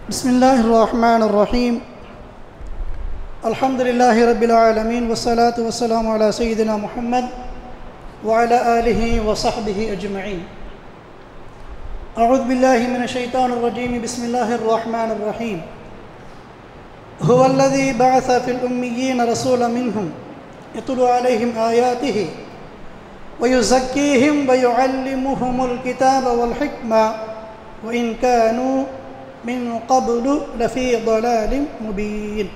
بسم الله الرحمن الرحيم الحمد لله رب العالمين والصلاة والسلام على سيدنا محمد وعلى آله وصحبه أجمعين أعوذ بالله من الشيطان الرجيم بسم الله الرحمن الرحيم هو الذي بعث في الأميين رسولا منهم يتلو عليهم آياته ويزكيهم ويعلمهم الكتاب والحكمة وإن كانوا من قبل لفي ضلال مبين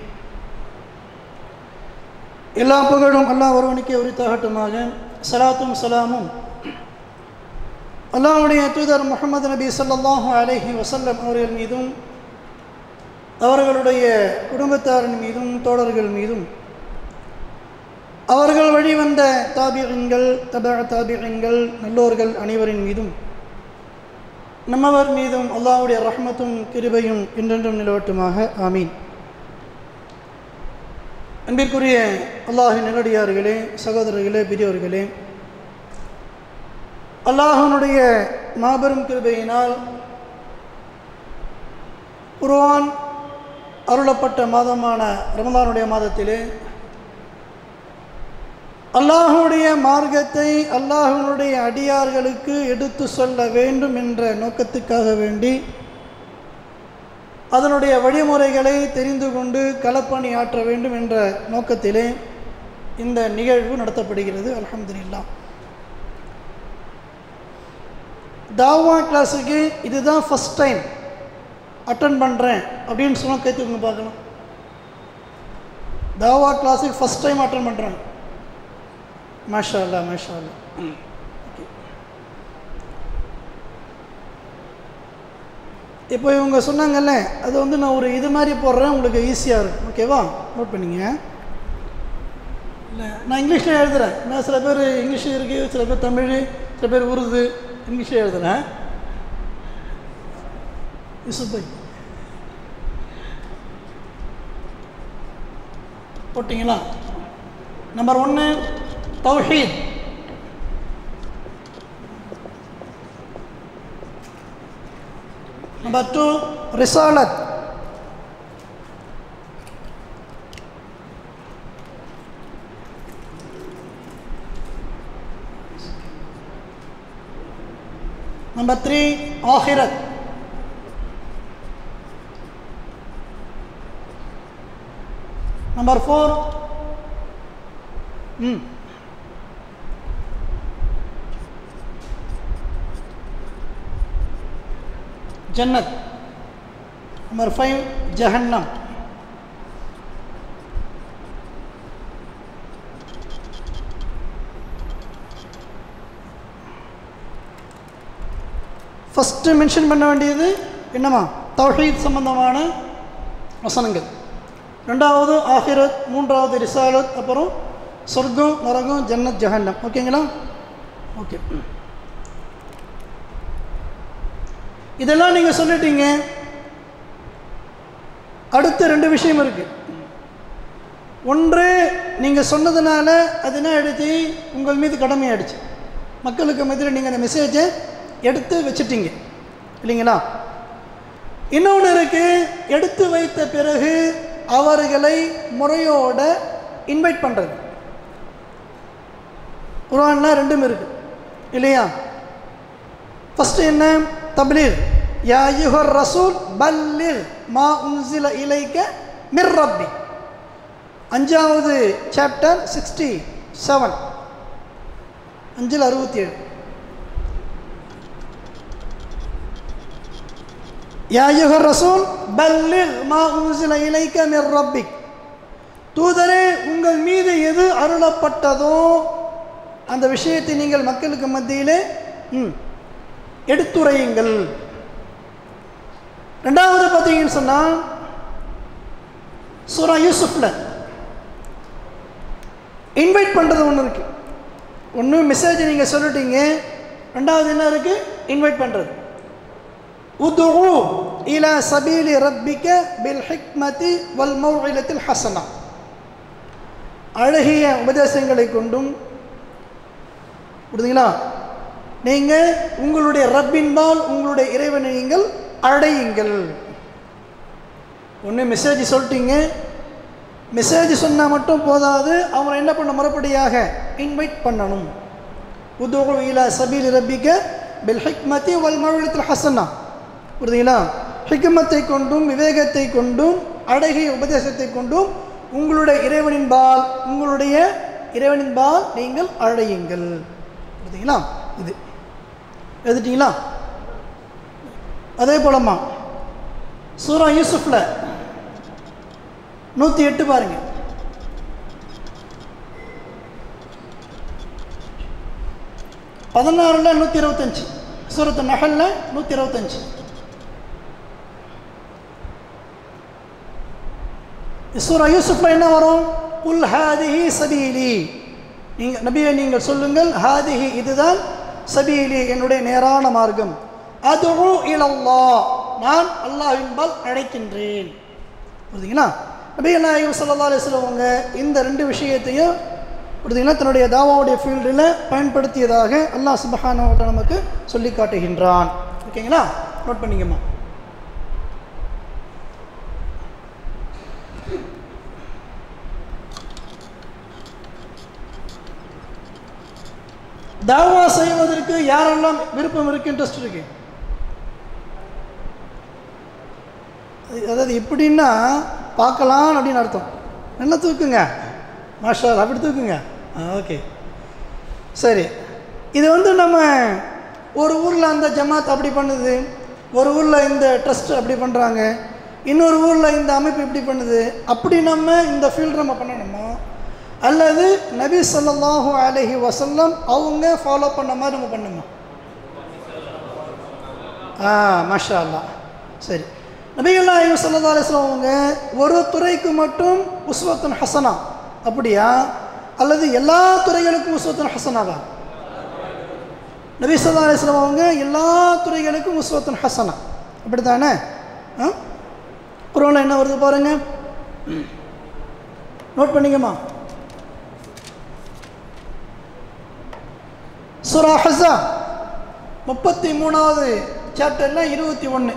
எல்லா புகழும் அல்லாஹ் ஒருவனுக்கே உரித்தாகட்டுமாக சலாத்தும் சலாமும் அல்லாஹ்வுடைய தூதர் முகமது நபி ஸல்லல்லாஹு அலைஹி வஸல்லம் அவர்கள் மீதும் அவர்களுடைய குடும்பத்தாரின் மீதும் தோழர்கள் மீதும் அவர்கள் வழிவந்த தாபியங்கள் தப தாபியங்கள் நல்லோர்கள் அனைவரின் மீதும் நம்மவர் மீதும் அல்லாஹ்வுடைய ரஹ்மத்தும் கிருபையும் என்றென்றும் நிலவட்டுமாக ஆமீன் அன்பிற்குரிய அல்லாஹின் நல்லடியார்களே சகோதரர்களே பெரியவர்களே அல்லாஹனுடைய மாபெரும் கிருபையினால் குர்ஆன் அருளப்பட்ட மாதமான ரமலானுடைய மாதத்திலே அல்லாஹுடைய மார்க்கத்தை அல்லாஹனுடைய அடியார்களுக்கு எடுத்து சொல்ல வேண்டும் என்ற நோக்கத்துக்காக வேண்டி அதனுடைய வழிமுறைகளை தெரிந்து கொண்டு களப்பணி ஆற்ற வேண்டும் என்ற நோக்கத்திலே இந்த நிகழ்வு நடத்தப்படுகிறது அலமதுல்லா தாவா கிளாஸுக்கு இதுதான் ஃபஸ்ட் டைம் அட்டன் பண்ணுறேன் அப்படின்னு சொன்னால் கேத்துக்கோங்க பார்க்கலாம் தாவா கிளாஸுக்கு ஃபஸ்ட் டைம் அட்டன் பண்ணுறேன் மாஷா அல்லா மாஷா அல்லா ஓகே இப்போ இவங்க சொன்னாங்கல்ல அது வந்து நான் ஒரு இது மாதிரி போடுறேன் உங்களுக்கு ஈஸியாக இருக்கும் ஓகேவா நோட் பண்ணிங்க இல்லை நான் இங்கிலீஷில் எழுதுகிறேன் நான் சில பேர் இங்கிலீஷ் இருக்குது சில பேர் தமிழ் சில பேர் உருது இங்கிலீஷில் எழுதுகிறேன் யூசுப் போட்டிங்களா நம்பர் ஒன்று தௌஹீத் நம்பர் டூ ரிசாலத் நம்பர் த்ரீ ஆஹிரத் நம்பர் ஃபோர் ம் ஜன்னத் நம்பர் ஃபைவ் ஜஹன்னம் ஃபஸ்ட்டு மென்ஷன் பண்ண வேண்டியது என்னம்மா தௌஹீத் சம்பந்தமான வசனங்கள் ரெண்டாவது ஆஹிரத் மூன்றாவது ரிசாலத் அப்புறம் சொர்க்கம் நரகம் ஜன்னத் ஜஹன்னம் ஓகேங்களா ஓகே இதெல்லாம் நீங்கள் சொல்லிட்டீங்க அடுத்த ரெண்டு விஷயம் இருக்குது ஒன்று நீங்கள் சொன்னதுனால அது என்ன எடுத்து உங்கள் மீது கடமையாயிடுச்சு மக்களுக்கு மத்தியில் நீங்கள் அந்த மெசேஜை எடுத்து வச்சுட்டீங்க இல்லைங்களா இன்னொன்று இருக்குது எடுத்து வைத்த பிறகு அவர்களை முறையோட இன்வைட் பண்ணுறது குரான்லாம் ரெண்டும் இருக்குது இல்லையா ஃபஸ்ட்டு என்ன தப்லீர் யா யுஹர் ரசூல் பல்லிர் மா உன்சில இலைக்க மிர் ரப்பி அஞ்சாவது சாப்டர் சிக்ஸ்டி செவன் அஞ்சில் அறுபத்தி ஏழு யா யுஹர் ரசூல் பல்லிர் மா உன்சில இலைக்க மிர் ரப்பி தூதரே உங்கள் மீது எது அருளப்பட்டதோ அந்த விஷயத்தை நீங்கள் மக்களுக்கு மத்தியிலே ம் எடுத்துரையுங்கள் ரெண்டாவது பார்த்தீங்கன்னு சொன்னால் சூரா யூசுஃபில் இன்வைட் பண்ணுறது ஒன்று இருக்குது ஒன்று மெசேஜ் நீங்கள் சொல்லிட்டீங்க ரெண்டாவது என்ன இருக்குது இன்வைட் பண்ணுறது உது இல சபீலி ரப்பிக்க பில் ஹிக்மதி வல் மௌஇலத்தில் ஹசனா அழகிய உபதேசங்களை கொண்டும் புரியுதுங்களா நீங்கள் உங்களுடைய ரப்பின்பால் உங்களுடைய இறைவனை நீங்கள் அடையுங்கள் ஒன்று மெசேஜ் சொல்லிட்டீங்க மெசேஜ் சொன்னால் மட்டும் போதாது அவங்களை என்ன பண்ண முறைப்படியாக இன்வைட் பண்ணணும் உதுகு இலா சபீல் ரப்பிக்க பில் ஹிக்மதி வல் மழத்தில் ஹசனா புரியுதுங்களா ஹிக்மத்தை கொண்டும் விவேகத்தை கொண்டும் அழகிய உபதேசத்தை கொண்டும் உங்களுடைய இறைவனின் பால் உங்களுடைய இறைவனின் பால் நீங்கள் அழையுங்கள் புரியுதுங்களா இது எழுதிட்டீங்களா அதே போலம்மா சூரா யூசுஃப்ல நூற்றி எட்டு பாருங்க பதினாறுல நூற்றி இருபத்தஞ்சு சூரத்து நகல்ல நூற்றி இருபத்தஞ்சு சூரா யூசுஃப்ல என்ன வரும் உல் ஹாதிஹி சபீலி நீங்கள் நபியை நீங்கள் சொல்லுங்கள் ஹாதிஹி இதுதான் சபீலி என்னுடைய நேரான மார்க்கம் அதுவு இலல்லா நான் அல்லாஹின்பால் அழைக்கின்றேன் புரியுதுங்களா நபி நாயகம் சல்லா அலிஸ்லம் அவங்க இந்த ரெண்டு விஷயத்தையும் புரியுதுங்களா தன்னுடைய தாவாவுடைய ஃபீல்டில் பயன்படுத்தியதாக அல்லாஹ் சுபஹானவட்ட நமக்கு சொல்லி காட்டுகின்றான் ஓகேங்களா நோட் பண்ணிக்கம்மா தாவா செய்வதற்கு யாரெல்லாம் விருப்பம் இருக்கு இன்ட்ரெஸ்ட் இருக்கு அது- அதாவது எப்படின்னா பார்க்கலாம் அப்படின்னு அர்த்தம் நல்லா தூக்குங்க மாஷா அல்லாஹ், அப்படி தூக்குங்க ஓகே சரி இது வந்து நம்ம ஒரு ஊரில் அந்த ஜமாத் அப்படி பண்ணுது ஒரு ஊரில் இந்த ட்ரஸ்ட் அப்படி பண்ணுறாங்க இன்னொரு ஊரில் இந்த அமைப்பு இப்படி பண்ணுது அப்படி நம்ம இந்த ஃபீல்டு நம்ம பண்ணணுமா அல்லது நபி ஸல்லல்லாஹு அலைஹி வஸல்லம் அவங்க ஃபாலோ பண்ண மாதிரி நம்ம பண்ணுமா ஆ மாஷா அல்லாஹ் சரி நபிகள் நாயகம் ஸல்லல்லாஹு அலைஹி வஸல்லம் அவங்க ஒரு துறைக்கு மட்டும் உஸ்வத்துன் ஹசனா அப்படியா அல்லது எல்லா துறைகளுக்கும் உஸ்வத்துன் ஹசனாவா நபி ஸல்லல்லாஹு அலைஹி வஸல்லம் அவங்க எல்லா துறைகளுக்கும் உஸ்வத்துன் ஹசனா அப்படி தானே ஆ குரானில் என்ன வருது பாருங்க நோட் பண்ணிக்கம்மா சூரா ஹஸா முப்பத்தி மூணாவது சாப்டரில் இருபத்தி ஒன்று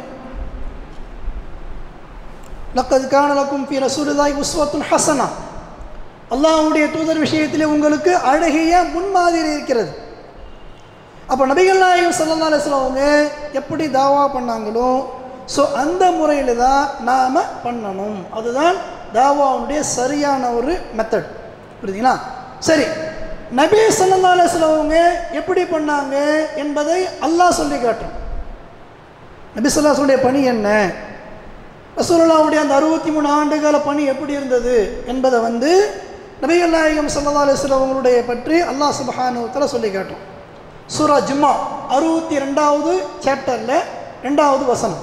லக்கது காணலக்கும் ஃபி ரசூலுல்லாஹி உஸ்வத்துன் ஹசனா அல்லாஹ்வுடைய தூதர் விஷயத்திலே உங்களுக்கு அழகிய முன்மாதிரி இருக்கிறது அப்போ நபிகள் நாயகம் ஸல்லல்லாஹு அலைஹி வஸல்லம் அவங்க எப்படி தாவா பண்ணாங்களோ ஸோ அந்த முறையில் தான் நாம் பண்ணணும் அதுதான் தாவாவுடைய சரியான ஒரு மெத்தட் புரியுதுங்களா சரி நபி ஸல்லல்லாஹு அலைஹி வஸல்லம் அவங்க எப்படி பண்ணாங்க என்பதை அல்லாஹ் சொல்லி காட்டுறோம் நபி ஸல்லல்லாஹுடைய பணி என்ன ரசூலுல்லாவுடைய அந்த அறுபத்தி மூணு ஆண்டுகால பணி எப்படி இருந்தது என்பதை வந்து நபிகள் நாயகம் ஸல்லல்லாஹு அலைஹி வஸல்லம் அவங்களுடைய பற்றி அல்லாஹ் சுப்ஹானஹு வ தஆலா சொல்லி காட்டும் சூரா ஜும்மா அறுபத்தி ரெண்டாவது சாப்டரில் ரெண்டாவது வசனம்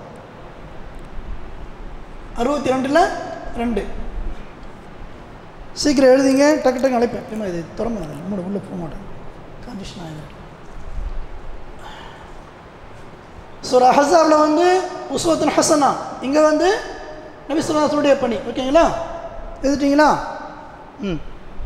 அறுபத்தி ரெண்டில் ரெண்டு சீக்கிரம் எழுதிங்க டக்கு டக்கு அழைப்பேன் ஏமா இது திறமை மூணு உள்ளே போக மாட்டேன் கண்டிஷன் ஆகிடும் சூரா ஹசாரில் வந்து உஸ்வத்துன் ஹசனா இங்கே வந்து நபி சொல்லாசனுடைய பணி ஓகேங்களா எழுதிட்டீங்களா ம்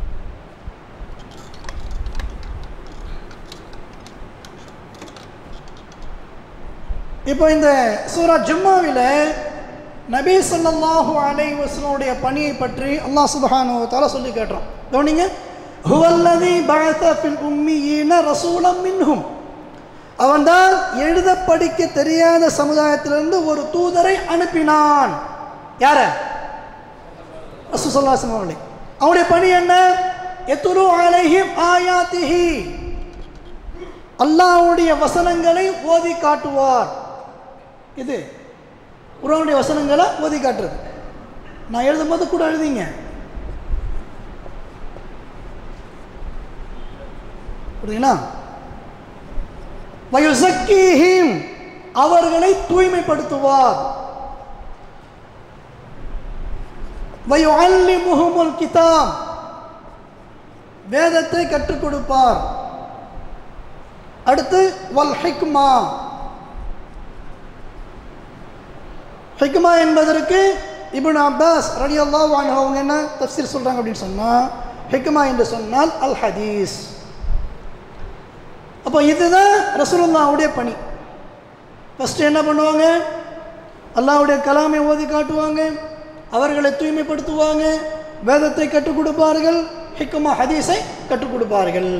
இப்போ இந்த சூரா ஜும்மாவில் நபி ஸல்லல்லாஹு அலைஹி வஸல்லுடைய பணியை பற்றி அல்லாஹ் சுப்ஹானஹு வ தஆலா சொல்லி காட்டுறோம் கவனிங்க ஹுவல்லதி பஅஸ ஃபில் உம்மீன ரசூலம் மின்ஹும் அவன்தான் எழுத படிக்க தெரியாத சமுதாயத்திலிருந்து ஒரு தூதரை அனுப்பினான் யார ரசூசல்லாசம் அவர்களை அவனுடைய பணி என்ன எத்துரு அலைஹிம் ஆயாத்திஹி அல்லாஹ்வுடைய வசனங்களை ஓதி காட்டுவார் இது குரானுடைய வசனங்களை ஓதி காட்டுறது நான் எழுதும்போது கூட எழுதிங்க புரியுதுங்களா வயுசக்கீஹிம் அவர்களை தூய்மைப்படுத்துவார் வயுஅல்லிமுஹுமுல் கிதாப் வேதத்தை கற்றுக் கொடுப்பார் அடுத்து வல் ஹிக்மா ஹிக்மா என்பதற்கு இப்னு அப்பாஸ் ரலியல்லாஹு அன்ஹு அவங்க என்ன தஃப்சீர் சொல்றாங்க அப்படின்னு சொன்னா ஹிக்மா என்று சொன்னால் அல் ஹதீஸ் அப்போ இதுதான் ரசூலுல்லாவுடைய பணி ஃபஸ்ட்டு என்ன பண்ணுவாங்க அல்லாஹ்வுடைய கலாமை ஓதி காட்டுவாங்க அவர்களை தூய்மைப்படுத்துவாங்க வேதத்தை கற்றுக் கொடுப்பார்கள் ஹிக்குமா ஹதீஸை கற்றுக் கொடுப்பார்கள்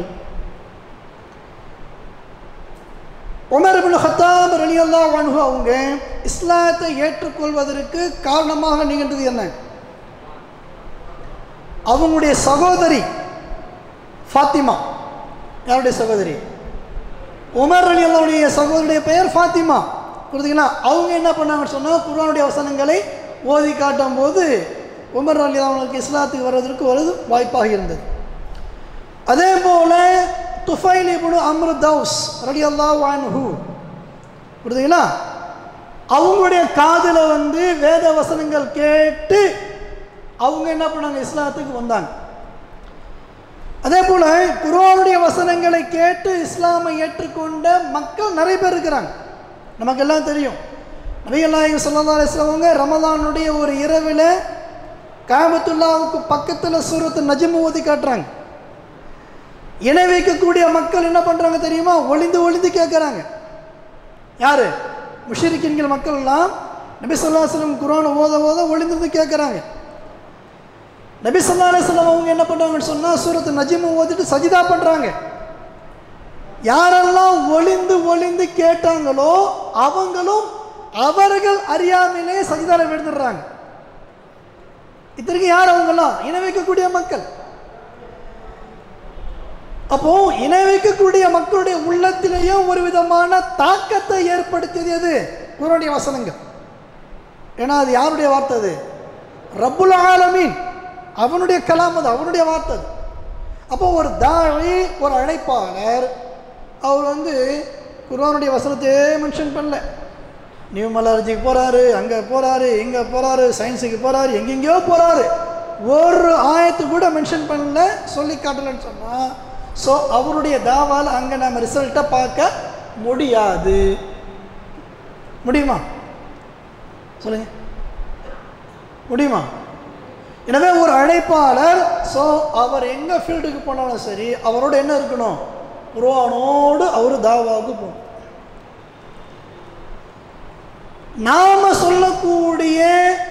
உமர் இப்னு ஹத்தாப் ரலியல்லாஹு அன்ஹு அவங்க இஸ்லாத்தை ஏற்றுக்கொள்வதற்கு காரணமாக நிகழ்ந்தது என்ன அவங்களுடைய சகோதரி ஃபாத்திமா யாருடைய சகோதரி உமர் அலி அல்லாவுடைய சகோதரியுடைய பெயர் ஃபாத்திமா புரியுதுங்களா அவங்க என்ன பண்ணாங்கன்னு சொன்னால் குர்ஆனுடைய வசனங்களை ஓதி காட்டும் போது உமர் அலி அவங்களுக்கு இஸ்லாத்துக்கு வர்றதற்கு ஒரு வாய்ப்பாக இருந்தது அதே போல துஃபைல் இப்னு அம்ரு தௌஸ் ரலி அல்லாஹ் அன்ஹு புரியுதுங்களா அவங்களுடைய காதில் வந்து வேத வசனங்கள் கேட்டு அவங்க என்ன பண்ணாங்க இஸ்லாத்துக்கு வந்தாங்க அதே போல் குர்ஆனுடைய வசனங்களை கேட்டு இஸ்லாமை ஏற்றுக்கொண்ட மக்கள் நிறைய பேர் இருக்கிறாங்க நமக்கு எல்லாம் தெரியும் நபிகள் நாயகம் ஸல்லல்லாஹு அலைஹி வஸல்லம் அவங்க ரமலானுடைய ஒரு இரவில் காபத்துல்லாவுக்கு பக்கத்தில் சூரத்து நஜ்ம் ஓதி காட்டுறாங்க இணை வைக்கக்கூடிய மக்கள் என்ன பண்ணுறாங்க தெரியுமா ஒளிந்து ஒளிந்து கேட்குறாங்க யார் முஷரிக்கின்கள் மக்கள் எல்லாம் நபி ஸல்லல்லாஹு அலைஹி வஸல்லம் குர்ஆனை ஓத ஓத ஒளிந்து கேட்குறாங்க நபி ஸல்லல்லாஹு அலைஹி வஸல்லம் அவங்க என்ன பண்ணுறாங்கன்னு சொன்னால் சூரத்து நஜ்ம் ஓதிட்டு சஜிதா பண்ணுறாங்க யாரெல்லாம் ஒளிந்து ஒளிந்து கேட்டாங்களோ அவங்களும் அவர்கள் அறியாமலே சஜிதால விழுந்துடுறாங்க இத்தனைக்கு யார் அவங்கெல்லாம் இணை வைக்கக்கூடிய மக்கள் அப்போ இணை வைக்கக்கூடிய மக்களுடைய உள்ளத்திலேயும் ஒரு விதமான தாக்கத்தை ஏற்படுத்தியது எது குருடைய வசனங்கள் ஏன்னா அது யாருடைய வார்த்தை அது ரப்புல் ஆலமீன் அவனுடைய கலாம் அது அவனுடைய வார்த்தை அது அப்போ ஒரு தாழி ஒரு அழைப்பாளர் அவர் வந்து குர்ஆனுடைய வசனத்தையே மென்ஷன் பண்ணல நியூ மலர்ஜிக்கு போகிறாரு அங்கே போகிறாரு இங்கே போகிறாரு சயின்ஸுக்கு போகிறாரு எங்கெங்கேயோ போகிறாரு ஒரு ஆயத்து கூட மென்ஷன் பண்ணல சொல்லி காட்டலன்னு சொன்னால் ஸோ அவருடைய தாவால் அங்கே நம்ம ரிசல்ட்டை பார்க்க முடியாது முடியுமா சொல்லுங்க முடியுமா எனவே ஒரு அழைப்பாளர் ஸோ அவர் எங்கே ஃபீல்டுக்கு போனாலும் சரி அவரோட என்ன இருக்கணும் குர்ஆனோடு அவர் தாவாவுக்கு போகணும் நாம சொல்லக்கூடிய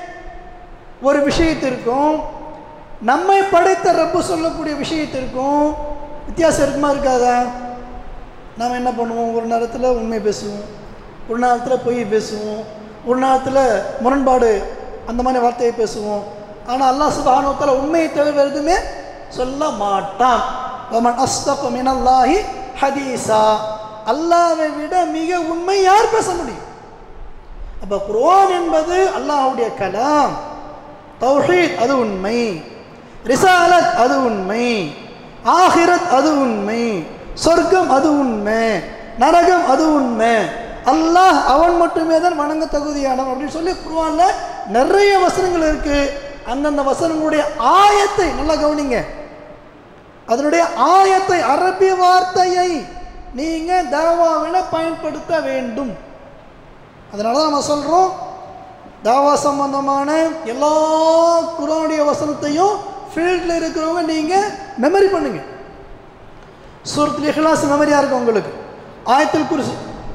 ஒரு விஷயத்திற்கும் நம்மை படைத்த ரப்பு சொல்லக்கூடிய விஷயத்திற்கும் வித்தியாசம் இருக்குமா இருக்காதா நாம் என்ன பண்ணுவோம் ஒரு நேரத்தில் உண்மை பேசுவோம் ஒரு நேரத்தில் பொய் பேசுவோம் ஒரு நேரத்தில் முரண்பாடு அந்த மாதிரி வார்த்தையை பேசுவோம் ஆனால் அல்லாஹ் சுபானோத்தில் உண்மையை தவிர வேறு எதுவுமே சொல்ல மாட்டான் ஒமன் அஸ்தப் மினல்லாஹி ஹதீஸா அல்லாவை விட மிக உண்மை யார் பேச முடியும் அப்போ குர்ஆன் என்பது அல்லாஹ்வுடைய கலாம் தௌஹீத் அது உண்மை ரிசாலத் அது உண்மை ஆஹிரத் அது உண்மை சொர்க்கம் அது உண்மை நரகம் அது உண்மை அல்லாஹ் அவன் மட்டுமே தான் வணங்க தகுதியானவன் அப்படின்னு சொல்லி குர்ஆன்ல நிறைய வசனங்கள் இருக்கு அந்தந்த வசனங்களுடைய ஆயத்தை நல்லா கவனிங்க அதனுடைய ஆயத்தை அரபி வார்த்தையை நீங்க தாவாவில் பயன்படுத்த வேண்டும் அதனால தான் நம்ம சொல்கிறோம் தாவா சம்பந்தமான எல்லா குரானுடைய வசனத்தையும் ஃபீல்டில் இருக்கிறவங்க நீங்கள் மெமரி பண்ணுங்க சூரத்தில் இஹ்லாஸ் மெமரியாக இருக்கும் உங்களுக்கு ஆயத்தில் குருசி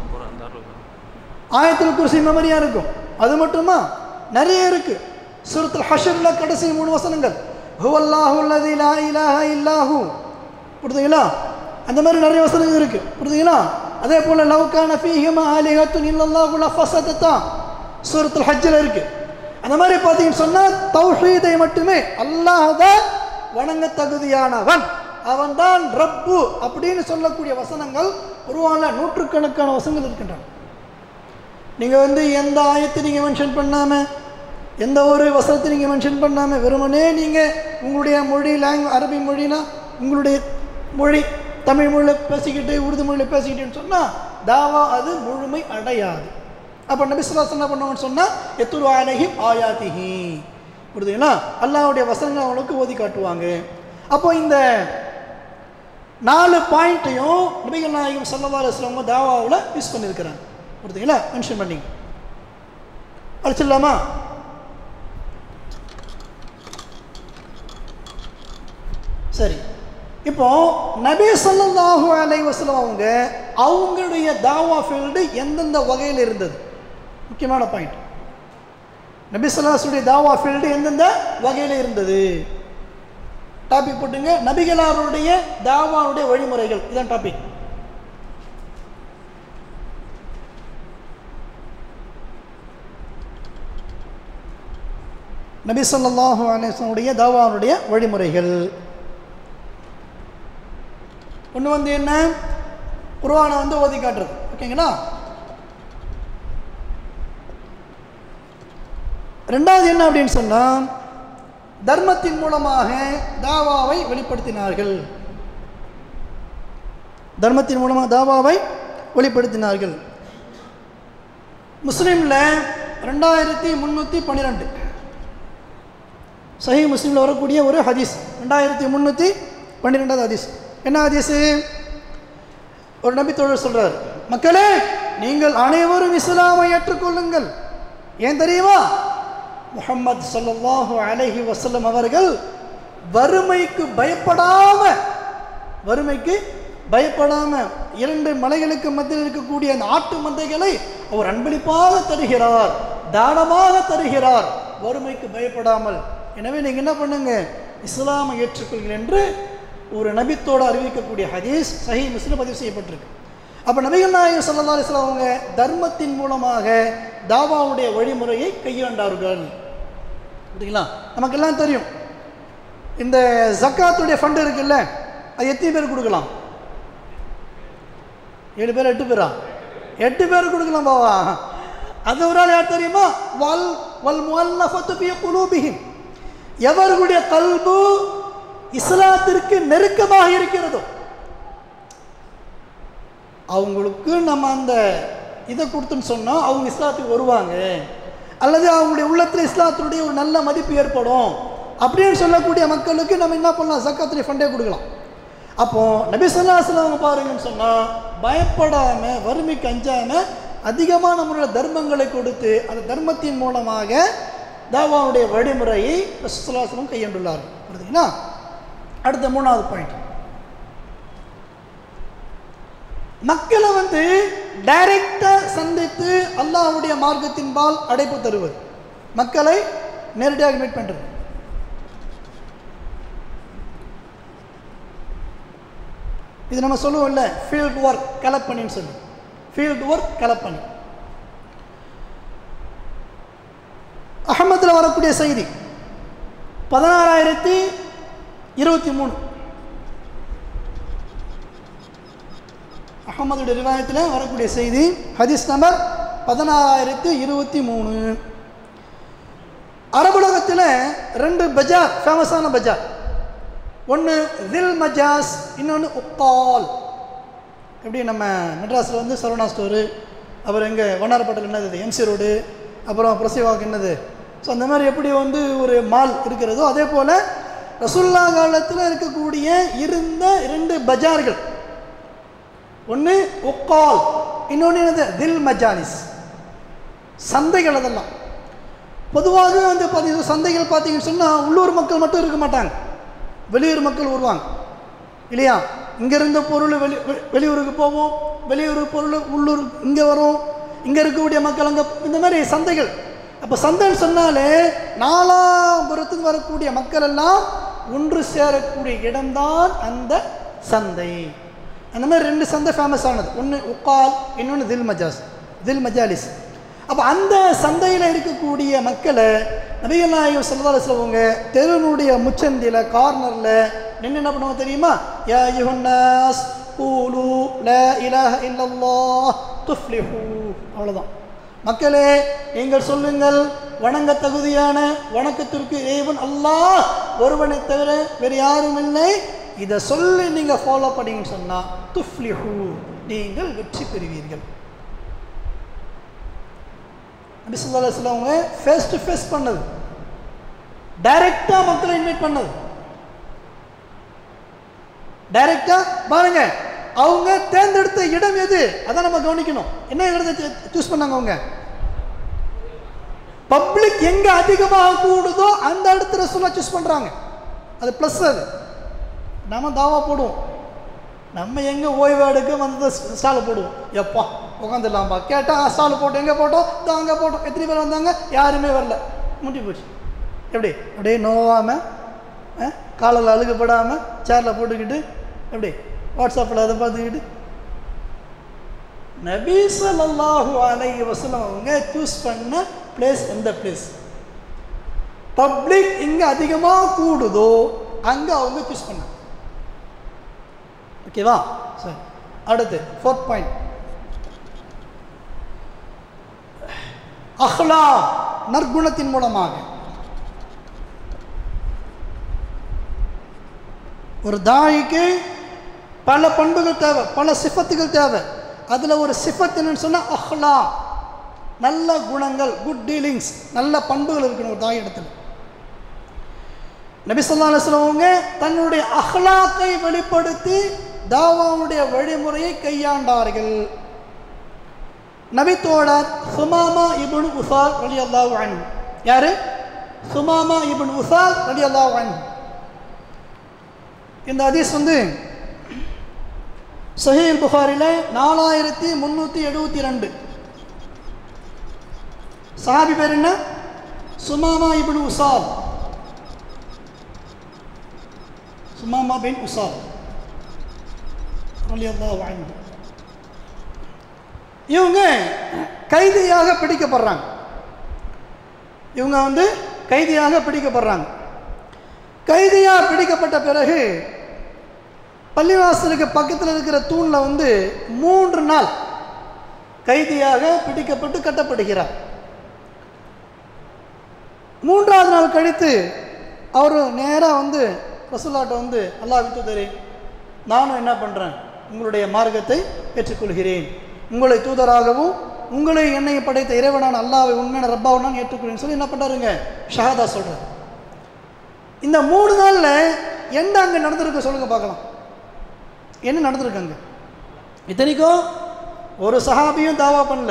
ஆயத்தில் குருசி மெமரியாக இருக்கும் அது மட்டுமா நிறைய இருக்குது சூரத்தில் ஹஷரில் கடைசி மூணு வசனங்கள் ஹுவல்லாஹு அல்லதி லா இலாஹ இல்லாஹு புரியுதுங்களா அந்த மாதிரி நிறைய வசனங்கள் இருக்குது புரியுதுங்களா அதே போல் லவ்கான ஃபீஹிமா ஆலிஹத்துன் இல்லல்லாஹு லஃபஸதத்தா சூரத்துல் ஹஜ்ஜில் இருக்குது அந்த மாதிரி பார்த்தீங்கன்னு சொன்னால் தௌஹீதை மட்டுமே அல்லாஹ் தான் வணங்க தகுதியானவன் அவன்தான் ரப்பு அப்படின்னு சொல்லக்கூடிய வசனங்கள் உருவான நூற்றுக்கணக்கான வசனங்கள் இருக்கின்றன நீங்கள் வந்து எந்த ஆயத்தை நீங்கள் மென்ஷன் பண்ணாமல் எந்த ஒரு வசனத்தை நீங்கள் மென்ஷன் பண்ணாமல் வெறுமனே நீங்கள் உங்களுடைய மொழி லாங் அரபி மொழினா உங்களுடைய மொழி தமிழ் மொழியில் பேசிக்கிட்டு உருது மொழியில் பேசிக்கிட்டுன்னு சொன்னால் தாவா அது முழுமை அடையாது அப்போ நபிசுல்லாஸ் என்ன பண்ணுவாங்கன்னு சொன்னால் எத்துரு ஆலஹிம் ஆயாத்திஹி புரியுதுங்களா அல்லாவுடைய வசனங்கள் அவங்களுக்கு ஓதி காட்டுவாங்க அப்போ இந்த நாலு பாயிண்ட்டையும் நபிகள் நாயகம் சல்லா அலுவலவங்க தாவாவில் யூஸ் பண்ணியிருக்கிறாங்க புரியுதுங்களா மென்ஷன் பண்ணிங்க அடிச்சிடலாமா சரி இப்போ நபி ஸல்லல்லாஹு அலைஹி வஸல்லம் அவங்க அவங்களுடைய தாவா ஃபீல்டு எந்தெந்த வகையில் இருந்தது முக்கியமான பாயிண்ட் நபிசல்லாசுடைய தாவா ஃபீல்டு எந்தெந்த வகையில் இருந்தது டாபிக் போட்டுங்க நபிகளாருடைய தாவாவுடைய வழிமுறைகள் இதான் டாபிக் நபி ஸல்லல்லாஹு அலைஹி வஸல்லுடைய தாவாவுடைய வழிமுறைகள் ஒன்று வந்து என்ன குர்ஆனை வந்து ஓதி காட்டுறது ஓகேங்களா ரெண்டாவது என்ன அப்படின்னு சொன்னால் தர்மத்தின் மூலமாக தாவாவை வெளிப்படுத்தினார்கள் தர்மத்தின் மூலமாக தாவாவை வெளிப்படுத்தினார்கள் முஸ்லீமில் ரெண்டாயிரத்தி முந்நூற்றி பன்னிரெண்டு சஹி முஸ்லீமில் வரக்கூடிய ஒரு ஹதீஸ் ரெண்டாயிரத்தி முந்நூற்றி பன்னிரெண்டாவது ஹதீஸ் என்ன ஹதீஸு ஒரு நபி தோழர் சொல்கிறார் மக்களே நீங்கள் அனைவரும் இஸ்லாமை ஏற்றுக்கொள்ளுங்கள் ஏன் தெரியுமா முஹம்மது ஸல்லல்லாஹு அலைஹி வஸல்லம் அவர்கள் வறுமைக்கு பயப்படாம வறுமைக்கு பயப்படாம இரண்டு மலைகளுக்கு மத்தியில் இருக்கக்கூடிய அந்த ஆட்டு மந்தைகளை அவர் அன்பளிப்பாக தருகிறார் தானமாக தருகிறார் வறுமைக்கு பயப்படாமல் எனவே நீங்கள் என்ன பண்ணுங்க இஸ்லாமை ஏற்றுக்கொள்கிறீர்கள் என்று ஒரு நபித்தோடு அறிவிக்கக்கூடிய ஹதீஸ் சஹி முஸ்லிம் பதிவு செய்யப்பட்டிருக்கு அப்போ நபிகள் நாயகம் ஸல்லல்லாஹு அலைஹி வஸல்லம் அவங்க தர்மத்தின் மூலமாக தாவாவுடைய வழிமுறையை கையாண்டார்கள் சரிங்களா நமக்கெல்லாம் தெரியும் இந்த ஜக்காத்துடைய ஃபண்டு இருக்குல்ல அது எத்தனை பேர் கொடுக்கலாம் ஏழு பேர் எட்டு பேரா எட்டு பேர் கொடுக்கலாம் பாவா அது ஒரு ஆள் யார் தெரியுமா வல் வல் முல்லஃபத்து ஃபீ குலூபிஹிம் எவர்களுடைய கல்பு இஸ்லாத்திற்கு நெருக்கமாக இருக்கிறதோ அவங்களுக்கு நம்ம அந்த இதை கொடுத்துன்னு சொன்னால் அவங்க இஸ்லாத்துக்கு வருவாங்க அல்லது அவங்களுடைய உள்ளத்தில் இஸ்லாத்தினுடைய ஒரு நல்ல மதிப்பு ஏற்படும் அப்படின்னு சொல்லக்கூடிய மக்களுக்கு நம்ம என்ன பண்ணலாம் சக்காத்துடைய ஃபண்டே கொடுக்கலாம் அப்போது நபி சொல்லாஸ்லாம் பாருங்கன்னு சொன்னால் பயப்படாமல் வறுமைக்கு அஞ்சாமல் அதிகமான முறையில் தர்மங்களை கொடுத்து அந்த தர்மத்தின் மூலமாக தாவாவுடைய வழிமுறையை ரசூலுல்லாஹி கையாண்டுள்ளார்கள் புரியுதுங்களா அடுத்த மூணாவது பாயிண்ட் மக்களை வந்து டைரக்டாக சந்தித்து அல்லாஹ்வுடைய மார்க்கத்தின்பால் அடைப்பு தருவது மக்களை நேரடியாக மீட் பண்ணுறது இது நம்ம சொல்லுவோம்ல ஃபீல்ட் ஒர்க் கலப்பணின்னு சொல்லி ஃபீல்ட் ஒர்க் கலப்பணி அகமதில் வரக்கூடிய செய்தி பதினாறாயிரத்தி இருபத்தி மூணு அகமதுடைய ரிவாயத்தில் வரக்கூடிய செய்தி ஹதீஸ் நம்பர் பதினாறாயிரத்தி இருபத்தி மூணு அரபுலகத்தில் ரெண்டு பஜார் ஃபேமஸான பஜார் ஒன்று தில் மஜாஸ் இன்னொன்று உக்கால் எப்படி நம்ம மெட்ராஸில் வந்து சரவணா ஸ்டோரு அப்புறம் எங்கே வண்ணாரப்பட்டில் என்னது எம்சி ரோடு அப்புறம் பிரசிவாக் என்னது ஸோ அந்த மாதிரி எப்படி வந்து ஒரு மால் இருக்கிறதோ அதே போல் ரசுல்லா காலத்தில் இருக்கக்கூடிய இருந்த இரண்டு பஜார்கள் ஒன்று உக்கால் இன்னொன்று என்னது தில் மஜானிஸ் சந்தைகள் அதெல்லாம் பொதுவாக வந்து பார்த்தீங்கன்னா சந்தைகள் பார்த்தீங்கன்னு சொன்னால் உள்ளூர் மக்கள் மட்டும் இருக்க மாட்டாங்க வெளியூர் மக்கள் வருவாங்க இல்லையா இங்கே இருந்த பொருள் வெளி வெ- வெளியூருக்கு போவோம் வெளியூர் பொருள் உள்ளூர் இங்கே வரும் இங்கே இருக்கக்கூடிய மக்கள் அங்கே இந்த மாதிரி சந்தைகள் அப்போ சந்தைன்னு சொன்னாலே நாலாபுரத்துக்கு வரக்கூடிய மக்கள் எல்லாம் ஒன்று சேரக்கூடிய இடம்தான் அந்த சந்தை அந்த மாதிரி ரெண்டு சந்தை ஃபேமஸ் ஆனது ஒன்று உக்கால் இன்னொன்று தில் மஜாஸ் தில் மஜாலிஸ் அப்போ அந்த சந்தையில் இருக்கக்கூடிய மக்களை நபிகள் நாயகம் செல்வாங்க தெருனுடைய முச்சந்தில கார்னரில் நின்று என்ன பண்ணுவாங்க தெரியுமா யா யுஹன்னாஸ் கூலு ல இலாஹ இல்லல்லாஹ் துஃப்லிஹு அவ்வளோதான் மக்களே நீங்கள் சொல்லுங்கள் வணங்க தகுதியான வணக்கத்திற்கு இறைவன் அல்லாஹ் ஒருவனை தவிர வேறு யாரும் இல்லை இதை சொல்லி நீங்கள் ஃபாலோ பண்ணீங்கன்னு சொன்னால் துஃப்லிஹு நீங்கள் வெற்றி பெறுவீர்கள் நபி ஸல்லல்லாஹு அலைஹி வஸல்லம் அவங்க ஃபேஸ் டு ஃபேஸ் பண்ணது டைரக்டாக மக்களை இன்வைட் பண்ணது டைரக்டாக பாருங்க அவங்க தேர்ந்தெடுத்த இடம் எது அதான் நம்ம கவனிக்கணும் என்ன இடத்தை சூஸ் பண்ணாங்க அவங்க பப்ளிக் எங்க அதிகமாக கூடுதோ அந்த இடத்துல சொல்ல சூஸ் பண்றாங்க அது ப்ளஸ் அது நம்ம தாவா போடுவோம் நம்ம எங்கே ஓய்வு எடுக்க வந்து ஸ்டால் போடுவோம் எப்பா உட்காந்துடலாம்ப்பா கேட்டால் ஸ்டால் போட்டோம் எங்கே போட்டோம் இதோ அங்கே போட்டோம் எத்தனை பேர் வந்தாங்க யாருமே வரல முடிஞ்சு போச்சு எப்படி அப்படியே நோவாமல் காலில் அழுகப்படாமல் சேரில் போட்டுக்கிட்டு எப்படி வாட்ஸ்அப்பில் அதை பார்த்துக்கிட்டு நபி ஸல்லல்லாஹு அலைஹி வஸல்லம் அவங்க சூஸ் பண்ண பிளேஸ் எந்த பிளேஸ் பப்ளிக் எங்கே அதிகமாக கூடுதோ அங்கே அவங்க சூஸ் பண்ணாங்க ஓகேவா சரி அடுத்து ஃபோர்த் பாயிண்ட் அஹ்லா நற்குணத்தின் மூலமாக ஒரு தாயிக்கு பல பண்புகள் தேவை பல சிஃபத்துகள் தேவை அதில் ஒரு சிஃபத் என்னன்னு சொன்னால் அஹ்லா நல்ல குணங்கள் குட் டீலிங்ஸ் நல்ல பண்புகள் இருக்கணும் ஒரு தாய் இடத்துல நபி ஸல்லல்லாஹு அலைஹி வஸல்லம் அவங்க தன்னுடைய அஹ்லாக்கை வெளிப்படுத்தி தாவாவுடைய வழிமுறையை கையாண்டார்கள் நபித்தோழர் சுமாமா இப்னு உசால் ரலியல்லாஹு அன்ஹு யாரு சுமாமா இப்னு உசால் ரலியல்லாஹு அன்ஹு இந்த ஹதீஸ் வந்து சஹீல் புகாரில் நாலாயிரத்தி முந்நூற்றி எழுபத்தி ரெண்டு சஹாபி பேர் என்ன சுமாமா இப்னு உசால் சுமாமா பின் உசால் ரலியல்லாஹு அன்ஹு இவங்க கைதியாக பிடிக்கப்படுறாங்க இவங்க வந்து கைதியாக பிடிக்கப்படுறாங்க கைதியாக பிடிக்கப்பட்ட பிறகு பள்ளிவாசலுக்கு பக்கத்தில் இருக்கிற தூணில் வந்து மூன்று நாள் கைதியாக பிடிக்கப்பட்டு கட்டப்படுகிறார் மூன்றாவது நாள் கழித்து அவர் நேராக வந்து ரசூல்லாட்ட வந்து அல்லாஹ் வித்துதரே நானும் என்ன பண்ணுறேன் உங்களுடைய மார்க்கத்தை பெற்றுக்கொள்கிறேன் உங்களை தூதராகவும் உங்களை என்னை படைத்த இறைவனான அல்லாவை உண்மையான ரப்பாவை நான் ஏற்றுக்கொள்கிறேன் சொல்லி என்ன பண்ணுறாருங்க ஷஹாதா சொல்கிறார் இந்த மூணு நாளில் என்ன அங்கே நடந்திருக்கு சொல்லுங்க பார்க்கலாம் என்ன நடந்திருக்கு அங்கே இத்தனைக்கும் ஒரு சஹாபியும் தாவா பண்ணல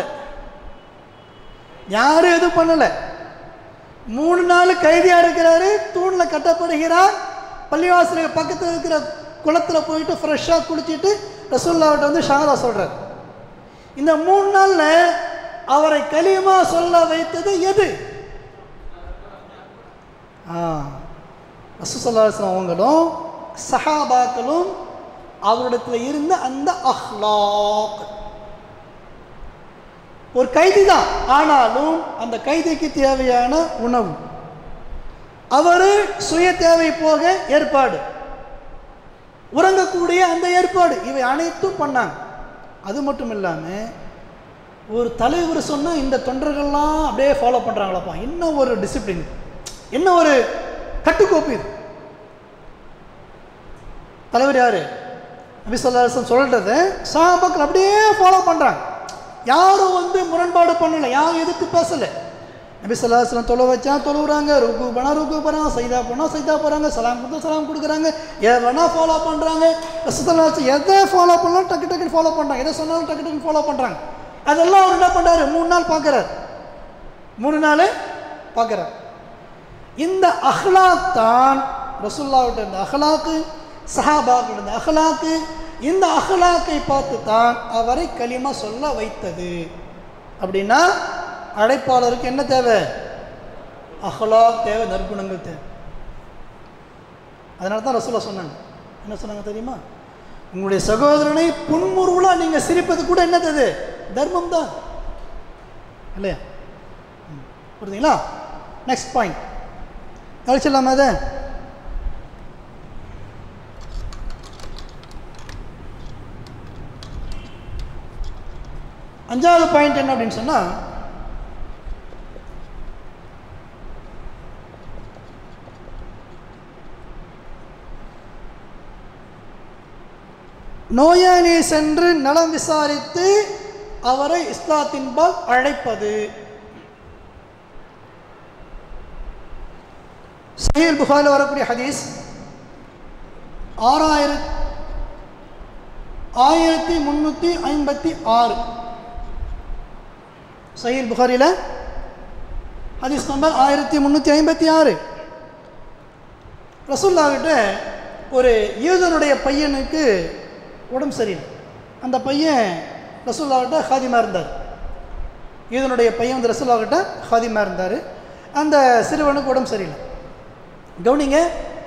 யாரும் எதுவும் பண்ணலை மூணு நாள் கைதியாக இருக்கிறாரு தூணில் கட்டப்படுகிறார் பள்ளிவாசலுக்கு பக்கத்தில் இருக்கிற குளத்தில் போயிட்டு ஃப்ரெஷ்ஷாக குளிச்சுட்டு ரசூல்லாவிட்ட வந்து ஷாரா சொல்கிறார் இந்த மூணு நாளில் அவரை கலிமா சொல்ல வைத்தது எது ஆ ரசூசல்லாஸ்லாம் அவங்களும் சஹாபாக்களும் அவரிடத்தில் இருந்த அந்த அஹ்லாக் ஒரு கைதி தான் ஆனாலும் அந்த கைதிக்கு தேவையான உணவு அவர் சுய தேவை போக ஏற்பாடு உறங்கக்கூடிய அந்த ஏற்பாடு இவை அனைத்தும் பண்ணாங்க அது மட்டும் இல்லாமல் ஒரு தலைவர் சொன்னால் இந்த தொண்டர்கள்லாம் அப்படியே ஃபாலோ பண்ணுறாங்களாப்பா என்ன ஒரு டிசிப்ளின் என்ன ஒரு கட்டுக்கோப்பு இது தலைவர் யார் நபி சொல்லாசன் சொல்கிறது சாபாக்கள் அப்படியே ஃபாலோ பண்ணுறாங்க யாரும் வந்து முரண்பாடு பண்ணலை யாரும் எதிர்த்து பேசலை நபி சொல்லாஸ்லாம் தொலை வச்சா தொழுவுறாங்க ருக்கு பண்ணா ருக்கு போகிறாங்க சைதா பண்ணால் சைதா போகிறாங்க சலாம் கொடுத்தா சலாம் கொடுக்குறாங்க எதை வேணால் ஃபாலோ பண்ணுறாங்க ரசத்தல்லாஸ் எதை ஃபாலோ பண்ணாலும் டக்கு டக்குன்னு ஃபாலோ பண்ணுறாங்க எதை சொன்னாலும் டக்கு டக்குன்னு ஃபாலோ பண்ணுறாங்க அதெல்லாம் அவர் என்ன பண்ணுறாரு மூணு நாள் பார்க்குறாரு மூணு நாள் பார்க்குறாரு இந்த அஹ்லாக் தான் ரசுல்லாவிட்ட இருந்த அஹ்லாக்கு சஹாபாக்கிட்ட இருந்த அஹ்லாக்கு இந்த அஹ்லாக்கை பார்த்து தான் அவரை களிமா சொல்ல வைத்தது அப்படின்னா அழைப்பாளருக்கு என்ன தேவை அஹ்லாக் தேவை நற்குணங்கள் தேவை அதனால தான் ரசூலா சொன்னாங்க என்ன சொன்னாங்க தெரியுமா உங்களுடைய சகோதரனை புன்முருவலாக நீங்கள் சிரிப்பது கூட என்னது தர்மம் தான் இல்லையா ம். புரியுதுங்களா நெக்ஸ்ட் பாயிண்ட் கழிச்சிடலாமா அதை அஞ்சாவது பாயிண்ட் என்ன அப்படின்னு சொன்னால் நோயாளியை சென்று நலம் விசாரித்து அவரை இஸ்லாத்தின்பால் அழைப்பது சஹீல் புகாரில் வரக்கூடிய ஹதீஸ் ஆறாயிரத்தி ஆயிரத்தி முந்நூற்றி ஐம்பத்தி ஆறு சஹீல் புகாரியில் ஹதீஸ் நம்பர் ஆயிரத்தி முந்நூற்றி ஐம்பத்தி ஆறு ரசூல்லாவிட்ட ஒரு யூதனுடைய பையனுக்கு உடம்பு சரியில்லை அந்த பையன் ரசூல்லாவிட்ட ஹாதிமா இருந்தார் யூதனுடைய பையன் வந்து ரசூல்லாவிட்ட ஹாதிமா இருந்தார் அந்த சிறுவனுக்கு உடம்பு சரியில்லை கவனிங்க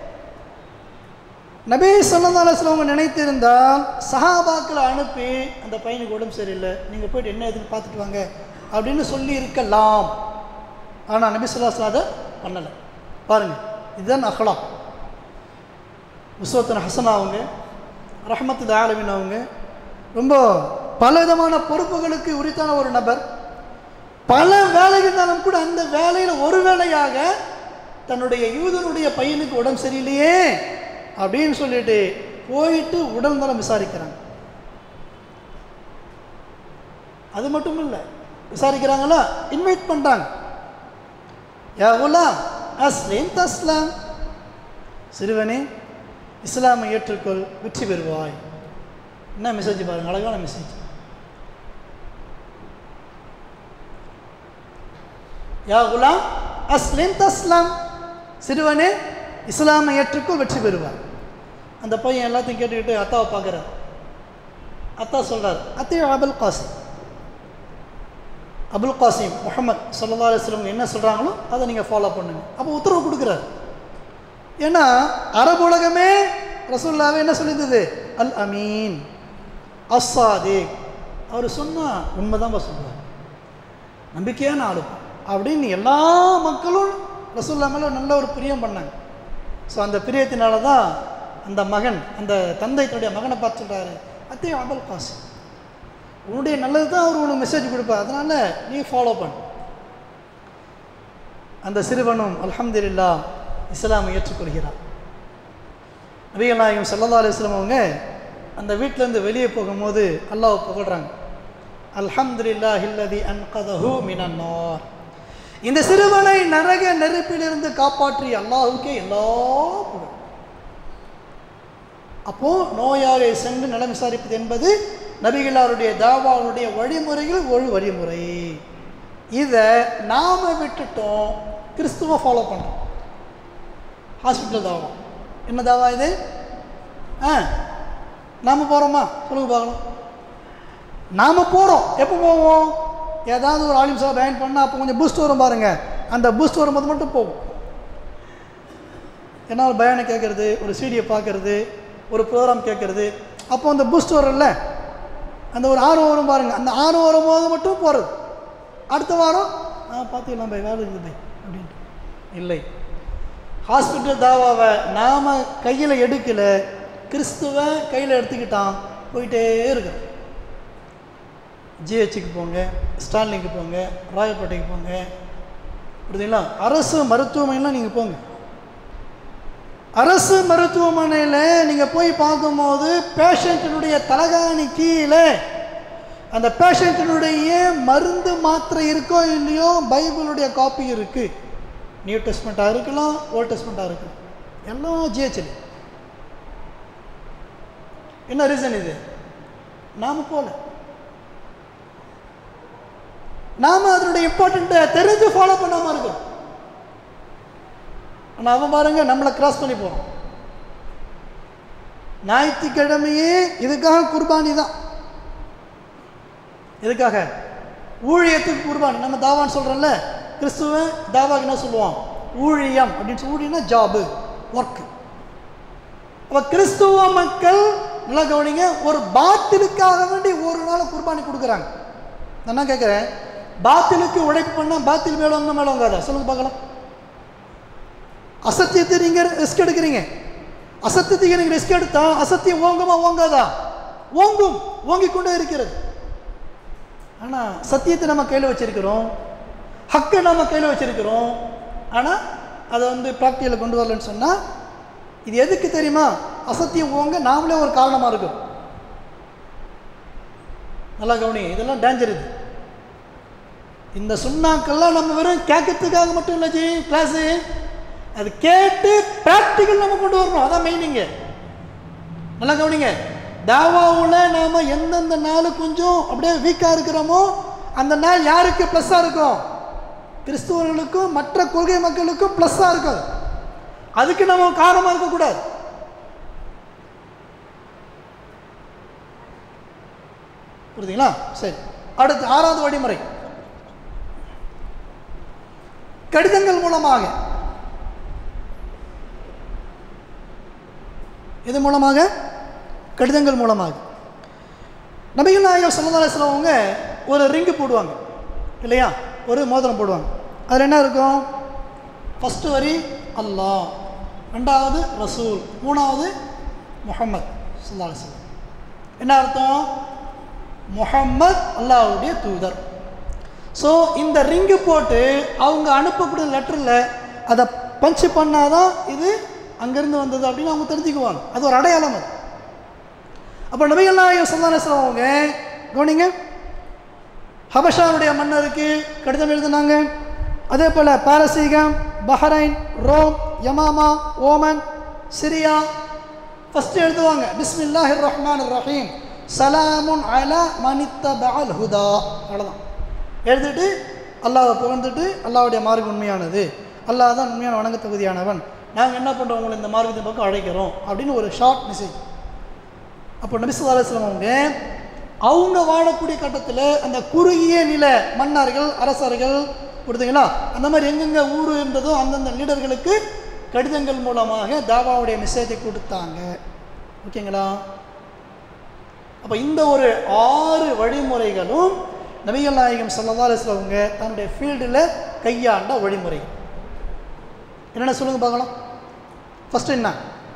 நபி சொல்லா அவங்க நினைத்திருந்தால் சஹாபாக்களை அனுப்பி அந்த பையனுக்கு உடம்பு சரியில்லை நீங்கள் போயிட்டு என்ன எதுன்னு பார்த்துட்டு வாங்க அப்படின்னு சொல்லி இருக்கலாம் ஆனால் நபி சொல்லா அதை பண்ணலை பாருங்கள் இதுதான் அஹ்லாம் உஸ்வத்தன் ஹசன் அவங்க ரஹமத்து ஆலமின் அவங்க ரொம்ப பலவிதமான பொறுப்புகளுக்கு உரித்தான ஒரு நபர் பல வேலைகள் இருந்தாலும் கூட அந்த வேலையில் ஒரு வேலையாக தன்னுடைய யூதனுடைய பையனுக்கு உடம்பு சரியில்லையே அப்படின்னு சொல்லிட்டு போயிட்டு உடல் நலம் விசாரிக்கிறாங்க அது மட்டும் இல்லை விசாரிக்கிறாங்களா இன்வைட் பண்ணுறாங்க யா குலாம் அஸ்லிம் தஸ்லாம் சிறுவனே இஸ்லாமை ஏற்றுக்கொள் வெற்றி பெறுவாய் என்ன மெசேஜ் பாருங்க அழகான மெசேஜ் யா குலாம் அஸ்லிம் தஸ்லாம் சிறுவனே இஸ்லாமை ஏற்றுக்கொள் வெற்றி பெறுவார் அந்த பையன் எல்லாத்தையும் கேட்டுக்கிட்டு அத்தாவை பார்க்குறார் அத்தா சொல்கிறார் அத்தே அபுல் காசிம் அபுல் காசிம் முகமது சல்லா அலுவலம் என்ன சொல்கிறாங்களோ அதை நீங்கள் ஃபாலோ பண்ணுங்க அப்போ உத்தரவு கொடுக்குறாரு ஏன்னா அரபு உலகமே ரசூல்லாவே என்ன சொல்லியிருந்தது அல் அமீன் அஸ்ஸாதே அவர் சொன்னால் உண்மைதான் சொல்லுவார் நம்பிக்கையான ஆளு அப்படின்னு எல்லா மக்களும் ரசூல்லா மேலே நல்ல ஒரு பிரியம் பண்ணாங்க ஸோ அந்த பிரியத்தினால தான் அந்த மகன் அந்த தந்தை தன்னுடைய மகனை பார்த்து சொல்கிறாரு அத்தே அபுல் காசிம் உன்னுடைய நல்லது தான் அவர் உனக்கு மெசேஜ் கொடுப்பார் அதனால் நீ ஃபாலோ பண்ணு அந்த சிறுவனும் அல்ஹம்துலில்லா இஸ்லாமை ஏற்றுக்கொள்கிறார் நபிகள் நாயகம் சல்லா அலுவலம் அவங்க அந்த வீட்டிலேருந்து வெளியே போகும்போது அல்லாஹ் புகழ்றாங்க அல்ஹம்துலில்லா ஹில்லதி அன்கதஹு மினன்னார் இந்த சிறுவனை நரக நெருப்பிலிருந்து காப்பாற்றி அல்லாஹுக்கே எல்லா புகழ் அப்போ நோயாளியை சென்று நலம் விசாரிப்பது என்பது நபிகளாருடைய தாவாவுடைய வழிமுறையில் ஒரு வழிமுறை இதை நாம் விட்டுட்டோம் கிறிஸ்துவ ஃபாலோ பண்ணுறோம் ஹாஸ்பிட்டல் தாவா என்ன தாவா இது ஆ நாம் போகிறோமா சொல்லுங்க பார்க்கலாம் நாம் போகிறோம் எப்போ போவோம் ஏதாவது ஒரு ஆலிம் சார் பயன் பண்ணால் அப்போ கொஞ்சம் பூஸ்ட் வரும் பாருங்கள் அந்த பூஸ்ட் வரும்போது மட்டும் போகும் என்னால் பயானை கேட்குறது ஒரு சீடியை பார்க்குறது ஒரு ப்ரோக்ராம் கேட்குறது அப்போ அந்த பூஸ்ட் வரும்ல அந்த ஒரு ஆர்வம் வரும் பாருங்கள் அந்த ஆர்வம் வரும்போது மட்டும் போகிறது அடுத்த வாரம் ஆ பார்த்துக்கலாம் பை வேலை இருக்குது பை அப்படின்ட்டு இல்லை ஹாஸ்பிட்டல் தாவாவை நாம் கையில் எடுக்கலை கிறிஸ்துவ கையில் எடுத்துக்கிட்டான் போயிட்டே இருக்கிறோம் ஜிஹெச்சுக்கு போங்க ஸ்டான்லிங்க்கு போங்க ராயப்பேட்டைக்கு போங்க புரியுதுங்களா அரசு மருத்துவமனைலாம் நீங்கள் போங்க அரசு மருத்துவமனையில் நீங்கள் போய் பார்க்கும்போது பேஷண்ட்டினுடைய தலகாணி கீழே அந்த பேஷண்ட்டினுடைய மருந்து மாத்திரை இருக்கோ இல்லையோ பைபிளுடைய காப்பி இருக்குது நியூ டெஸ்ட்மெண்ட்டாக இருக்கலாம் ஓல்ட் டெஸ்ட்மெண்ட்டாக இருக்கலாம் எல்லாம் ஜிஹெச்எல் என்ன ரீசன் இது நாம் போல நாம் அதனுடைய இம்பார்ட்டண்ட்டை தெரிஞ்சு ஃபாலோ பண்ணாமல் இருக்கோம் ஆனால் அவன் பாருங்க நம்மளை கிராஸ் பண்ணி போகிறான் ஞாயிற்றுக்கிழமையே இதுக்காக குர்பானி தான் எதுக்காக ஊழியத்துக்கு குர்பானி நம்ம தாவான்னு சொல்கிறோம்ல கிறிஸ்துவ தாவாக்கு என்ன சொல்லுவான் ஊழியம் அப்படின்னு சொல்லி ஊழியம்னா ஜாபு ஒர்க்கு அப்போ கிறிஸ்துவ மக்கள் நல்லா கவனிங்க ஒரு பாத்திலுக்காக வேண்டி ஒரு நாள் குர்பானி கொடுக்குறாங்க நான் என்ன கேட்குறேன் பாத்திலுக்கு உழைப்பு பண்ணால் பாத்தில் மேலவங்க மேலவங்காதா சொல்லுங்க பார்க்கலாம் அசத்தியத்தை நீங்கள் ரிஸ்க் எடுக்கிறீங்க அசத்தியத்துக்கு நீங்கள் ரிஸ்க் எடுத்தா அசத்தியம் ஓங்குமா ஓங்காதா ஓங்கும் ஓங்கிக் கொண்டே இருக்கிறது ஆனால் சத்தியத்தை நம்ம கையில் வச்சிருக்கிறோம் ஹக்கை நம்ம கையில் வச்சிருக்கிறோம் ஆனால் அதை வந்து ப்ராக்டிக்கலில் கொண்டு வரலன்னு சொன்னால் இது எதுக்கு தெரியுமா அசத்தியம் ஓங்க நாமளே ஒரு காரணமாக இருக்கும் நல்லா கவனி இதெல்லாம் டேஞ்சர் இது இந்த சுண்ணாக்கள்லாம் நம்ம வெறும் கேட்கறதுக்காக மட்டும் இல்லை ஜி கிளாஸு அது கேட்டு ப்ராக்டிக்கல் நம்ம கொண்டு வரணும் அதான் மெயினிங்க நல்லா கவனிங்க தாவாவில் நாம் எந்தெந்த நாள் கொஞ்சம் அப்படியே வீக்காக இருக்கிறோமோ அந்த நாள் யாருக்கு ப்ளஸ்ஸாக இருக்கும் கிறிஸ்துவர்களுக்கும் மற்ற கொள்கை மக்களுக்கும் ப்ளஸ்ஸாக இருக்கும் அதுக்கு நம்ம காரணமாக இருக்கக்கூடாது புரியுதுங்களா சரி அடுத்து ஆறாவது வழிமுறை கடிதங்கள் மூலமாக இது மூலமாக கடிதங்கள் மூலமாக நபிகள் நாயகம் சல்லா அலிஸ்லாமவங்க ஒரு ரிங்கு போடுவாங்க இல்லையா ஒரு மோதிரம் போடுவாங்க அதில் என்ன இருக்கும் ஃபஸ்ட்டு வரி அல்லாஹ் ரெண்டாவது ரசூல் மூணாவது முஹம்மத் சல்லா அலிஸ்லாம் என்ன அர்த்தம் முஹம்மத் அல்லாஹ்வுடைய தூதர் ஸோ இந்த ரிங்கு போட்டு அவங்க அனுப்பக்கூடிய லெட்டரில் அதை பஞ்சு பண்ணாதான் இது அங்கேருந்து வந்தது அப்படின்னு அவங்க தெரிஞ்சுக்குவாங்க அது ஒரு அடையாளம் அது அப்போ நபிகள் நாயகம் சல்லாஸ்லாம் அவங்க கவனிங்க ஹபஷாவுடைய மன்னருக்கு கடிதம் எழுதினாங்க அதே போல் பாரசீகம் பஹ்ரைன் ரோம் யமாமா ஓமன் சிரியா ஃபஸ்ட்டு எழுதுவாங்க பிஸ்மில்லாஹிர் ரஹ்மான் ரஹீம் சலாமுன் அலா மனித்த பஅல் ஹுதா அவ்வளோதான் எழுதிட்டு அல்லாஹ்வை புகழ்ந்துட்டு அல்லாஹ்வுடைய மார்க்கம் உண்மையானது அல்லாஹ் தான் உண்மையான வணங்க தகுதியானவன் நாங்கள் என்ன பண்ணுறோம் உங்களை இந்த மார்க்கத்தின் பக்கம் அழைக்கிறோம் அப்படின்னு ஒரு ஷார்ட் மெசேஜ் அப்போ நபிசுல்லா அலுவலம் அவங்க அவங்க வாழக்கூடிய கட்டத்தில் அந்த குறுகிய நில மன்னர்கள் அரசர்கள் கொடுத்தீங்களா அந்த மாதிரி எங்கெங்கே ஊர் இருந்ததோ அந்தந்த லீடர்களுக்கு கடிதங்கள் மூலமாக தாவாவுடைய மெசேஜை கொடுத்தாங்க ஓகேங்களா அப்போ இந்த ஒரு ஆறு வழிமுறைகளும் நபிகள் நாயகம் சல்லா அலுவலவங்க தன்னுடைய ஃபீல்டில் கையாண்ட வழிமுறைகள் என்னென்ன சொல்லுங்க பார்க்கலாம் ஃபஸ்ட்டு என்ன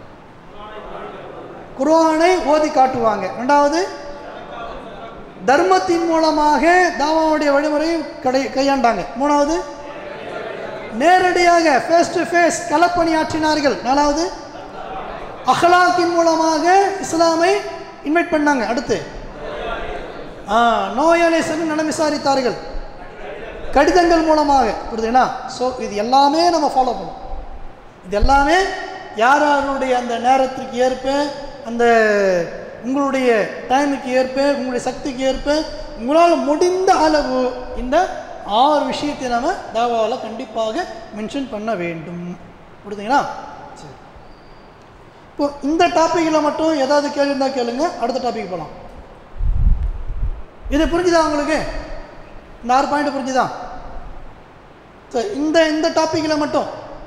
குர்ஆனை ஓதி காட்டுவாங்க ரெண்டாவது தர்மத்தின் மூலமாக தாவாவுடைய வழிமுறையை கடை கையாண்டாங்க மூணாவது நேரடியாக ஃபேஸ் டு ஃபேஸ் களப்பணியாற்றினார்கள் நாலாவது அஹ்லாக்கின் மூலமாக இஸ்லாமை இன்வைட் பண்ணாங்க அடுத்து ஆ நோயாளி சென்று நலம் விசாரித்தார்கள் கடிதங்கள் மூலமாக புரியுதுங்களா ஸோ இது எல்லாமே நம்ம ஃபாலோ பண்ணணும் இது எல்லாமே யார் யாருடைய அந்த நேரத்திற்கு ஏற்ப அந்த உங்களுடைய டைமுக்கு ஏற்ப உங்களுடைய சக்திக்கு ஏற்ப உங்களால் முடிந்த அளவு இந்த ஆறு விஷயத்தை நாம் தாவாவில் கண்டிப்பாக மென்ஷன் பண்ண வேண்டும் புரியுதுங்களா சரி இப்போ இந்த டாப்பிக்கில் மட்டும் ஏதாவது கேள்வி இருந்தால் கேளுங்க அடுத்த டாபிக் போகலாம் இது புரிஞ்சுதா உங்களுக்கு இந்த ஆறு பாயிண்ட் புரிஞ்சுதா சரி இந்த இந்த டாப்பிக்கில் மட்டும்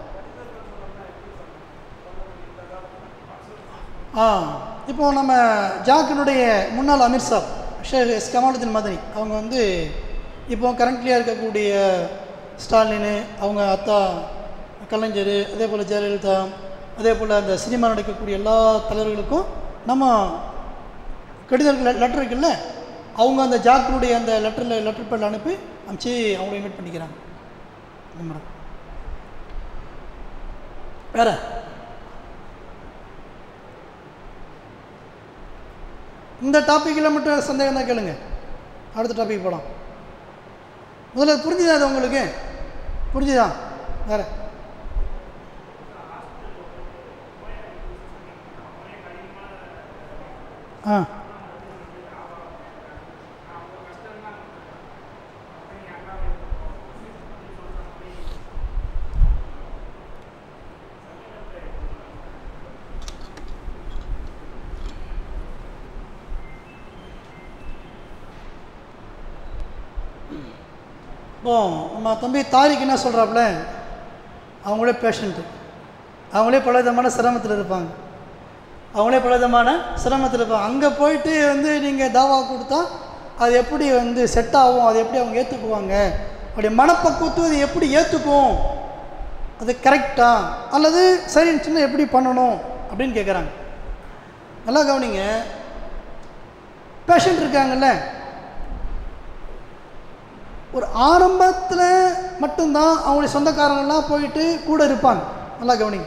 ஆ இப்போ நம்ம ஜாக்கினுடைய முன்னாள் அமீர் சாப் ஷேக் எஸ் கமாலுதீன் மதனி அவங்க வந்து இப்போ கரண்ட்லியாக இருக்கக்கூடிய ஸ்டாலின் அவங்க அத்தா கலைஞர் அதே போல் ஜெயலலிதா அதே போல் அந்த சினிமா நடிக்கக்கூடிய எல்லா தலைவர்களுக்கும் நம்ம கடிதங்கள் லெட்டர் இருக்குல்ல அவங்க அந்த ஜாக்கினுடைய அந்த லெட்டரில் லெட்டர் பேரில் அனுப்பி அனுப்பிச்சு அவங்கள இன்வைட் பண்ணிக்கிறாங்க இந்த மாதிரி. வேற இந்த டாப்பிக்கில் மட்டும் சந்தேகம் தான் கேளுங்க அடுத்த டாபிக் போகலாம் முதல்ல புரிஞ்சுதா அது உங்களுக்கு புரிஞ்சுதா வேற ஆ இப்போ நம்ம தம்பி தாரிக் என்ன சொல்கிறாப்புல அவங்களே பேஷண்ட்டு அவங்களே பல விதமான சிரமத்தில் இருப்பாங்க அவங்களே பல விதமான சிரமத்தில் இருப்பாங்க அங்கே போயிட்டு வந்து நீங்கள் தாவா கொடுத்தா அது எப்படி வந்து செட் ஆகும் அது எப்படி அவங்க ஏற்றுக்குவாங்க அப்படி மனப்பக்குவத்து அது எப்படி ஏற்றுக்கும் அது கரெக்டா அல்லது சரின்னு சொன்னால் எப்படி பண்ணணும் அப்படின்னு கேட்குறாங்க நல்லா கவனிங்க பேஷண்ட் இருக்காங்கல்ல ஒரு ஆரம்பத்தில் மட்டும்தான் அவங்களுடைய சொந்தக்காரங்கள்லாம் போயிட்டு கூட இருப்பாங்க நல்லா கவனிங்க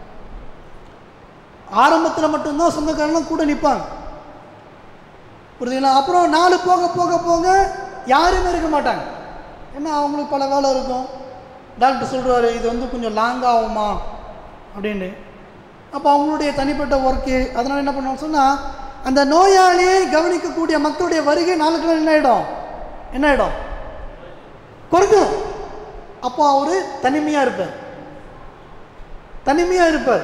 ஆரம்பத்தில் மட்டும்தான் சொந்தக்காரங்களாம் கூட நிற்பாங்க புரியுதுங்களா அப்புறம் நாலு போக போக போக யாருமே இருக்க மாட்டாங்க ஏன்னா அவங்களுக்கு பல வேலை இருக்கும் டாக்டர் சொல்கிறாரு இது வந்து கொஞ்சம் லாங் ஆகுமா அப்படின்னு அப்போ அவங்களுடைய தனிப்பட்ட ஒர்க்கு அதனால் என்ன பண்ணுவோம் சொன்னால் அந்த நோயாளியை கவனிக்கக்கூடிய மக்களுடைய வருகை நாளுக்கு நாள் என்ன ஆகிடும் என்ன ஆகிடும் குறைஞ்சிடும் அப்போ அவர் தனிமையாக இருப்பார் தனிமையாக இருப்பார்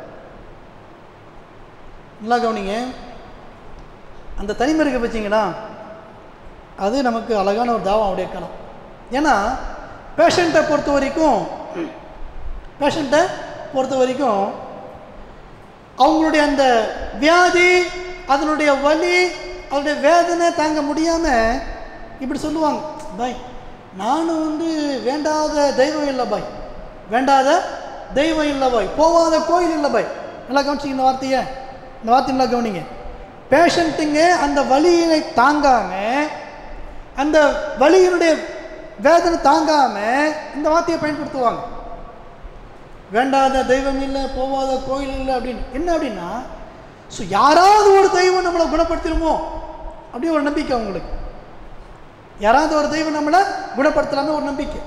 நல்லா கவனிங்க அந்த தனிமை இருக்க பார்த்தீங்களா அது நமக்கு அழகான ஒரு தாவம் அவருடைய களம் ஏன்னா பேஷண்ட்டை பொறுத்த வரைக்கும் பேஷண்ட்டை பொறுத்த வரைக்கும் அவங்களுடைய அந்த வியாதி அதனுடைய வலி அதனுடைய வேதனை தாங்க முடியாமல் இப்படி சொல்லுவாங்க பாய் நானும் வந்து வேண்டாத தெய்வம் இல்லை பாய் வேண்டாத தெய்வம் இல்லை பாய் போவாத கோயில் இல்லை பாய் நல்லா கவனிச்சிங்க இந்த வார்த்தையை இந்த வார்த்தை நல்லா கவனிங்க பேஷண்ட்டுங்க அந்த வலியினை தாங்காம அந்த வலியினுடைய வேதனை தாங்காம இந்த வார்த்தையை பயன்படுத்துவாங்க வேண்டாத தெய்வம் இல்லை போவாத கோயில் இல்லை அப்படின்னு என்ன அப்படின்னா ஸோ யாராவது ஒரு தெய்வம் நம்மளை குணப்படுத்திடுமோ அப்படி ஒரு நம்பிக்கை அவங்களுக்கு யாராவது ஒரு தெய்வம் நம்மளை குணப்படுத்தலாமே ஒரு நம்பிக்கை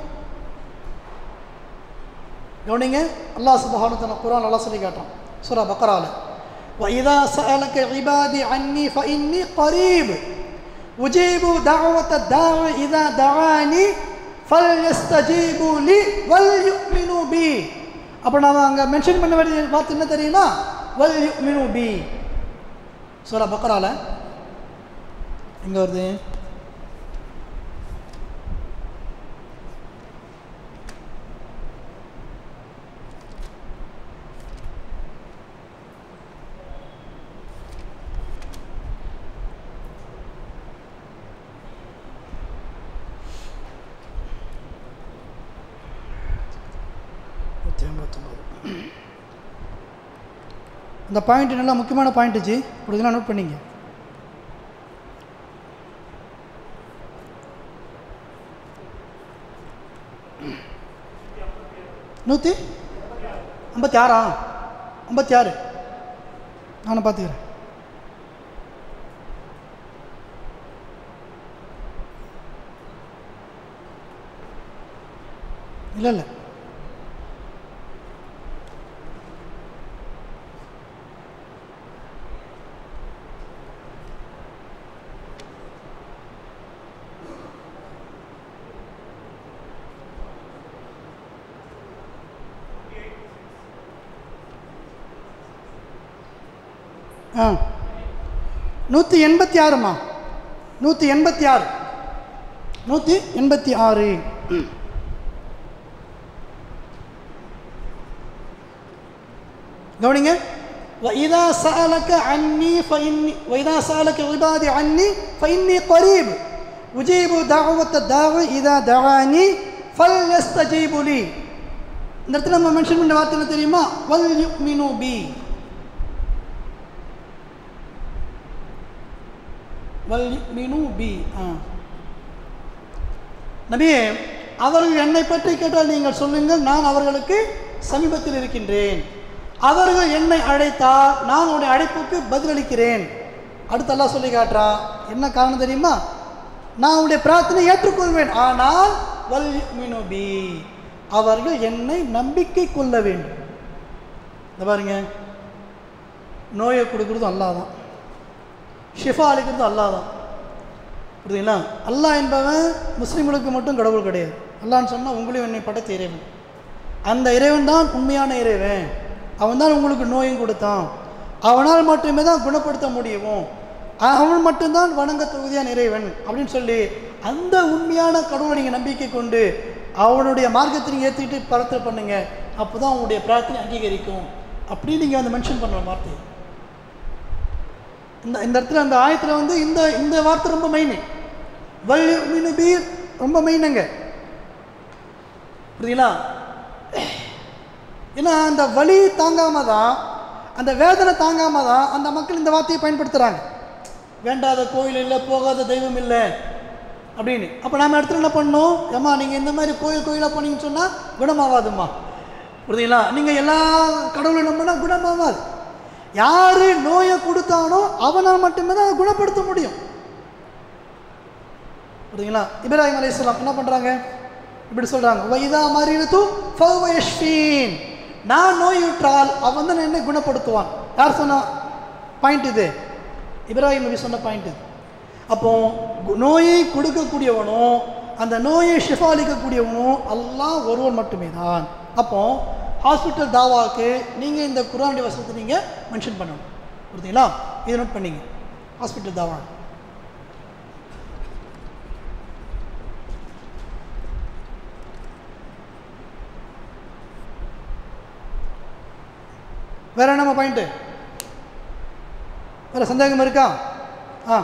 கவனிங்க அல்லாஹ் சுபஹானு குரான் நல்லா சொல்லி காட்டுறான் சூரா பக்கரால وإذا سألك عبادي عني فإني قريب أجيب دعوة الداع إذا دعاني فليستجيبوا لي وليؤمنوا بي அப்போ நான் அங்கே மென்ஷன் பண்ண வேண்டிய வார்த்தை என்ன தெரியுமா வல் யுமினு பி சூரா பக்கரால எங்கே வருது நூற்றி ஐம்பத்தொம்பது இந்த பாயிண்ட் நல்லா முக்கியமான பாயிண்ட் ஜி கொடுக்கலாம் நோட் பண்ணிங்க நூற்றி ஐம்பத்தி ஆறா ஐம்பத்தி ஆறு நானும் பார்த்துக்கிறேன் இல்லை இல்லை ஆ நூற்றி எண்பத்தி ஆறுமா நூற்றி எண்பத்தி ஆறு நூற்றி எண்பத்தி ஆறு கவனிங்க وإذا سألك عني فإني وإذا سألك عبادي عني فإني قريب أجيب دعوة الداع إذا دعاني فليستجيبوا لي இந்த இடத்துல நம்ம மென்ஷன் பண்ண வார்த்தை என்ன தெரியுமா வல் யுக்மினு பி வல் யுக்மினு பி ஆ நபியே அவர்கள் என்னை பற்றி கேட்டால் நீங்கள் சொல்லுங்கள் நான் அவர்களுக்கு சமீபத்தில் இருக்கின்றேன் அவர்கள் என்னை அழைத்தால் நான் உடைய அழைப்புக்கு பதிலளிக்கிறேன் அடுத்து அல்லாஹ் சொல்லி காட்டுறான் என்ன காரணம் தெரியுமா நான் உடைய பிரார்த்தனை ஏற்றுக்கொள்வேன் ஆனால் வல் யுக்மினு பி அவர்கள் என்னை நம்பிக்கை கொள்ள வேண்டும் இந்த பாருங்க நோயை கொடுக்குறதும் அல்லாஹ் தான் ஷிஃபா அளிக்கிறதும் அல்லாஹ் தான் புரியுதுங்களா அல்லாஹ் என்பவன் முஸ்லீம்களுக்கு மட்டும் கடவுள் கிடையாது அல்லான்னு சொன்னால் உங்களையும் என்னை படைத்த இறைவன் அந்த இறைவன் தான் உண்மையான இறைவன் அவன் தான் உங்களுக்கு நோயும் கொடுத்தான் அவனால் மட்டுமே தான் குணப்படுத்த முடியும் அவன் மட்டும்தான் வணங்க தகுதியான இறைவன் அப்படின்னு சொல்லி அந்த உண்மையான கடவுளை நீங்கள் நம்பிக்கை கொண்டு அவனுடைய மார்க்கத்தை நீங்கள் ஏற்றிட்டு பிரார்த்தனை பண்ணுங்க அப்போ தான் உங்களுடைய பிரார்த்தனை அங்கீகரிக்கும் அப்படின்னு நீங்கள் வந்து மென்ஷன் பண்ணுற வார்த்தை இந்த இந்த இடத்துல அந்த ஆயத்தில் வந்து இந்த இந்த வார்த்தை ரொம்ப மெயின் வல் மீன் பீர் ரொம்ப மெயினுங்க புரியுதுங்களா ஏன்னா அந்த வலி தாங்காம தான் அந்த வேதனை தாங்காம தான் அந்த மக்கள் இந்த வார்த்தையை பயன்படுத்துகிறாங்க வேண்டாத கோயில் இல்லை போகாத தெய்வம் இல்லை அப்படின்னு அப்போ நம்ம இடத்துல என்ன பண்ணணும் ஏம்மா நீங்கள் இந்த மாதிரி கோயில் கோயிலாக போனீங்கன்னு சொன்னால் குணமாகாதும்மா புரியுதுங்களா நீங்கள் எல்லா கடவுளும் நம்பினா குணமாகாது யார் நோயை கொடுத்தானோ அவனால் மட்டுமே தான் அதை குணப்படுத்த முடியும் புரியுதுங்களா இப்ராஹிம் அலையாம் என்ன பண்ணுறாங்க இப்படி சொல்கிறாங்க வைதா மறியது ஃபவயஷ்பீன் நான் நோயுற்றால் அவன் தான் என்னை குணப்படுத்துவான் யார் சொன்ன பாயிண்ட் இது இப்ராஹிம் நபி சொன்ன பாயிண்ட் இது அப்போ கு- நோயை கொடுக்கக்கூடியவனும் அந்த நோயை ஷிஃபா அளிக்கக்கூடியவனும் அல்லாஹ் ஒருவன் மட்டுமே தான் அப்போ ஹாஸ்பிட்டல் தாவாவுக்கு நீங்கள் இந்த குரானுடைய வசனத்தை நீங்கள் மென்ஷன் பண்ணணும் புரியுதுங்களா இதை நோட் பண்ணீங்க ஹாஸ்பிட்டல் தாவா வேற என்னம்மா பாயிண்ட்டு வேற சந்தேகம் இருக்கா ஆ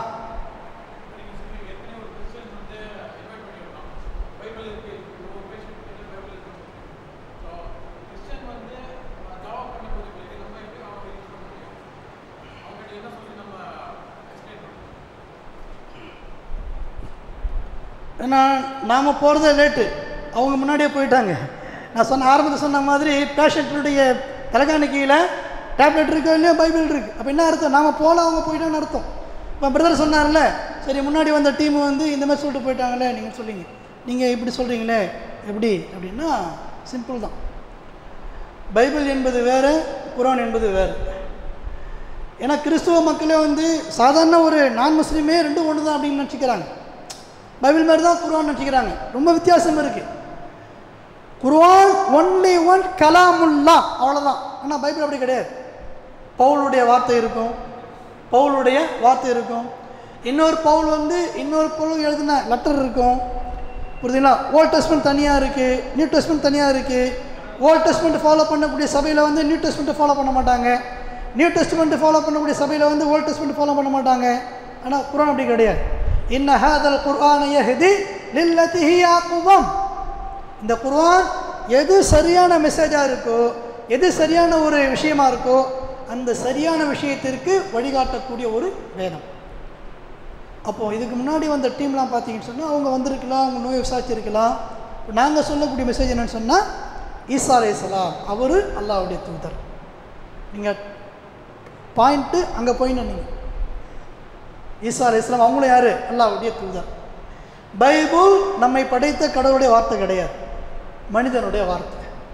ஏன்னா நாம் போகிறதே லேட்டு அவங்க முன்னாடியே போயிட்டாங்க நான் சொன்ன ஆரம்பத்தில் சொன்ன மாதிரி பேஷண்ட்டுடைய தலைகாணிக்கையில் டேப்லெட் இருக்கோ இல்லையோ பைபிள் இருக்குது அப்போ என்ன அர்த்தம் நாம் போகல அவங்க போயிட்டாங்கன்னு அர்த்தம் இப்போ பிரதர் சொன்னார்ல சரி முன்னாடி வந்த டீம் வந்து இந்த மாதிரி சொல்லிட்டு போயிட்டாங்களே நீங்கள் சொல்லிங்க நீங்கள் இப்படி சொல்கிறீங்களே எப்படி அப்படின்னா சிம்பிள் தான் பைபிள் என்பது வேறு குரான் என்பது வேறு ஏன்னா கிறிஸ்துவ மக்களே வந்து சாதாரண ஒரு நான் முஸ்லீமே ரெண்டும் ஒன்று தான் அப்படின்னு நினச்சிக்கிறாங்க பைபிள் மாதிரி தான் குர்ஆன் நினச்சிக்கிறாங்க ரொம்ப வித்தியாசம் இருக்குது குர்ஆன் ஒன்லி ஒன் கலாமுல்லா அவ்வளோதான் ஆனால் பைபிள் அப்படி கிடையாது பவுலுடைய வார்த்தை இருக்கும் பவுலுடைய வார்த்தை இருக்கும் இன்னொரு பவுல் வந்து இன்னொரு பவுல் எழுதின லெட்டர் இருக்கும் புரியுதுங்களா ஓல்ட் டெஸ்ட்மெண்ட் தனியாக இருக்குது நியூ டெஸ்ட்மெண்ட் தனியாக இருக்குது ஓல்ட் டெஸ்ட்மெண்ட் ஃபாலோ பண்ணக்கூடிய சபையில் வந்து நியூ டெஸ்ட்மெண்ட்டை ஃபாலோ பண்ண மாட்டாங்க நியூ டெஸ்ட்மெண்ட் ஃபாலோ பண்ணக்கூடிய சபையில் வந்து ஓல்ட் டெஸ்ட்மெண்ட் ஃபாலோ பண்ண மாட்டாங்க ஆனால் குரான் அப்படி கிடையாது இன்ன ஹாதல் குர்ஆன யஹ்தி லில்லதி ஹிய அக்வம் இந்த குர்ஆன் எது சரியான மெசேஜாக இருக்கோ எது சரியான ஒரு விஷயமா இருக்கோ அந்த சரியான விஷயத்திற்கு வழிகாட்டக்கூடிய ஒரு வேதம் அப்போது இதுக்கு முன்னாடி வந்த டீம்லாம் பார்த்தீங்கன்னு சொன்னால் அவங்க வந்திருக்கலாம் அவங்க நோயை விசாரிச்சிருக்கலாம் நாங்கள் சொல்லக்கூடிய மெசேஜ் என்னன்னு சொன்னால் ஈசா அலைஹிஸ்ஸலாம் அவர் அல்லாஹ்வுடைய தூதர் நீங்கள் பாயிண்ட்டு அங்கே போயின்னு நீங்கள் ஈசா அலைஹிஸ்ஸலாம் அவங்களும் யார் அல்லாஹ்வுடைய தூதர் பைபிள் நம்மை படைத்த கடவுளுடைய வார்த்தை கிடையாது மனிதனுடைய வார்த்தை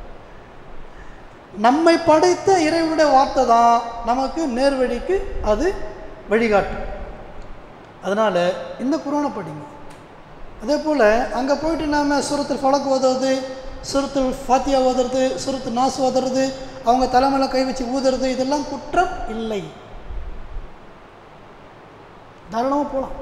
நம்மை படைத்த இறைவனுடைய வார்த்தை தான் நமக்கு நேர்வழிக்கு அது வழிகாட்டும் அதனால் இந்த குரானை படிங்க அதே போல் அங்கே போயிட்டு நாம் சுரத்தில் ஃபலக் ஓதுறது சுரத்தில் ஃபாத்தியா ஓதுறது சுரத்து நாஸ் ஓதுறது அவங்க தலைமையில் கை வச்சு ஊதுறது இதெல்லாம் குற்றம் இல்லை தாராளமாக போகலாம்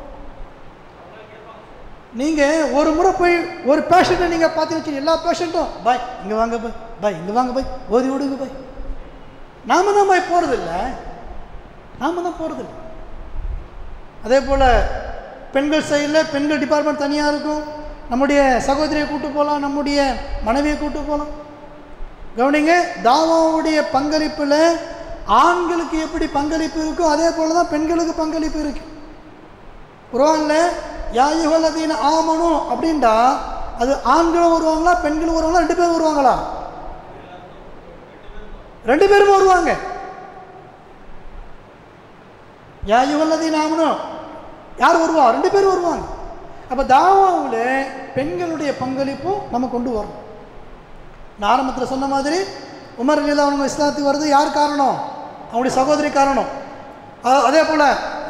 நீங்கள் ஒரு முறை போய் ஒரு பேஷண்ட்டை நீங்கள் பார்த்து வச்சு எல்லா பேஷண்ட்டும் பாய் இங்கே வாங்க பாய் பாய் இங்கே வாங்க பாய் ஓதி விடுங்க பாய் நாம தான் பாய் போகிறதில்ல நாம தான் போகிறதில்ல அதே போல் பெண்கள் சைடில் பெண்கள் டிபார்ட்மெண்ட் தனியாக இருக்கும் நம்முடைய சகோதரியை கூட்டு போகலாம் நம்முடைய மனைவியை கூட்டு போகலாம் கவனிங்க தாவாவுடைய பங்களிப்பில் ஆண்களுக்கு எப்படி பங்களிப்பு இருக்கோ அதே போல் தான் பெண்களுக்கு பங்களிப்பு இருக்கு குரானில் யாயுகலதீன ஆமனும் அப்படின்டா அது ஆண்களும் வருவாங்களா பெண்களும் வருவாங்களா ரெண்டு பேரும் வருவாங்களா ரெண்டு பேரும் வருவாங்க யாயுகல்லதீன் ஆமனும் யார் வருவா ரெண்டு பேரும் வருவாங்க அப்போ தாவாவில் பெண்களுடைய பங்களிப்பும் நம்ம கொண்டு வரணும் நான் ஆரம்பத்தில் சொன்ன மாதிரி உமர் அலிலா அவங்க இஸ்லாத்துக்கு வர்றது யார் காரணம் அவங்களுடைய சகோதரி காரணம் அ- அதே போல்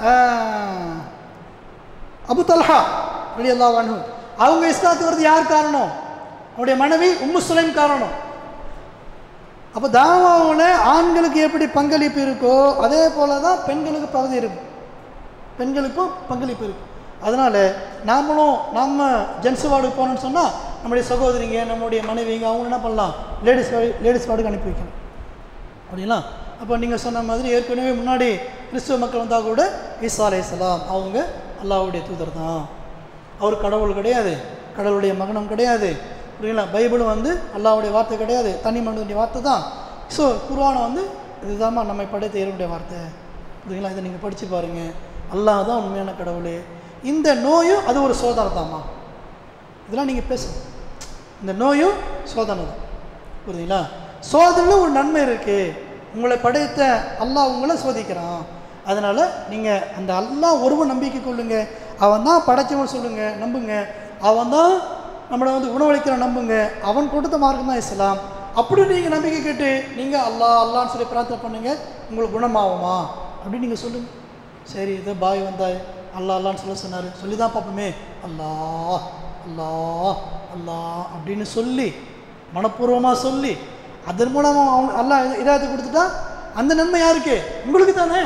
அபு தல்ஹா அலி அல்லா அவங்க இஸ்லாத்துக்கு வர்றது யார் காரணம் அவருடைய மனைவி உம்மு சுலைம் காரணம் அப்போ தாவாவில் ஆண்களுக்கு எப்படி பங்களிப்பு இருக்கோ அதே போல தான் பெண்களுக்கு பகுதி இருக்கும் பெண்களுக்கும் பங்களிப்பு இருக்கு அதனால் நாமளும் நம்ம ஜென்ஸ் வார்டுக்கு போனோம்னு சொன்னால் நம்முடைய சகோதரிங்க நம்முடைய மனைவிங்க அவங்க என்ன பண்ணலாம் லேடிஸ் லேடிஸ் வார்டுக்கு அனுப்பி வைக்கணும் அப்படிங்களா அப்போ நீங்கள் சொன்ன மாதிரி ஏற்கனவே முன்னாடி கிறிஸ்துவ மக்கள் வந்தால் கூட ஈசா அலைஹிஸ்ஸலாம் அவங்க அல்லாஹ்வுடைய தூதர் தான் அவர் கடவுள் கிடையாது கடவுளுடைய மகனும் கிடையாது புரியுங்களா பைபிளும் வந்து அல்லாஹ்வுடைய வார்த்தை கிடையாது தனி மனிதனுடைய வார்த்தை தான் ஸோ குர்ஆனை வந்து இதுதாம்மா நம்மை படைத்த இறைவனுடைய வார்த்தை புரியுங்களா இதை நீங்கள் படித்து பாருங்கள் அல்லாஹ் தான் உண்மையான கடவுள் இந்த நோயும் அது ஒரு சோதனை தாம்மா இதெல்லாம் நீங்கள் பேசணும் இந்த நோயும் சோதனை தான் புரியுதுங்களா சோதனையில் ஒரு நன்மை இருக்குது உங்களை படைத்த அல்லாஹ் உங்களை சோதிக்கிறான் அதனால் நீங்கள் அந்த அல்லாஹ் ஒருவன் நம்பிக்கை கொள்ளுங்க அவன் தான் படைச்சவன் சொல்லுங்க நம்புங்க அவன் தான் நம்மளை வந்து உணவளிக்கிறான் நம்புங்க அவன் கொடுத்த மார்க்கம் தான் இஸ்லாம் அப்படி நீங்கள் நம்பிக்கை கேட்டு நீங்கள் அல்லாஹ் அல்லான்னு சொல்லி பிரார்த்தனை பண்ணுங்க உங்களுக்கு குணமாகுமா அப்படின்னு நீங்கள் சொல்லுங்கள் சரி இது பாய் வந்தாய் அல்லாஹ் அல்லான்னு சொல்ல சொன்னார் சொல்லி தான் பார்ப்போமே அல்லாஹ் அல்லாஹ் அல்லாஹ் அப்படின்னு சொல்லி மனப்பூர்வமாக சொல்லி அதன் மூலமாக அவங்க அல்லாஹ் இதாயத்தை கொடுத்துட்டா அந்த நன்மை யாருக்கு உங்களுக்கு தானே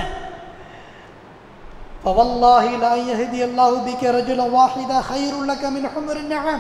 فوالله لا يهدي الله بك رجلا واحدا خير لك من حمر النعم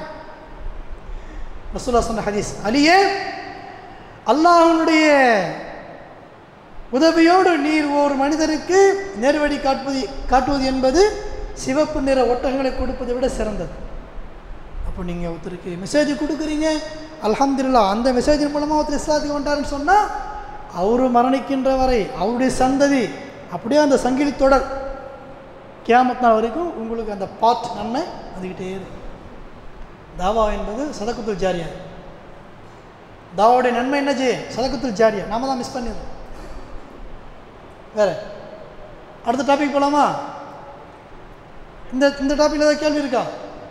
ரசூலா சொன்ன ஹதீஸ் அலியே அல்லாஹ்வுடைய உதவியோடு நீர் ஒரு மனிதருக்கு நேர்வழி காட்டுவது காட்டுவது என்பது சிவப்பு நிற ஒட்டகங்களை கொடுப்பதை விட சிறந்தது அப்போ நீங்கள் ஒருத்தருக்கு மெசேஜ் கொடுக்குறீங்க அல்ஹம்துலில்லாஹ் அந்த மெசேஜின் மூலமாக ஒருத்தர் இஸ்லாத்துக்கு வந்துட்டாருன்னு சொன்னால் அவர் மரணிக்கின்ற வரை அவருடைய சந்ததி அப்படியே அந்த சங்கிலி தொடர் கியாமத் நாள் வரைக்கும் உங்களுக்கு அந்த பாட் நன்மை வந்துக்கிட்டே இருக்கும் தாவா என்பது சதக்குத்துல் ஜாரியா தாவாவுடைய நன்மை என்னச்சு சதக்குத்துல் ஜாரியா நாம தான் மிஸ் பண்ணிடுறோம் வேற அடுத்த டாபிக் போகலாமா இந்த இந்த டாப்பிக்கில் ஏதாவது கேள்வி இருக்கா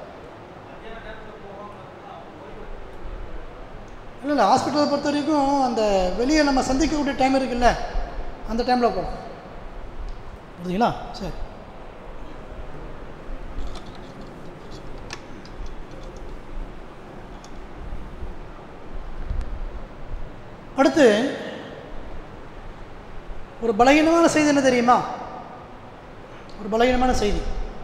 இல்லை இல்லை ஹாஸ்பிட்டலை பொறுத்த வரைக்கும் அந்த வெளியே நம்ம சந்திக்கக்கூடிய டைம் இருக்குல்ல அந்த டைமில் போகலாம் புரியுதுங்களா சரி அடுத்து ஒரு பலகீனமான செய்தி என்ன தெரியுமா ஒரு பலகீனமான செய்தி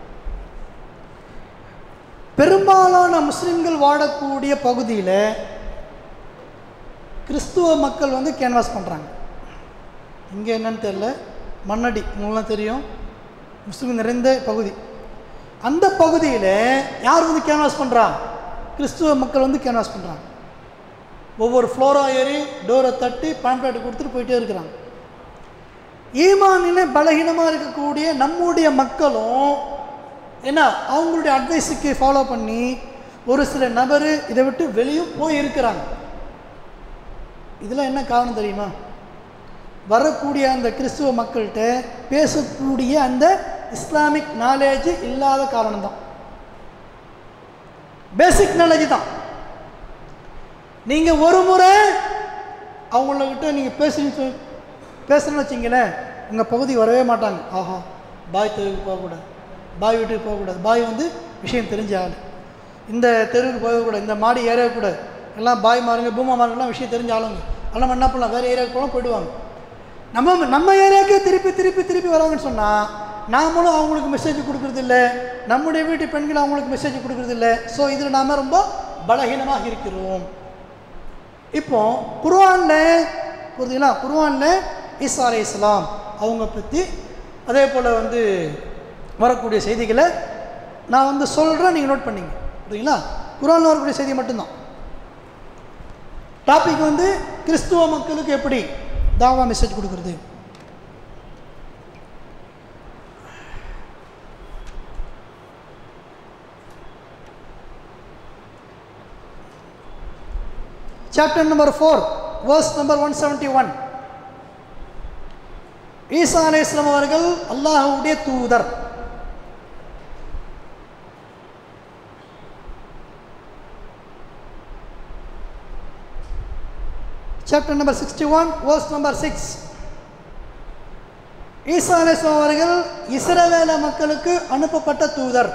பெரும்பாலான முஸ்லிம்கள் வாழக்கூடிய பகுதியில் கிறிஸ்துவ மக்கள் வந்து கேன்வாஸ் பண்ணுறாங்க இங்கே என்னன்னு தெரில மண்ணடி உங்களுக்குலாம் தெரியும் முஸ்லீம் நிறைந்த பகுதி அந்த பகுதியில் யார் வந்து கேன்வாஸ் பண்ணுறா கிறிஸ்துவ மக்கள் வந்து கேன்வாஸ் பண்ணுறாங்க ஒவ்வொரு ஃப்ளோரா ஏறி டோரை தட்டி பாம்ப்ளேட் கொடுத்துட்டு போயிட்டே இருக்கிறாங்க ஈமானிலே பலகீனமாக இருக்கக்கூடிய நம்முடைய மக்களும் என்ன அவங்களுடைய அட்வைஸுக்கு ஃபாலோ பண்ணி ஒரு சில நபர் இதை விட்டு வெளியும் போய் இருக்கிறாங்க இதில் என்ன காரணம் தெரியுமா வரக்கூடிய அந்த கிறிஸ்துவ மக்கள்கிட்ட பேசக்கூடிய அந்த இஸ்லாமிக் நாலேஜ் இல்லாத காரணம் தான் பேசிக் நாலேஜ் தான் நீங்கள் ஒரு முறை அவங்கள்கிட்ட நீங்கள் பேசுன்னு பேசுகிறேன்னு வச்சிங்களேன் உங்கள் பகுதி வரவே மாட்டாங்க ஆஹா பாய் தெருவுக்கு போகக்கூடாது பாய் வீட்டுக்கு போகக்கூடாது பாய் வந்து விஷயம் தெரிஞ்ச ஆள் இந்த தெருவுக்கு போகக்கூடாது இந்த மாடி ஏறக்கூடாது எல்லாம் பாய் மாருங்க பூமா மாருங்கெல்லாம் விஷயம் தெரிஞ்ச ஆளுங்க எல்லாம் நம்ம என்ன பண்ணலாம் வேறு ஏரியாவுக்கு போகலாம் போயிடுவாங்க நம்ம நம்ம ஏரியாவுக்கே திருப்பி திருப்பி திருப்பி வராங்கன்னு சொன்னால் நாமளும் அவங்களுக்கு மெசேஜ் கொடுக்குறதில்ல நம்முடைய வீட்டு பெண்கள் அவங்களுக்கு மெசேஜ் கொடுக்குறதில்ல ஸோ இதில் நாம் ரொம்ப பலகீனமாக இருக்கிறோம் இப்போ குர்ஆனில் புரியுதுங்களா குர்ஆனில் ஈசா அலை இஸ்லாம் அவங்க பற்றி அதே போல் வந்து வரக்கூடிய செய்திகளை நான் வந்து சொல்கிறேன் நீங்கள் நோட் பண்ணிங்க புரியுங்களா குர்ஆனில் வரக்கூடிய செய்தி மட்டும்தான் டாபிக் வந்து கிறிஸ்துவ மக்களுக்கு எப்படி தாவா மெசேஜ் கொடுக்குறது chapter number four verse number one seventy one ஈசா அலை இஸ்லாம் அவர்கள் அல்லாஹுடைய தூதர் chapter number sixty one verse number six ஈசா அலை இஸ்லாம் அவர்கள் இஸ்ரவேல மக்களுக்கு அனுப்பப்பட்ட தூதர்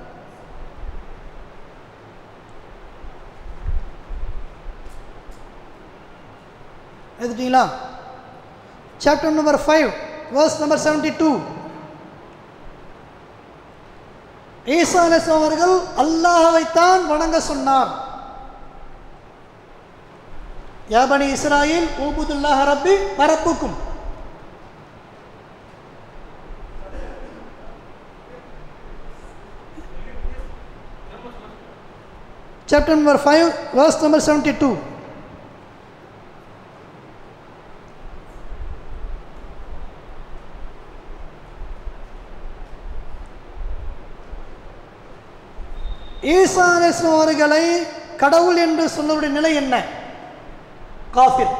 எழுதிட்டீங்களா chapter number five verse number seventy two ஈசா அலிஸ்லாம் அவர்கள் அல்லாஹ்வைத்தான் வணங்க சொன்னார் யாபனி இஸ்ராயில் ஊபுதுல்லாஹ் ரப்பி பரப்புக்கும் chapter number five verse number seventy two ஈசா அலிஸ்லாம் அவர்களை கடவுள் என்று சொல்லக்கூடிய நிலை என்ன காஃபிர்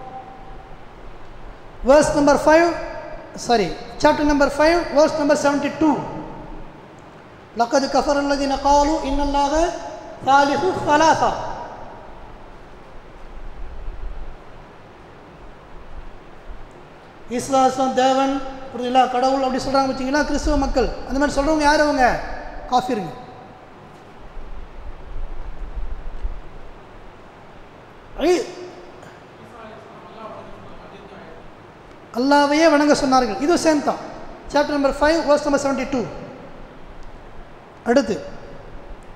verse number five sorry chapter number five verse number seventy two லக்கது கஃபர் அல்லதின காலு இன்னல்லாக தாலிஹு ஃபலாசா ஈஸ்வா இஸ்லாம் தேவன் புரியுதுங்களா கடவுள் அப்படி சொல்கிறாங்க பார்த்தீங்களா கிறிஸ்துவ மக்கள் அந்த மாதிரி சொல்கிறவங்க யார் அவங்க காஃபிருங்க அல்லாவையே வணங்க சொன்னார்கள் இது சேம் தான் chapter number five verse number seventy two அடுத்து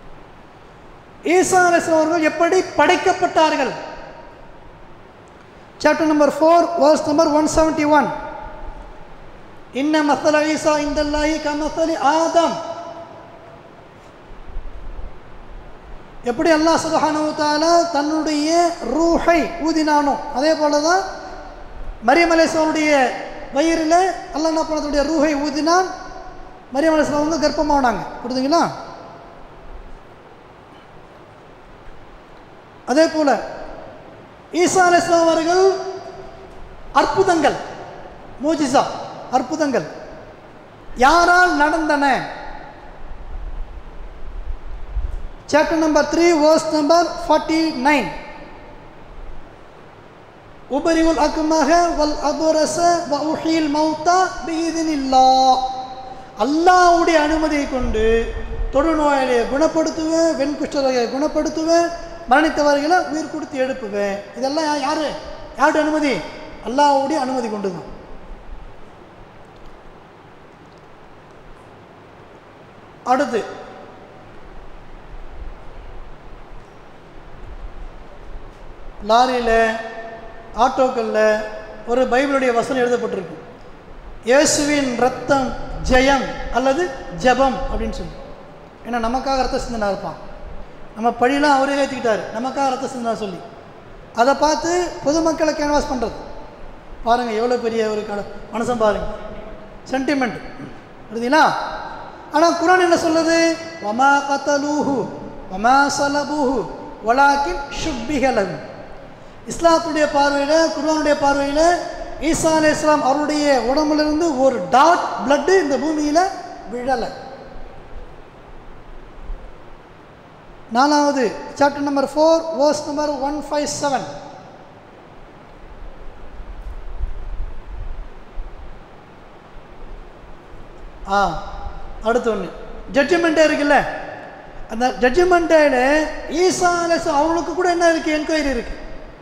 ஈசா அலிஸ்லாம் அவர்கள் எப்படி படைக்கப்பட்டார்கள் chapter number four verse number one seventy one இன்ன மசல ஈசா இந்தல்லாஹி கமசலி ஆதம் எப்படி அல்லாஹ் சுபஹானஹு தஆலா தன்னுடைய ரூஹை ஊதினானோ அதே போல தான் மரியம் அலைஹிஸ்ஸலாமுடைய வயிறில் அல்லாஹ் என்ன பண்ணதுடைய ரூஹை ஊதினான் மரியம் அலைஹிஸ்ஸலாம் வந்து கர்ப்பமானாங்க புரியுதுங்களா அதே போல ஈசா அலைஹிஸ்ஸலாம் அவர்கள் அற்புதங்கள் மூஜிசா அற்புதங்கள் யாரால் நடந்தன chapter number three verse number forty nine உபரிவுல் அக்மக வல் அபுரச வ உஹீல் மௌத்தா பீதினில்லா அல்லாவுடைய அனுமதியை கொண்டு தொழுநோயாளியை குணப்படுத்துவேன் வெண்குஷ்டரோகியை குணப்படுத்துவேன் மரணித்தவர்களை உயிர் கொடுத்து எழுப்புவேன் இதெல்லாம் யா- யாரு யாருடைய அனுமதி அல்லாவுடைய அனுமதி கொண்டு தான் அடுத்து லாரியில் ஆட்டோக்களில் ஒரு பைபிளுடைய வசனம் எழுதப்பட்டிருக்கு இயேசுவின் ரத்தம் ஜெயம் அல்லது ஜெபம் அப்படின்னு சொல்லி ஏன்னா நமக்காக ரத்த சிந்தனா இருப்பான் நம்ம பழியெல்லாம் அவரே ஏற்றிக்கிட்டாரு நமக்காக ரத்த சிந்தனா சொல்லி அதை பார்த்து பொதுமக்களை கேன்வாஸ் பண்ணுறது பாருங்கள் எவ்வளோ பெரிய ஒரு கட மனசம் பாருங்கள் சென்டிமெண்ட் புரியுதுங்களா ஆனால் குரான் என்ன சொல்லுது வமா கத்தலூஹு வமா சலபூஹு வலாக்கின் ஷுப்பிகலகு இஸ்லாத்துடைய பார்வையில் குர்ஆனுடைய பார்வையில் ஈசா அலை இஸ்லாம் அவருடைய உடம்புலேருந்து ஒரு டாட் பிளட்டு இந்த பூமியில் விழலை நாலாவது chapter number four verse number one five seven ஆ அடுத்து ஒன்று ஜட்ஜ்மெண்ட்டே இருக்குல்ல அந்த ஜட்ஜ்மெண்ட்டில் ஈசா அலைஹிஸ்ஸலாம் அவங்களுக்கு கூட என்ன இருக்குது என்கொயரி இருக்குது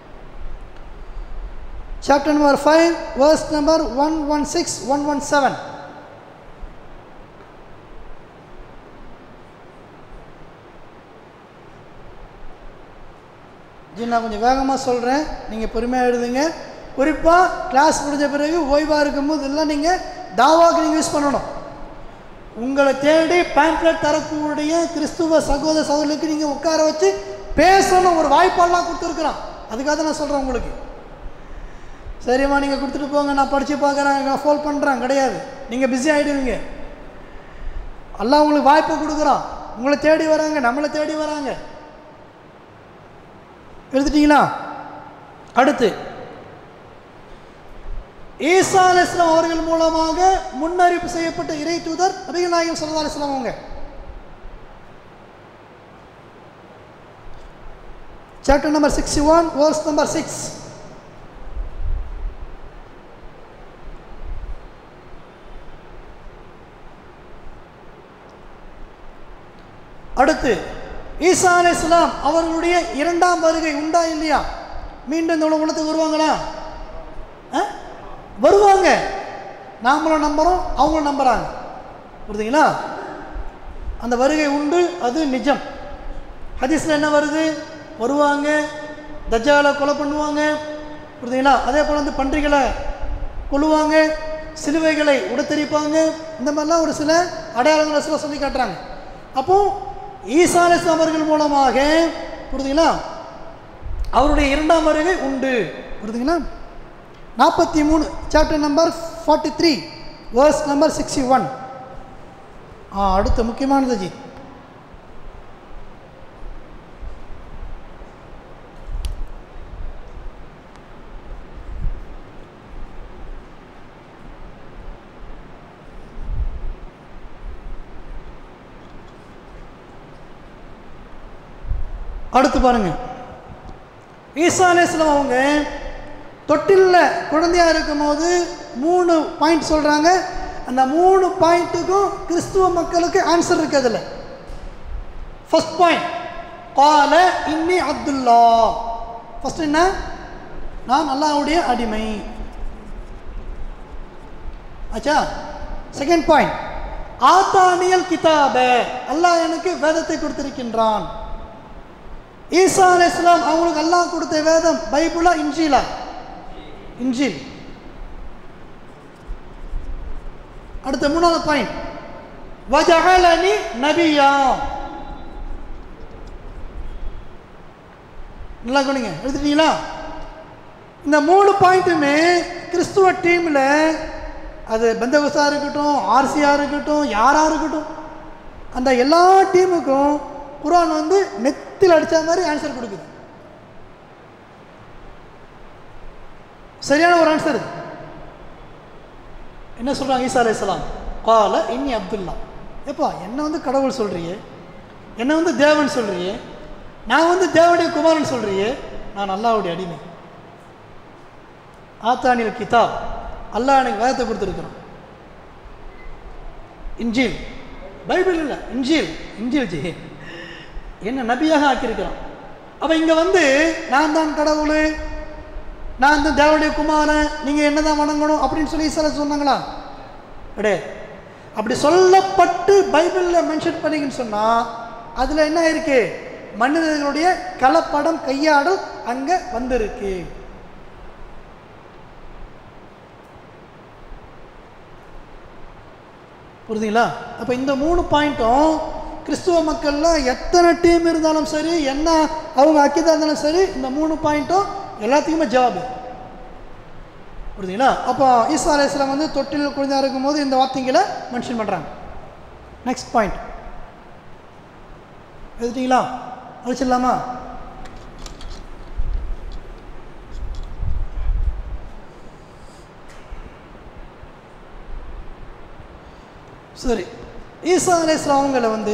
chapter number five verse number one one six one one seven ஜி நான் கொஞ்சம் வேகமாக சொல்கிறேன் நீங்கள் பொறுமையாக எழுதுங்க குறிப்பாக கிளாஸ் முடிஞ்ச பிறகு ஓய்வாக இருக்கும்போது எல்லாம் நீங்கள் தாவாக்கு நீங்கள் யூஸ் பண்ணணும் உங்களை தேடி பேம்ப்ளெட் தரக்கூடிய கிறிஸ்துவ சகோதர சகோதரர்களுக்கு நீங்கள் உட்கார வச்சு பேசணும் ஒரு வாய்ப்பெல்லாம் கொடுத்துருக்குறான் அதுக்காக தான் நான் சொல்கிறேன் உங்களுக்கு சரிம்மா நீங்கள் கொடுத்துட்டு போங்க நான் படித்து பார்க்குறேன் நான் ஃபோல் பண்ணுறேன் கிடையாது நீங்கள் பிஸி ஆகிடுவீங்க எல்லாம் உங்களுக்கு வாய்ப்பு கொடுக்குறான் உங்களை தேடி வராங்க நம்மளை தேடி வராங்க எழுதிட்டீங்களா அடுத்து ஈசா அலிஸ்லாம் அவர்கள் மூலமாக முன்னறிவிப்பு செய்யப்பட்ட இறை தூதர் நபிகள் நாயகம் சல்லா அலிஸ்லாம் அவங்க chapter number sixty one verse number six அடுத்து ஈசா அலைஹிஸ்ஸலாம் அவர்களுடைய இரண்டாம் வருகை உண்டா இல்லையா மீண்டும் இந்த உலக- உலகத்துக்கு வருவாங்களா ஆ? வருவாங்க நாமளும் நம்புகிறோம் அவங்களும் நம்புகிறாங்க புரியுதுங்களா அந்த வருகை உண்டு அது நிஜம் ஹதீஸில் என்ன வருது வருவாங்க தஜ்ஜாலை கொலை பண்ணுவாங்க புரியுதுங்களா அதே போல் வந்து பன்றிகளை கொல்லுவாங்க சிலுவைகளை உடத்தெரிப்பாங்க இந்த மாதிரிலாம் ஒரு சில அடையாளங்களை சில சொல்லி காட்டுறாங்க அப்போ ஈசா அலைஹிஸ்ஸலாம் அவர்கள் மூலமாக புரியுதுங்களா அவருடைய இரண்டாம் வருகை உண்டு புரியுதுங்களா நாற்பத்தி மூணு chapter number forty three verse number sixty one ஆ அடுத்த முக்கியமானது ஜி அடுத்து பாருங்க ஈசா அலைஹிஸ்ஸலாம் அவங்க தொட்டிலில் குழந்தையா இருக்கும்போது மூணு பாயிண்ட் சொல்கிறாங்க அந்த மூணு பாயிண்ட்டுக்கும் கிறிஸ்துவ மக்களுக்கு ஆன்சர் இருக்கு அதில் ஃபர்ஸ்ட் பாயிண்ட் கால இன்னி அப்துல்லா ஃபர்ஸ்ட் என்ன நான் அல்லாஹ்வுடைய அடிமை ஆச்சா செகண்ட் பாயிண்ட் ஆத்தானியல் கிதாப அல்லாஹ் எனக்கு வேதத்தை கொடுத்திருக்கின்றான் ஈசா அலைஹிஸ்ஸலாம் அவங்களுக்கு அல்லாஹ் கொடுத்த வேதம் பைபிளா இன்ஜீலா இன்ஜில் அடுத்த மூணாவது பாயிண்ட் வஜஹலனி நபியா நல்லா கவனிங்க எடுத்துட்டீங்களா இந்த மூணு பாயிண்ட்டுமே கிறிஸ்துவ டீமில் அது பெந்தகுசா இருக்கட்டும் ஆர்சியாக இருக்கட்டும் யாராக இருக்கட்டும் அந்த எல்லா டீமுக்கும் குரான் வந்து நெத்தில் அடித்த மாதிரி ஆன்சர் கொடுக்குது சரியான ஒரு ஆன்சர் இது என்ன சொல்கிறாங்க ஈசா அலையாம் கால இன்னி அப்துல்லா எப்பா என்ன வந்து கடவுள் சொல்கிறியே என்ன வந்து தேவன் சொல்கிறியே நான் வந்து தேவனுடைய குமாரன் சொல்கிறியே நான் அல்லாவுடைய அடிமை ஆத்தானில் கிதாப் அல்லாஹ் எனக்கு வேதத்தை கொடுத்துருக்குறான் இன்ஜீல் பைபிள் இல்லை இன்ஜீல் இன்ஜீல் ஜி என்ன நபியாக ஆக்கியிருக்கிறான் அப்போ இங்கே வந்து நான் தான் கடவுள் நான் தான் தேவனுடைய குமாரன் நீங்கள் என்ன தான் வணங்கணும் அப்படின்னு சொல்லி சில சொன்னாங்களா கிடையாது அப்படி சொல்லப்பட்டு பைபிளில் மென்ஷன் பண்ணிங்கன்னு சொன்னால் அதில் என்ன இருக்கு மனிதர்களுடைய கலப்படம் கையாடல் அங்கே வந்திருக்கு புரியுதுங்களா அப்போ இந்த மூணு பாயிண்ட்டும் கிறிஸ்துவ மக்களில் எத்தனை டீம் இருந்தாலும் சரி என்ன அவங்க அக்கிதா இருந்தாலும் சரி இந்த மூணு பாயிண்ட்டும் எல்லாத்துக்குமே ஜவாபு புரியுதுங்களா அப்போ ஈசா அலையாம் வந்து தொட்டில் குழந்தையாக இருக்கும்போது இந்த வார்த்தைங்களை மென்ஷன் பண்ணுறாங்க நெக்ஸ்ட் பாயிண்ட் எழுதிட்டீங்களா அழிச்சிடலாமா சரி ஈசா அலையாம் அவங்கள வந்து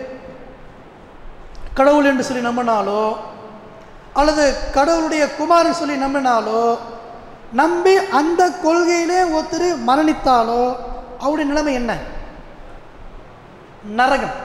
கடவுள் என்று சொல்லி நம்பினாலோ அல்லது கடவுளுடைய குமாரன் சொல்லி நம்பினாலோ நம்பி அந்த கொள்கையிலே ஒருத்தர் மரணித்தாலோ அவருடைய நிலைமை என்ன நரகம்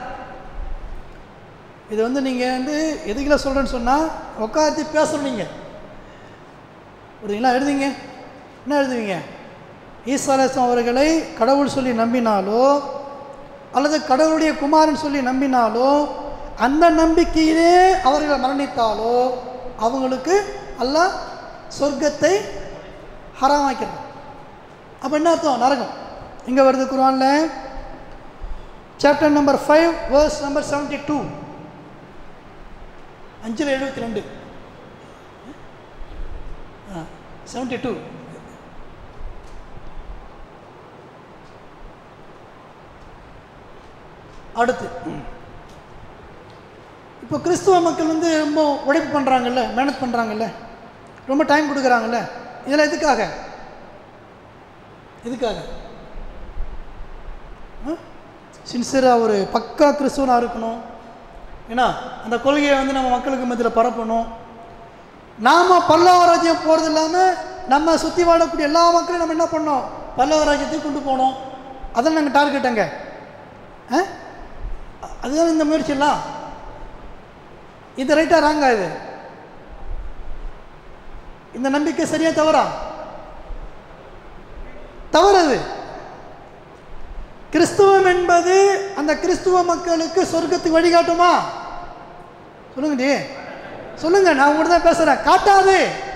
இது வந்து நீங்கள் வந்து எதுக்குல சொல்கிறேன்னு சொன்னால் உட்காந்து பேசணும் நீங்கள் புரியுதுங்களா எழுதுங்க என்ன எழுதுவீங்க ஈசாலேசம் அவர்களை கடவுள் சொல்லி நம்பினாலோ அல்லது கடவுளுடைய குமாரன் சொல்லி நம்பினாலோ அந்த நம்பிக்கையிலே அவர்கள் மரணித்தாலோ அவங்களுக்கு அல்லாஹ் சொர்க்கத்தை ஹராமாக்கிறான் அப்போ என்ன அர்த்தம் நரகம் எங்கே வருது குரானில் chapter number five verse number seventy two அஞ்சில் எழுபத்தி ரெண்டு செவன்டி டூ அடுத்து இப்போ கிறிஸ்துவ மக்கள் வந்து ரொம்ப உழைப்பு பண்ணுறாங்கல்ல மேனேஜ் பண்ணுறாங்கல்ல ரொம்ப டைம் கொடுக்குறாங்கல்ல இதெல்லாம் எதுக்காக எதுக்காக சின்சியராக ஒரு பக்கா கிறிஸ்துவனாக இருக்கணும் ஏன்னா அந்த கொள்கையை வந்து நம்ம மக்களுக்கு மத்தியில் பரப்பணும் நாம் பல்லவராஜ்யம் போகிறது இல்லாமல் நம்ம சுற்றி வாழக்கூடிய எல்லா மக்களையும் நம்ம என்ன பண்ணோம் பல்லவராஜ்யத்தையும் கொண்டு போனோம் அதான் நாங்கள் டார்கெட் அங்கே ஆ அதுதான் இந்த முயற்சியெல்லாம் இது ரைட்டாக ராங்கா இது இந்த நம்பிக்கை சரியா தவறா தவறது கிறிஸ்துவம் என்பது அந்த கிறிஸ்துவ மக்களுக்கு சொர்க்கத்துக்கு வழிகாட்டுமா சொல்லுங்க டி சொல்லுங்க நான் உங்கள்கிட்ட தான் பேசுறேன் காட்டாது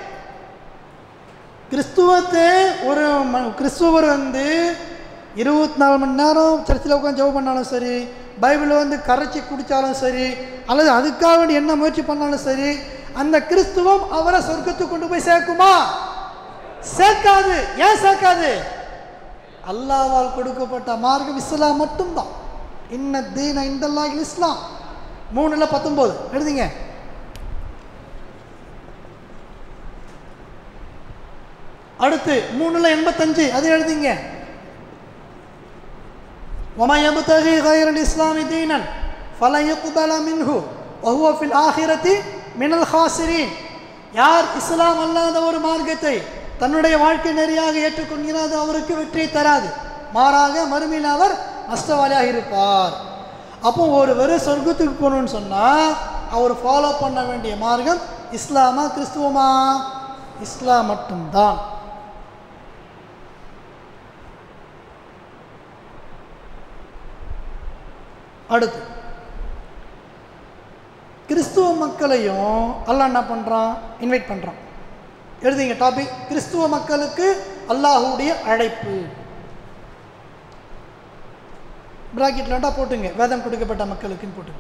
கிறிஸ்துவத்தை ஒரு ம- கிறிஸ்துவர் வந்து இருபத்தி நாலு மணி நேரம் சர்ச்சில் உட்காந்து ஜெபம் பண்ணாலும் சரி பைபிளை வந்து கரைச்சி குடித்தாலும் சரி அல்லது அதுக்காக வேண்டி என்ன முயற்சி பண்ணாலும் சரி அந்த கிறிஸ்துவம் அவரை சொர்க்கத்துக்கு கொண்டு போய் சேர்க்குமா சேர்க்காது ஏன் சேர்க்காது அல்லாவால் கொடுக்கப்பட்ட மார்க்கம் இஸ்லாம் மட்டும்தான் இன்ன தீன இந்தல்லாஹில் இஸ்லாம் மூணுல பத்தொம்போது எழுதிங்க அடுத்து மூணுல எண்பத்தஞ்சு அது எழுதிங்க وما يبتغي غير الإسلام دينا فلن يقبل منه وهو في الآخرة من الخاسرين யார் இஸ்லாம் அல்லாத ஒரு மார்க்கத்தை தன்னுடைய வாழ்க்கை நெறியாக ஏற்றுக்கொள்கிறாரோ அவருக்கு வெற்றி தராது மாறாக மறுமையில் அவர் நஷ்டவாளியாக இருப்பார் அப்போ ஒரு வெறும் சொர்க்கத்துக்கு போகணும்னு சொன்னால் அவர் ஃபாலோ பண்ண வேண்டிய மார்க்கம் இஸ்லாமா கிறிஸ்துவமா இஸ்லாம் மட்டும்தான் அடுத்து கிறிஸ்துவ மக்களையும் அல்லாஹ் என்ன பண்ணுறான் இன்வைட் பண்ணுறான் எழுதிங்க டாபிக் கிறிஸ்துவ மக்களுக்கு அல்லாஹுடைய அழைப்பு பிராக்கெட்லண்டா போட்டுங்க வேதம் கொடுக்கப்பட்ட மக்களுக்குன்னு போட்டுங்க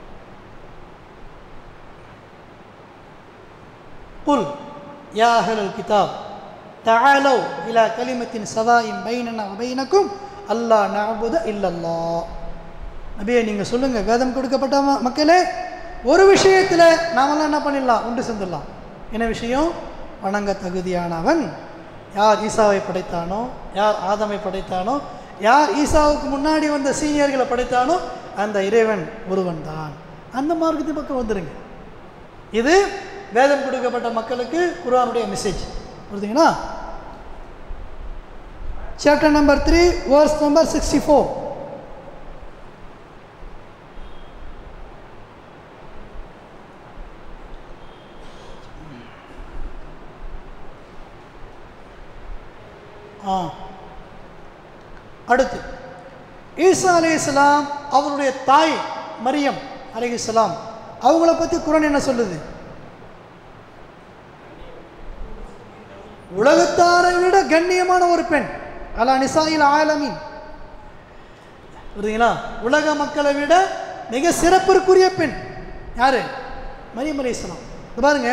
குல் யா அஹ்லல் கிதாப் தஆலவ் இலா கலிமத்தின் சவாயின் பைனனா வபைனக்கும் அல்லா நஅபுத இல்லல்லாஹ் நபியே நீங்கள் சொல்லுங்கள் வேதம் கொடுக்கப்பட்ட ம- மக்களே ஒரு விஷயத்தில் நாமெல்லாம் என்ன பண்ணிடலாம் உண்டு செந்துடலாம் என்ன விஷயம் வணங்க தகுதியானவன் யார் ஈசாவை படைத்தானோ யார் ஆதமை படைத்தானோ யார் ஈசாவுக்கு முன்னாடி வந்த சீனியர்களை படைத்தானோ அந்த இறைவன் ஒருவன் தான் அந்த மார்க்கத்து பக்கம் வந்துருங்க இது வேதம் கொடுக்கப்பட்ட மக்களுக்கு குர்ஆனுடைய மெசேஜ் புரியுதுங்களா chapter number three verse number sixty four ஆ அடுத்து ஈசா அலைஹிஸ்ஸலாம் அவருடைய தாய் மரியம் அலைஹிஸ்ஸலாம் அவங்கள பற்றி குரான் என்ன சொல்லுது உலகத்தாரை விட கண்ணியமான ஒரு பெண் அலா நிசாயில் ஆலமீன் புரியுதுங்களா உலக மக்களை விட மிக சிறப்பிற்குரிய பெண் யாரு மரியம் அலைஹிஸ்ஸலாம் இது பாருங்க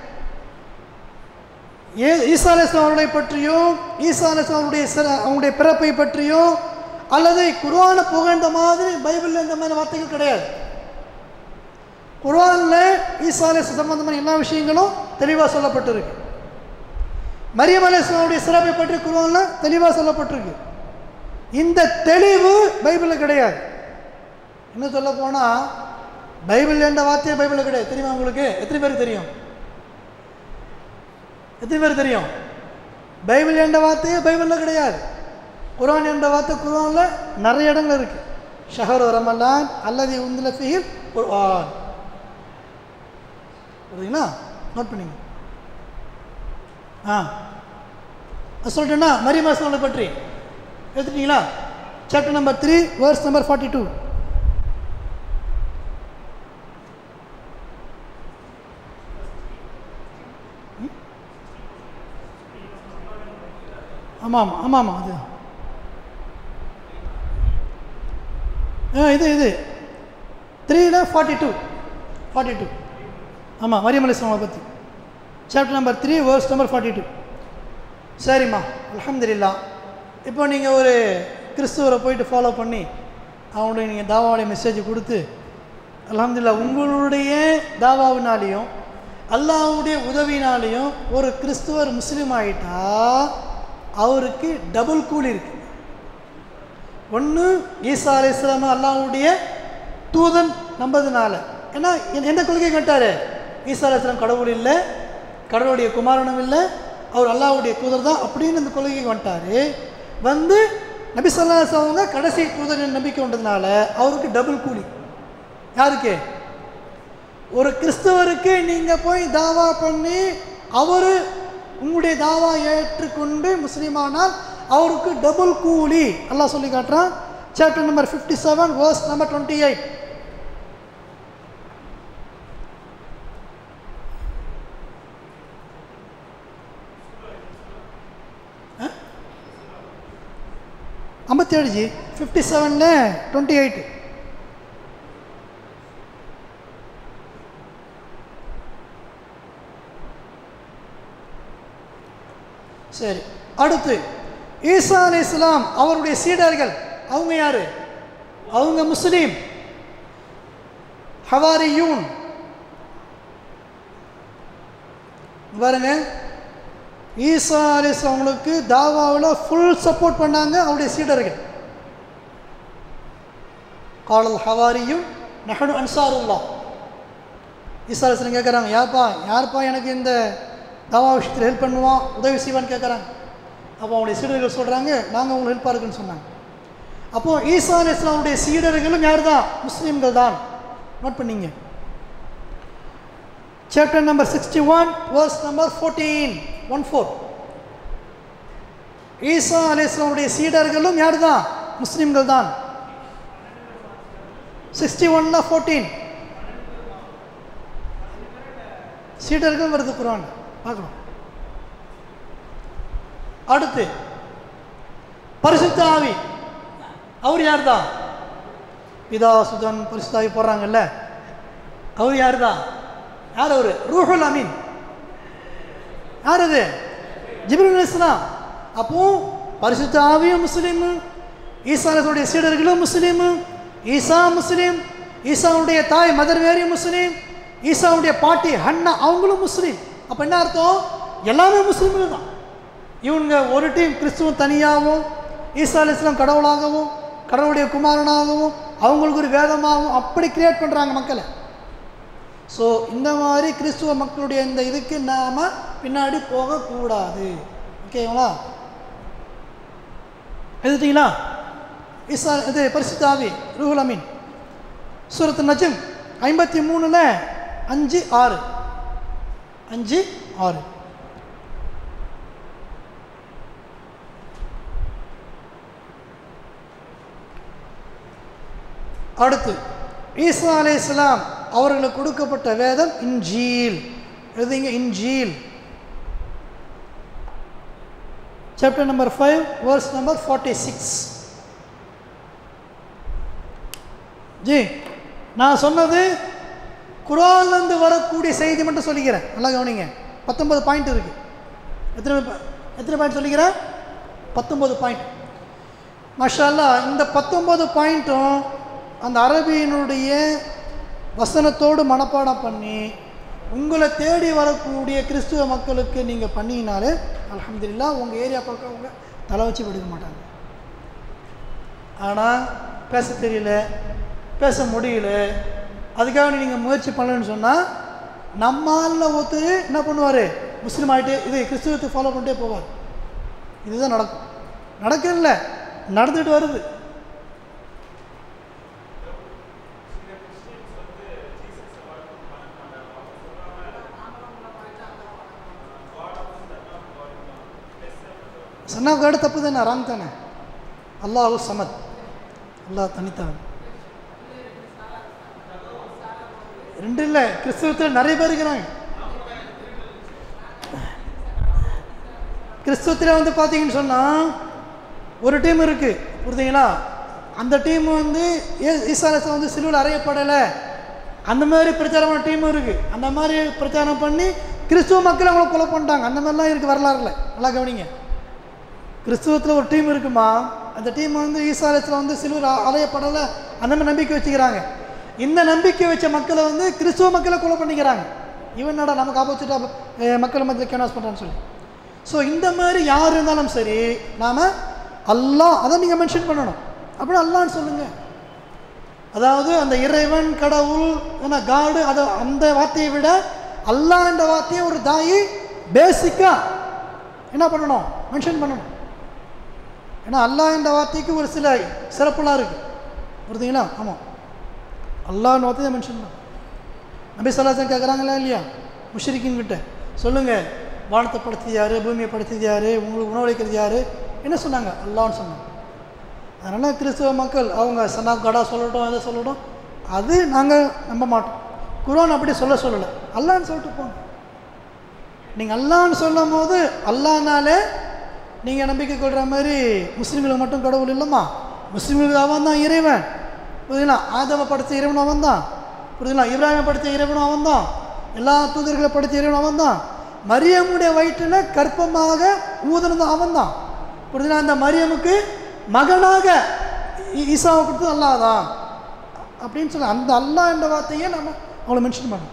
ஏ ஈசா அலைஹிஸ்ஸலாம் அவர்களை பற்றியோ ஈசா அலைஹிஸ்ஸலாம் அவருடைய சிற அவங்களுடைய பிறப்பை பற்றியோ அல்லது குர்ஆனை புகழ்ந்த மாதிரி பைபிளில் இந்த மாதிரி வார்த்தைகள் கிடையாது குர்ஆனில் ஈசா அலைஹிஸ்ஸலாம் சம்பந்தமான எல்லா விஷயங்களும் தெளிவாக சொல்லப்பட்டிருக்கு மரியம் அலைஹிஸ்ஸலாமுடைய சிறப்பை பற்றி குர்ஆனில் தெளிவாக சொல்லப்பட்டிருக்கு இந்த தெளிவு பைபிளில் கிடையாது இன்னும் சொல்ல போனால் பைபிள் என்ற வார்த்தையே பைபிளில் கிடையாது தெரியுமா உங்களுக்கு எத்தனை பேருக்கு தெரியும் எத்தனை பேர் தெரியும் பைபிள் என்ற வார்த்தையே பைபிளில் கிடையாது குர்ஆன் என்ற வார்த்தை குர்ஆனில் நிறைய இடங்கள் இருக்குது ஷஹர் ரமலான் அல்லது உந்தில ஃபீல் குர்ஆன் புரியுதுங்களா நோட் பண்ணிங்க ஆ நான் சொல்லிட்டேன்னா மரியம் அஸ்லாமை பற்றி எடுத்துட்டீங்களா chapter number three verse number forty two ஆமாம் ஆமாம் ஆமாம் அது ஆ இது இது த்ரீல ஃபார்ட்டி டூ ஃபார்ட்டி டூ ஆமாம் மரியம் அலிஸ்லாமை பற்றி chapter number three verse number forty two சரிம்மா அல்ஹம்துலில்லாஹ் இப்போ நீங்கள் ஒரு கிறிஸ்துவரை போயிட்டு ஃபாலோ பண்ணி அவங்களுடைய நீங்கள் தாவாவுடைய மெசேஜ் கொடுத்து அல்ஹம்துலில்லாஹ் உங்களுடைய தாவாவினாலேயும் அல்லாஹ்வுடைய உதவினாலேயும் ஒரு கிறிஸ்துவர் முஸ்லீம் ஆகிட்டா அவருக்கு டபுள் கூலி இருக்கு ஒன்று ஈசா அலைஹிஸ்ஸலாம் அல்லாஹ்வுடைய தூதன் நம்பதுனால ஏன்னா எ- என்ன கொள்கை கட்டாரு ஈசா அலைஹிஸ்ஸலாம் கடவுள் இல்லை கடவுளுடைய குமாரனும் இல்லை அவர் அல்லாஹ்வுடைய தூதர் தான் அப்படின்னு இந்த கொள்கைக்கு வந்துட்டாரு வந்து நபி ஸல்லல்லாஹு அலைஹி அவங்க கடைசி தூதர் நம்பிக்கை கொண்டதுனால அவருக்கு டபுள் கூலி யாருக்கு ஒரு கிறிஸ்தவருக்கு நீங்கள் போய் தாவா பண்ணி அவர் உங்களுடைய தாவா ஏற்றுக்கொண்டு முஸ்லீமானால் அவருக்கு டபுள் கூலி அல்லாஹ் சொல்லி காட்டுறான் chapter number fifty seven verse number twenty eight ஐம்பத்தேழு ஜி ஃபிஃப்டி செவனில் டுவெண்ட்டி எயிட் சரி அடுத்து ஈசா அலி இஸ்லாம் அவருடைய சீடர்கள் அவங்க யாரு அவங்க முஸ்லீம் ஹவாரியூன் பாருங்க ஈசா அலி இஸ்லாமுக்கு தாவாவில் ஃபுல் சப்போர்ட் பண்ணாங்க அவருடைய சீடர்கள் காலல் ஹவாரியும் நஹனு அன்சாருல்லா ஈசா அலி இஸ்லாம் கேட்குறாங்க யார்ப்பா யார்ப்பா எனக்கு இந்த தாவா விஷயத்தில் ஹெல்ப் பண்ணுவான் உதவி செய்வான்னு கேட்குறாங்க அப்போ அவங்களுடைய சீடர்கள் சொல்கிறாங்க நாங்கள் உங்களுக்கு ஹெல்ப்பாக இருக்குன்னு சொன்னாங்க அப்போது ஈசா அலி இஸ்லாமுடைய சீடர்களும் யார் தான் முஸ்லீம்கள் தான் நோட் பண்ணீங்க chapter number sixty one verse number fourteen one four ஈசா அலி இஸ்லாமுடைய சீடர்களும் யார் தான் முஸ்லீம்கள் தான் சிக்ஸ்டி ஒன்ல ஃபோர்டீன் சீடர்கள் வருது குரான் பார்க்கலாம் அடுத்து பரிசுத்த ஆவி அவர் யார் தான் பிதா சுதன் பரிசுத்த ஆவி போடுறாங்கல்ல அவர் யார் தான் யார் அவர் ரூஹுல் அமீன் யார் அது ஜிப்ரீல் இஸ்லாம் அப்போ பரிசுத்த ஆவியும் முஸ்லீமு ஈசாவுடைய சீடர்களும் முஸ்லீமு ஈசா முஸ்லீம் ஈசாவுடைய தாய் மதர் வேரி முஸ்லீம் ஈசாவுடைய பாட்டி ஹன்னா அவங்களும் முஸ்லீம் அப்போ என்ன அர்த்தம் எல்லாமே முஸ்லீம்கள் தான் இவங்க ஒரு டீம் கிறிஸ்துவம் தனியாகவும் ஈசா அலி இஸ்லாம் கடவுளாகவும் கடவுளுடைய குமாரனாகவும் அவங்களுக்கு ஒரு வேதமாகவும் அப்படி கிரியேட் பண்ணுறாங்க மக்களை ஸோ இந்த மாதிரி கிறிஸ்துவ மக்களுடைய இந்த இதுக்கு நாம் பின்னாடி போகக்கூடாது ஓகேங்களா எழுதிட்டீங்களா இசா இது பரிசுத்தாவி ரூஹுல் அமீன் சூரத்து நஜம் ஐம்பத்தி மூணில் அஞ்சு ஆறு அஞ்சு ஆறு அடுத்து ஈசா அலை இஸ்லாம் அவர்களுக்கு கொடுக்கப்பட்ட வேதம் இன்ஜீல் எழுதிங்க இன்ஜீல் chapter number five verse number forty six ஜி நான் சொன்னது குரான்லேருந்து வரக்கூடிய செய்தி மட்டும் சொல்லிக்கிறேன் நல்லா கவனிங்க பத்தொன்பது பாயிண்ட் இருக்குது எத்தனை ப- எத்தனை பாயிண்ட் சொல்லிக்கிறேன் பத்தொன்பது பாயிண்ட் மஷாலா இந்த பத்தொன்பது பாயிண்ட்டும் அந்த அரபியினுடைய வசனத்தோடு மனப்பாடம் பண்ணி உங்களை தேடி வரக்கூடிய கிறிஸ்துவ மக்களுக்கு நீங்கள் பண்ணினாலே அல்ஹம்துலில்லாஹ் உங்கள் ஏரியா பக்கம் அவங்க தலை வச்சு படுக்க மாட்டாங்க ஆனால் பேச தெரியல பேச முடியல அதுக்காக நீங்கள் முயற்சி பண்ணலன்னு சொன்னால் நம்மால் ஒருத்தர் என்ன பண்ணுவார் முஸ்லீம் ஆகிட்டே இது கிறிஸ்துவத்தை ஃபாலோ பண்ணிட்டே போவார் இதுதான் நடக்கும் நடக்கல நடந்துட்டு வருது சன்னா காடு தப்பு தானே ராங் தானே அல்லாஹு சமத் அல்லாஹ் தனித்தவன் ரெண்டு இல்லை கிறிஸ்துவத்தில் நிறைய பேர் இருக்கிறாங்க கிறிஸ்துவத்தில் வந்து பார்த்தீங்கன்னு சொன்னால் ஒரு டீம் இருக்குது புரியுதுங்களா அந்த டீம் வந்து ஏ- ஈசா அலைஹிஸ்ஸலாம் வந்து சிலுவில் அறையப்படலை அந்த மாதிரி பிரச்சாரமான டீமும் இருக்குது அந்த மாதிரி பிரச்சாரம் பண்ணி கிறிஸ்துவ மக்களை அவங்கள கொலை பண்ணிட்டாங்க அந்த மாதிரிலாம் இருக்குது வரலாறுல நல்லா கவனிங்க கிறிஸ்துவத்தில் ஒரு டீம் இருக்குமா அந்த டீம் வந்து ஈசா அலைஹிஸ்ஸலாம் வந்து சிலுவில் அலையப்படலை அந்த மாதிரி நம்பிக்கை வச்சுக்கிறாங்க இந்த நம்பிக்கை வச்ச மக்களை வந்து கிறிஸ்துவ மக்களை கொலை பண்ணிக்கிறாங்க இவன் என்னடா நமக்கு ஆப்போசிட்டாக மக்கள் மத்தியில் கேனாஸ் பண்ணுறான்னு சொல்லி ஸோ இந்த மாதிரி யார் இருந்தாலும் சரி நாம் அல்லாஹ் அதை நீங்கள் மென்ஷன் பண்ணணும் அப்படி அல்லான்னு சொல்லுங்கள் அதாவது அந்த இறைவன் கடவுள் ஏன்னா காடு அதை அந்த வார்த்தையை விட அல்லாஹ் என்ற வார்த்தையை ஒரு தாயி பேசிக்காக என்ன பண்ணணும் மென்ஷன் பண்ணணும் ஏன்னா அல்லாஹ் என்ற வார்த்தைக்கு ஒரு சில சிறப்புலாம் இருக்குது புரியுதுங்களா ஆமாம் அல்லாஹ்ன்ற வார்த்தையை மென்ஷன் பண்ணணும் நபி சொல்லாசன் கேட்குறாங்களா இல்லையா முஷ்ரிக்கின் கிட்ட சொல்லுங்கள் வானத்தை படுத்தது யார் பூமியை படுத்தது யார் உங்களுக்கு உணவளிக்கிறது யார் என்ன சொன்னாங்க அல்லான்னு சொன்னாங்க அதனால் கிறிஸ்துவ மக்கள் அவங்க சன்னா கடா சொல்லட்டும் எதை சொல்லட்டும் அது நாங்கள் நம்ப மாட்டோம் குரான் அப்படி சொல்ல சொல்லலை அல்லான்னு சொல்லிட்டு போங்க நீங்கள் அல்லான்னு சொல்லும் போது அல்லானாலே நீங்கள் நம்பிக்கை கொள்கிற மாதிரி முஸ்லீம்களுக்கு மட்டும் கடவுள் இல்லைம்மா முஸ்லீம்களுக்கு அவன் தான் இறைவன் புரியுதுங்களா ஆதவ படைத்த இறைவன் அவன் தான் புரியுதுங்களா இப்ராஹிமை படைத்த இறைவனும் அவன் தான் எல்லா தூதர்களை படைத்த இறைவன் அவன் தான் மரியமுடைய வயிற்றில் கற்பமாக ஊதுனதும் அவன் தான் புரியுதுங்களா அந்த மரியமுக்கு மகனாக ஈ- ஈசாவை கொடுத்தது அல்லாஹ் தான் அப்படின்னு சொல்லி அந்த அல்லாஹ் என்ற வார்த்தையை நம்ம அவங்கள மென்ஷன் பண்ணணும்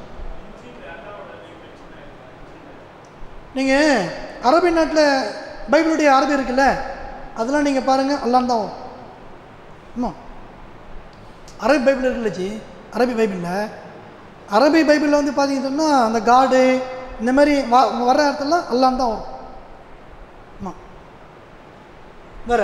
நீங்கள் அரபி நாட்டில் பைபிளுடைய அரபி இருக்குல்ல அதெல்லாம் நீங்கள் பாருங்கள் அல்லான்னு தான் வரும் இன்னும் அரபி பைபிள் இருக்குல்ல ஜி அரபி பைபிளில் அரபி பைபிளில் வந்து பார்த்தீங்கன்னு சொன்னால் அந்த காடு இந்த மாதிரி வ வர்ற இடத்துல அல்லான்னு தான் வரும் ஆமாம் வேற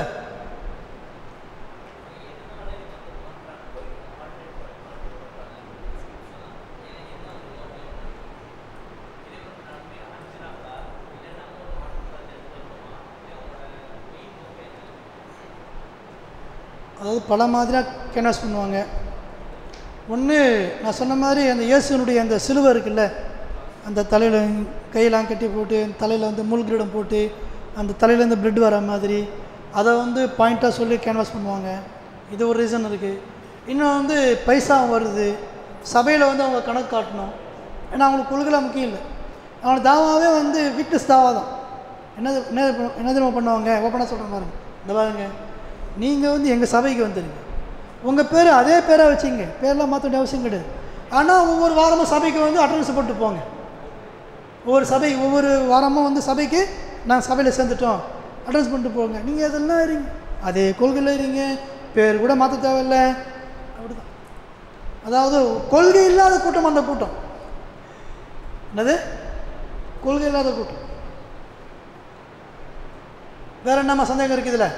அதாவது பல மாதிரியாக கேன்வாஸ் பண்ணுவாங்க ஒன்று நான் சொன்ன மாதிரி அந்த இயேசுனுடைய அந்த சிலுவை இருக்குல்ல அந்த தலையில் கையெல்லாம் கட்டி போட்டு தலையில் வந்து முள் கிரீடம் போட்டு அந்த தலையிலேருந்து பிளட் வர மாதிரி அதை வந்து பாயிண்ட்டாக சொல்லி கேன்வாஸ் பண்ணுவாங்க இது ஒரு ரீசன் இருக்குது இன்னும் வந்து பைசா வருது சபையில் வந்து அவங்க கணக்கு காட்டணும் ஏன்னா அவங்களுக்கு கொள்கைலாம் முக்கியம் இல்லை அவங்களுக்கு தாவாவே வந்து வீக்னஸ் தாவா தான் என்னது என்ன என்ன தெரியுமா பண்ணுவாங்க ஓப்பனாக சொல்கிறேன் பாருங்க இந்த பாருங்க நீங்கள் வந்து எங்கள் சபைக்கு வந்துடுங்க உங்கள் பேர் அதே பேராக வச்சுங்க பேர்லாம் மாற்ற வேண்டிய அவசியம் கிடையாது ஆனால் ஒவ்வொரு வாரமும் சபைக்கு வந்து அட்டண்டன்ஸ் போட்டு போங்க ஒவ்வொரு சபை ஒவ்வொரு வாரமும் வந்து சபைக்கு நான் சபையில் சேர்ந்துட்டோம் அட்டன்ஸ் பண்ணிட்டு போங்க நீங்கள் அதெல்லாம் இருங்க அதே கொள்கையில் இருங்க பேர் கூட மாற்ற தேவையில்ல அப்படிதான் அதாவது கொள்கை இல்லாத கூட்டம் அந்த கூட்டம் என்னது கொள்கை இல்லாத கூட்டம் வேற என்னம்மா சந்தேகம் இருக்குது இதில்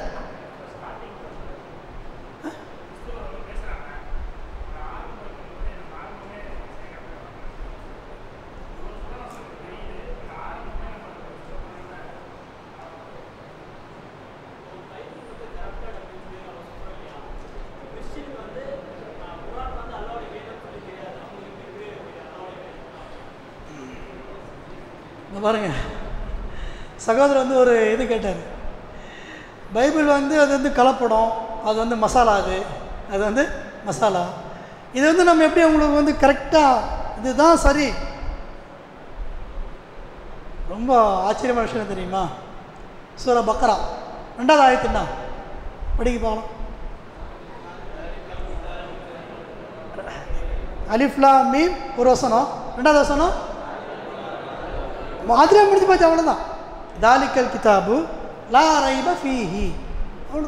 இங்க பாருங்க சகோதரர் வந்து ஒரு இது கேட்டார் பைபிள் வந்து அது வந்து கலப்படம் அது வந்து மசாலா அது அது வந்து மசாலா இது வந்து நம்ம எப்படி உங்களுக்கு வந்து கரெக்டாக இதுதான் சரி ரொம்ப ஆச்சரியமான விஷயம் தெரியுமா சூர பக்கரா ரெண்டாவது ஆயத்துன்னா படிக்க பார்க்கலாம் அலிஃப்லா மீம் ஒரு வசனம் ரெண்டாவது வசனம் மாதிரியா முடிஞ்சு போச்சு அவ்வளோதான் தாலிக்கல் கிதாபு லா ரைப ஃபீஹி அவ்வளோ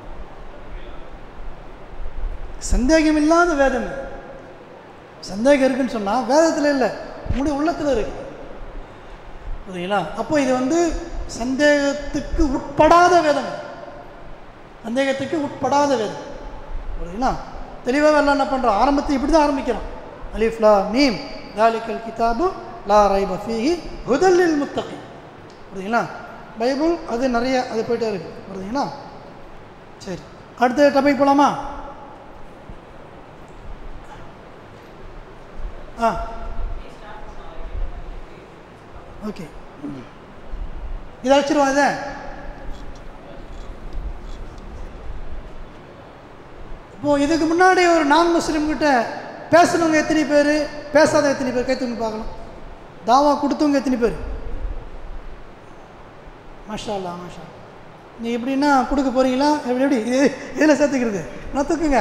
சந்தேகம் இல்லாத வேதம் இது. சந்தேகம் இருக்குன்னு சொன்னால் வேதத்தில் இல்லை உங்களுடைய உள்ளத்தில் இருக்கு புரியுங்களா அப்போ இது வந்து சந்தேகத்துக்கு உட்படாத வேதம் இது. சந்தேகத்துக்கு உட்படாத வேதம் புரியுங்களா தெளிவாக எல்லாம் என்ன பண்ணுறோம் ஆரம்பத்தை இப்படி தான் ஆரம்பிக்கிறோம் அலிஃப்லா மீம் தாலிக்கல் கிதாபு லா ரைப ஃபீஹி ஹுதல்லில் முத்தகி புரியுங்களா பைபிள் அது நிறைய அது போயிட்டே இருக்கு புரியுங்களா சரி அடுத்த டாபிக் போகலாமா ஆ ஓகே இதை வச்சிருவோம் இதை இப்போ இதுக்கு முன்னாடி ஒரு நான் முஸ்லீம் கிட்ட பேசுனவங்க எத்தனை பேர் பேசாத எத்தனை பேர் கைத்தூங்க பார்க்கலாம் தாவா கொடுத்தவங்க எத்தனை பேர் மாஷா அல்லா மாஷா நீ எப்படின்னா கொடுக்க போகிறீங்களா எப்படி எப்படி இது இதில் சேர்த்துக்கிறது நான் தூக்குங்க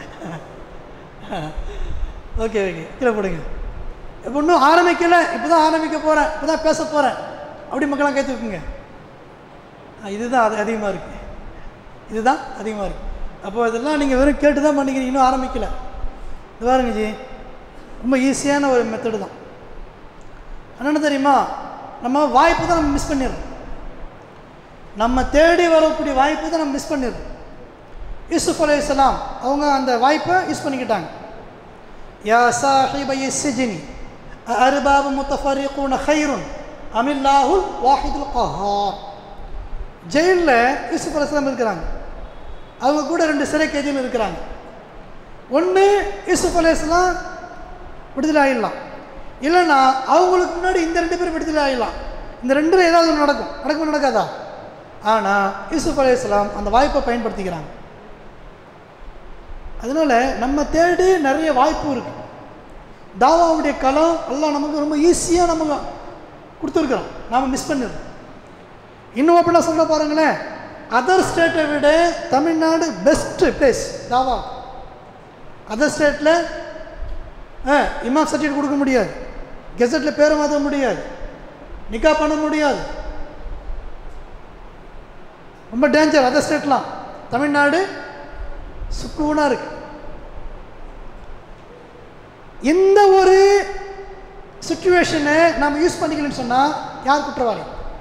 ஓகே ஓகே கீழே போடுங்க இப்போ இன்னும் ஆரம்பிக்கலை இப்போ தான் ஆரம்பிக்க போகிறேன் இப்போ தான் பேச போகிறேன் அப்படி மக்களாம் கை தூக்குங்க ஆ, இதுதான் அது அதிகமாக இருக்குது இதுதான் அதிகமாக இருக்குது அப்போ இதெல்லாம் நீங்கள் வெறும் கேட்டு தான் பண்ணிக்கிறீங்க இன்னும் ஆரம்பிக்கலை இது பாருங்க ஜி ரொம்ப ஈஸியான ஒரு மெத்தடு தான் என்னென்ன தெரியுமா நம்ம வாய்ப்பு தான் நம்ம மிஸ் பண்ணிடுறோம் நம்ம தேடி வரக்கூடிய வாய்ப்பு தான் நம்ம மிஸ் பண்ணிடுறோம் யூசுஃப் அலைஹிஸ்ஸலாம் அவங்க அந்த வாய்ப்பை யூஸ் பண்ணிக்கிட்டாங்க யா சாஹிபை சிஜினி அர்பாபு முத்தஃபரிகூன ஹைருன் அமில்லாஹுல் வாஹிதுல் கஹார் ஜெயிலில் யூசுஃப் அலைஹிஸ்ஸலாம் இருக்கிறாங்க அவங்க கூட ரெண்டு சிறை கைதிகள் இருக்கிறாங்க ஒன்று யூசுஃப் அலைஹிஸ்ஸலாம் விடுதலை ஆகிடலாம் இல்லைன்னா அவங்களுக்கு முன்னாடி இந்த ரெண்டு பேரும் விடுதலை ஆகிடலாம் இந்த ரெண்டில் ஏதாவது ஒன்று நடக்கும் நடக்குமா நடக்காதா ஆனால் யூசுஃப் அலைஹிஸ்ஸலாம் அந்த வாய்ப்பை பயன்படுத்திக்கிறாங்க அதனால் நம்ம தேடி நிறைய வாய்ப்பு இருக்குது தாவாவுடைய களம் எல்லாம் நமக்கு ரொம்ப ஈஸியாக நம்ம கொடுத்துருக்குறோம் நாம் மிஸ் பண்ணிடுறோம் இன்னும் அப்படின்னா சொல்ல பாருங்களேன் அதர் ஸ்டேட்டை விட தமிழ்நாடு பெஸ்ட்டு பிளேஸ் தாவா அதர் ஸ்டேட்டில் இமாம் சர்டிஃபிகேட் கொடுக்க முடியாது கெசட்டில் பேரை மாற்ற முடியாது நிக்கா பண்ண முடியாது ரொம்ப டேஞ்சர் அதர் ஸ்டேட்லாம் தமிழ்நாடு சுக்குவனாக இருக்கு எந்த ஒரு சுச்சுவேஷனை நாம் யூஸ் பண்ணிக்கலன்னு சொன்னால் யார் குற்றவாளி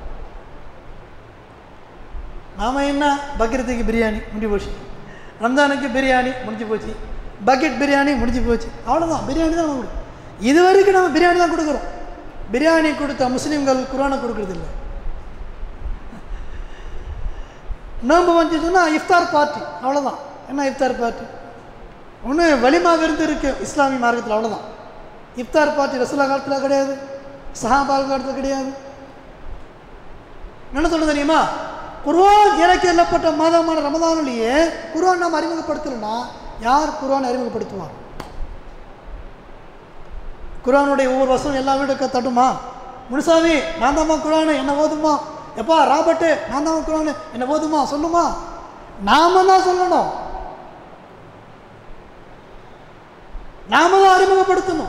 நாம் என்ன பக்ரீத்துக்கு பிரியாணி முடிஞ்சு போச்சு ரம்ஜானுக்கு பிரியாணி முடிஞ்சு போச்சு பக்கெட் பிரியாணி முடிஞ்சு போச்சு அவ்வளோதான் பிரியாணி தான் நம்ம கொடு- இது வரைக்கும் நம்ம பிரியாணி தான் கொடுக்குறோம் பிரியாணி கொடுத்த முஸ்லீம்கள் குரானை கொடுக்குறது இல்லை நோன்பு வந்துச்சுன்னா இஃப்தார் பார்ட்டி அவ்வளோதான் என்ன இஃப்தார் பார்ட்டி ஒன்று வலிமா விருந்து இருக்கு இஸ்லாமிய மார்க்கத்தில் அவ்வளோதான் இஃப்தார் பார்ட்டி ரசூலா காலத்தில் கிடையாது சஹாபா காலத்தில் கிடையாது என்ன சொல்ல தெரியுமா குர்ஆன் இறக்கி எல்லப்பட்ட மாதமான ரமதானிலேயே குர்ஆன் நாம் அறிமுகப்படுத்தலைன்னா யார் குர்ஆன் அறிமுகப்படுத்துவார் குர்ஆனுடைய ஒவ்வொரு வசனம் எல்லா வீடுக்க தட்டுமா முனுசாமி நான் தாம்மா குர்ஆனு என்ன ஓதுமா எப்பா ராபர்ட்டு நான் தான் குர்ஆனு என்ன ஓதுமா சொல்லுமா நாம தான் சொல்லணும் நாம தான் அறிமுகப்படுத்தணும்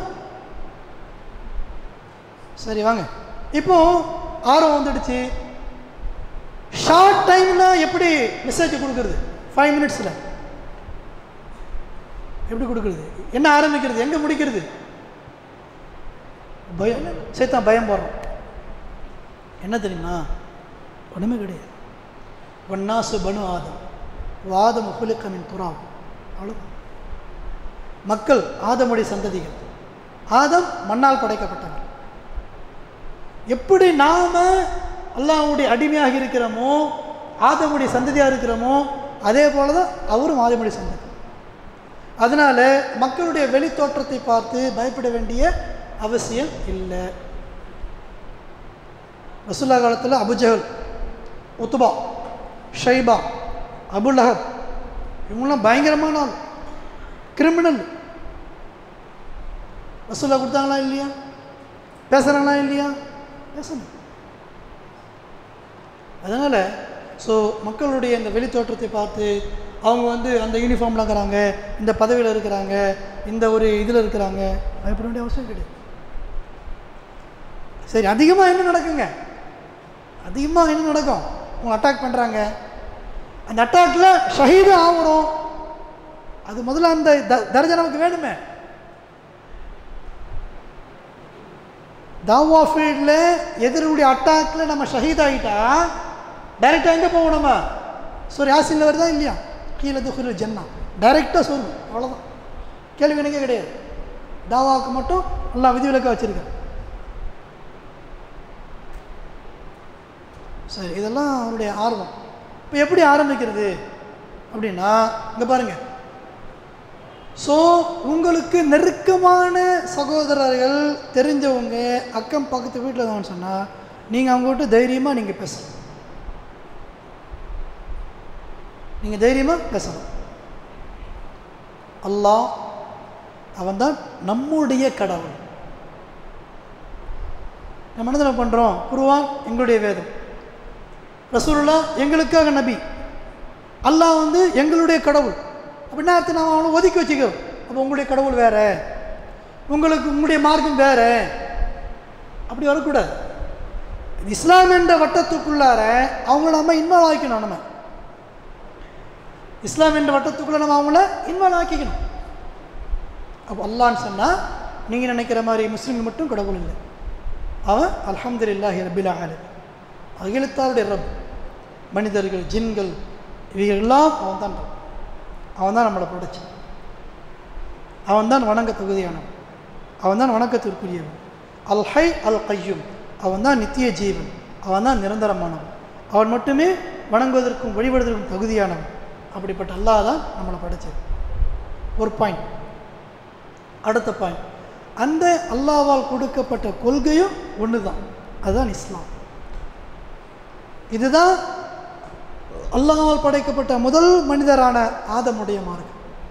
சரி வாங்க இப்போ ஆர்வம் வந்துடுச்சு ஷார்ட் டைமில் எப்படி மெசேஜ் கொடுக்குறது ஃபைவ் மினிட்ஸில் எப்படி கொடுக்குறது என்ன ஆரம்பிக்கிறது எங்கே முடிக்கிறது பயம் சேத்தான் பயம் போடுறோம் என்ன தெரியுமா ஒன்றுமே கிடையாது வண்ணாசு பனு ஆதம் வாதம் உகுலிக்கமின் துறாம் அவ்வளோதான் மக்கள் ஆதமுடைய சந்ததிகள் ஆதம் மண்ணால் படைக்கப்பட்டவர் எப்படி நாம அல்லாஹ்வுடைய அடிமையாக இருக்கிறோமோ ஆதமுடைய சந்ததியாக இருக்கிறோமோ அதே போல தான் அவரும் ஆதமுடைய சந்ததி அதனால மக்களுடைய வெளி தோற்றத்தை பார்த்து பயப்பட வேண்டிய அவசியம் இல்லை ரசுல்லா காலத்தில் அபுஜஹல் உத்துபா ஷைபா அபுலஹப் இவங்களாம் பயங்கரமான ஆள் கிரிமினல் ரசுல்லா கொடுத்தாங்களா இல்லையா பேசுகிறாங்களா இல்லையா பேசணும் அதனால் ஸோ மக்களுடைய இந்த வெளி தோற்றத்தை பார்த்து அவங்க வந்து அந்த யூனிஃபார்மில் இருக்கிறாங்க இந்த பதவியில் இருக்கிறாங்க இந்த ஒரு இதில் இருக்கிறாங்க பயப்பட வேண்டிய அவசியம் கிடையாது சரி அதிகமாக என்ன நடக்குங்க அதிகமாக என்ன நடக்கும் உங்களை அட்டாக் பண்ணுறாங்க அந்த அட்டாக்ல ஷஹீது ஆகணும் அது முதல்ல அந்த த தர்ஜை நமக்கு வேணுமே தாவா ஃபீல்டில் எதிரியுடைய அட்டாக்கில் நம்ம ஷஹீத் ஆகிட்டா டைரெக்டாக எங்கே போவோம் நம்ம சரி யாசினில் வருதா இல்லையா கீழே துகுரு ஜன்னா டைரெக்டாக சொல்லணும் அவ்வளோதான் கேள்வி கணக்கே கிடையாது தாவாவுக்கு மட்டும் எல்லாம் விதிவிலக்க வச்சுருக்கேன் சரி இதெல்லாம் அவருடைய ஆர்வம் இப்போ எப்படி ஆரம்பிக்கிறது அப்படின்னா இங்கே பாருங்கள் ஸோ உங்களுக்கு நெருக்கமான சகோதரர்கள் தெரிஞ்சவங்க அக்கம் பக்கத்து வீட்டில் இருந்தவங்கன்னு சொன்னால் நீங்கள் அவங்ககிட்ட தைரியமாக நீங்கள் பேசலாம் நீங்கள் தைரியமாக பேசலாம் அல்லாஹ் அவன்தான் நம்முடைய கடவுள் நம்ம என்ன பண்ணுறோம் குருவான் எங்களுடைய வேதம் ரசூலுல்லா எங்களுக்காக நபி அல்லாஹ் வந்து எங்களுடைய கடவுள் அப்படின்னா அர்த்தம் நாம் அவனை ஒதுக்கி வச்சுக்கோ அப்போ உங்களுடைய கடவுள் வேற உங்களுக்கு உங்களுடைய மார்க்கம் வேற அப்படி வரக்கூடாது இது இஸ்லாம் என்ற வட்டத்துக்குள்ளார அவங்கள நம்ம இன்வால்வ் ஆக்கிக்கணும் நம்ம இஸ்லாம் என்ற வட்டத்துக்குள்ள நம்ம அவங்கள இன்வால்வ் ஆக்கிக்கணும் அப்போ அல்லான்னு சொன்னால் நீங்கள் நினைக்கிற மாதிரி முஸ்லீம் மட்டும் கடவுள் இல்லை அவன் அல்ஹம்துலில்லாஹி ரபில் ஆலமீன் அகிலத்தாருடைய ரப் மனிதர்கள் ஜின்கள் இவைகள் எல்லாம் அவன் தான் ரப் அவன் தான் நம்மளை படைச்சான் அவன் தான் வணங்க தகுதியானவன் அவன் தான் வணக்கத்திற்குரியவன் அல் ஹை அல் கையும் அவன் தான் நித்திய ஜீவன் அவன் தான் நிரந்தரமானவன் அவன் மட்டுமே வணங்குவதற்கும் வழிபடுவதற்கும் தகுதியானவன் அப்படிப்பட்ட அல்லாஹ் தான் நம்மளை படைச்சது ஒரு பாயிண்ட் அடுத்த பாயிண்ட் அந்த அல்லாவால் கொடுக்கப்பட்ட கொள்கையும் ஒன்று தான் அதுதான் இஸ்லாம் இதுதான் அல்லாவால் படைக்கப்பட்ட முதல் மனிதரான ஆதமுடைய மார்க்கம்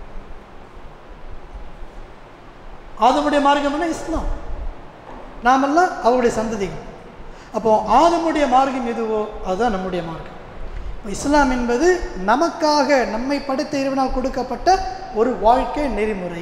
ஆதமுடைய மார்க்கம் என்ன இஸ்லாம் நாமெல்லாம் அவருடைய சந்ததிகள் அப்போ ஆதமுடைய மார்க்கம் எதுவோ அதுதான் நம்முடைய மார்க்கம் இப்போ இஸ்லாம் என்பது நமக்காக நம்மை படைத்த இறைவனால் கொடுக்கப்பட்ட ஒரு வாழ்க்கை நெறிமுறை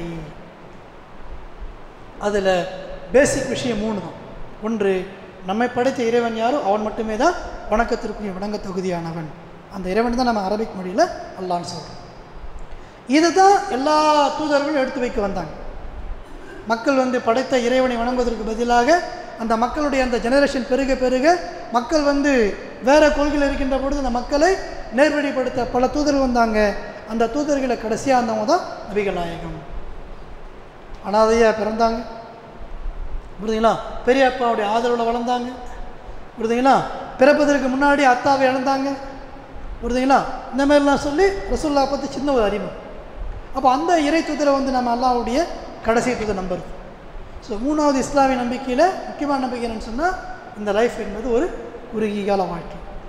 அதில் பேசிக் விஷயம் மூணு தான் ஒன்று நம்மை படைத்த இறைவன் யாரோ அவன் மட்டுமே தான் வணக்கத்திற்குரிய வணங்க தகுதியானவன் அந்த இறைவன் தான் நம்ம அரபிக் மொழியில் அல்லான்னு சொல்கிறோம் இதை தான் எல்லா தூதர்களும் எடுத்து வைக்க வந்தாங்க மக்கள் வந்து படைத்த இறைவனை வணங்குவதற்கு பதிலாக அந்த மக்களுடைய அந்த ஜெனரேஷன் பெருக பெருக மக்கள் வந்து வேற கொள்கையில் இருக்கின்ற பொழுது அந்த மக்களை நேர்வழிப்படுத்த பல தூதர்கள் வந்தாங்க அந்த தூதர்களை கடைசியாக இருந்தவங்க தான் நபிகள் நாயகம் அனாதையாக பிறந்தாங்க புரியுதுங்களா பெரியப்பாவுடைய ஆதரவில் வளர்ந்தாங்க புரியுதுங்களா பிறப்பதற்கு முன்னாடி அத்தாவை இழந்தாங்க புரியுதுங்களா இந்த மாதிரிலாம் சொல்லி ரசுல்லா பற்றி சின்ன ஒரு அறிமுகம் அப்போ அந்த இறை தூதரை வந்து நம்ம அல்லாவுடைய கடைசி தூதர் நம்புறது ஸோ மூணாவது இஸ்லாமிய நம்பிக்கையில் முக்கியமான நம்பிக்கை என்னன்னு சொன்னால் இந்த லைஃப் என்பது ஒரு குறுகிய கால வாழ்க்கை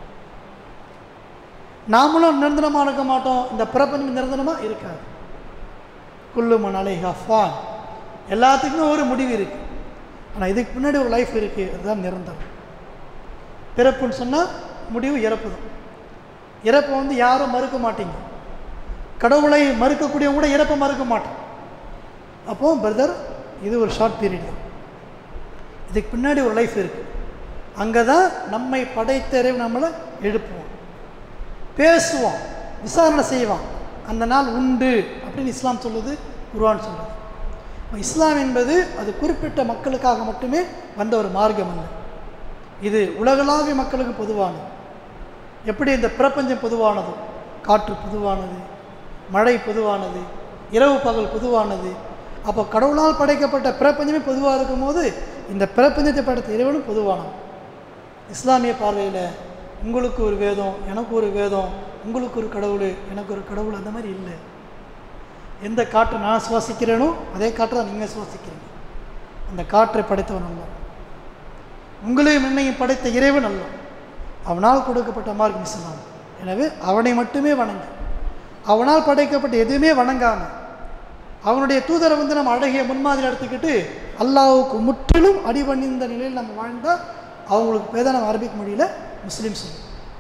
நாமளும் நிரந்தரமாக இருக்க மாட்டோம் இந்த பிரபஞ்சம் நிரந்தரமாக இருக்காது குல்லு மணாலை ஹஃபான் எல்லாத்துக்குமே ஒரு முடிவு இருக்குது ஆனால் இதுக்கு பின்னாடி ஒரு லைஃப் இருக்குது அதுதான் நிரந்தரம் பிறப்புன்னு சொன்னால் முடிவு இறப்பு தான் இறப்பை வந்து யாரும் மறுக்க மாட்டீங்க கடவுளை மறுக்கக்கூடியவங்க கூட இறப்பை மறுக்க மாட்டோம் அப்போ பிரதர் இது ஒரு ஷார்ட் பீரியட் தான் இதுக்கு பின்னாடி ஒரு லைஃப் இருக்குது அங்கே தான் நம்மை படைத்த இறைவன் நம்மளை எழுப்புவான் பேசுவான் விசாரணை செய்வான் அந்த நாள் உண்டு அப்படின்னு இஸ்லாம் சொல்லுது குர்ஆன் சொல்லுது அப்ப இஸ்லாம் என்பது அது குறிப்பிட்ட மக்களுக்காக மட்டுமே வந்த ஒரு மார்க்கம் அல்ல இது உலகளாவிய மக்களுக்கு பொதுவானது எப்படி இந்த பிரபஞ்சம் பொதுவானதோ காற்று பொதுவானது மழை பொதுவானது இரவு பகல் பொதுவானது அப்போ கடவுளால் படைக்கப்பட்ட பிரபஞ்சமே பொதுவாக இருக்கும்போது இந்த பிரபஞ்சத்தை படைத்த இறைவனும் பொதுவானது இஸ்லாமிய பார்வையில் உங்களுக்கு ஒரு வேதம் எனக்கு ஒரு வேதம் உங்களுக்கு ஒரு கடவுள் எனக்கு ஒரு கடவுள் அந்த மாதிரி இல்லை எந்த காற்றை நான் சுவாசிக்கிறேனோ அதே காற்றை தான் நீங்கள் சுவாசிக்கிறீங்க அந்த காற்றை படைத்தவன் அல்ல உங்களையும் என்னையும் படைத்த இறைவன் அல்ல அவனால் கொடுக்கப்பட்ட மார்க் இஸ்லாம் எனவே அவனை மட்டுமே வணங்கு அவனால் படைக்கப்பட்ட எதுவுமே வணங்காம அவனுடைய தூதரை வந்து நம்ம அழகிய முன்மாதிரி எடுத்துக்கிட்டு அல்லாஹ்வுக்கு முற்றிலும் அடிபணிந்த நிலையில் நம்ம வாழ்ந்தால் அவங்களுக்கு பேர் தான் நம்ம அரபிக் மொழியில் முஸ்லீம் சொல்லுவோம்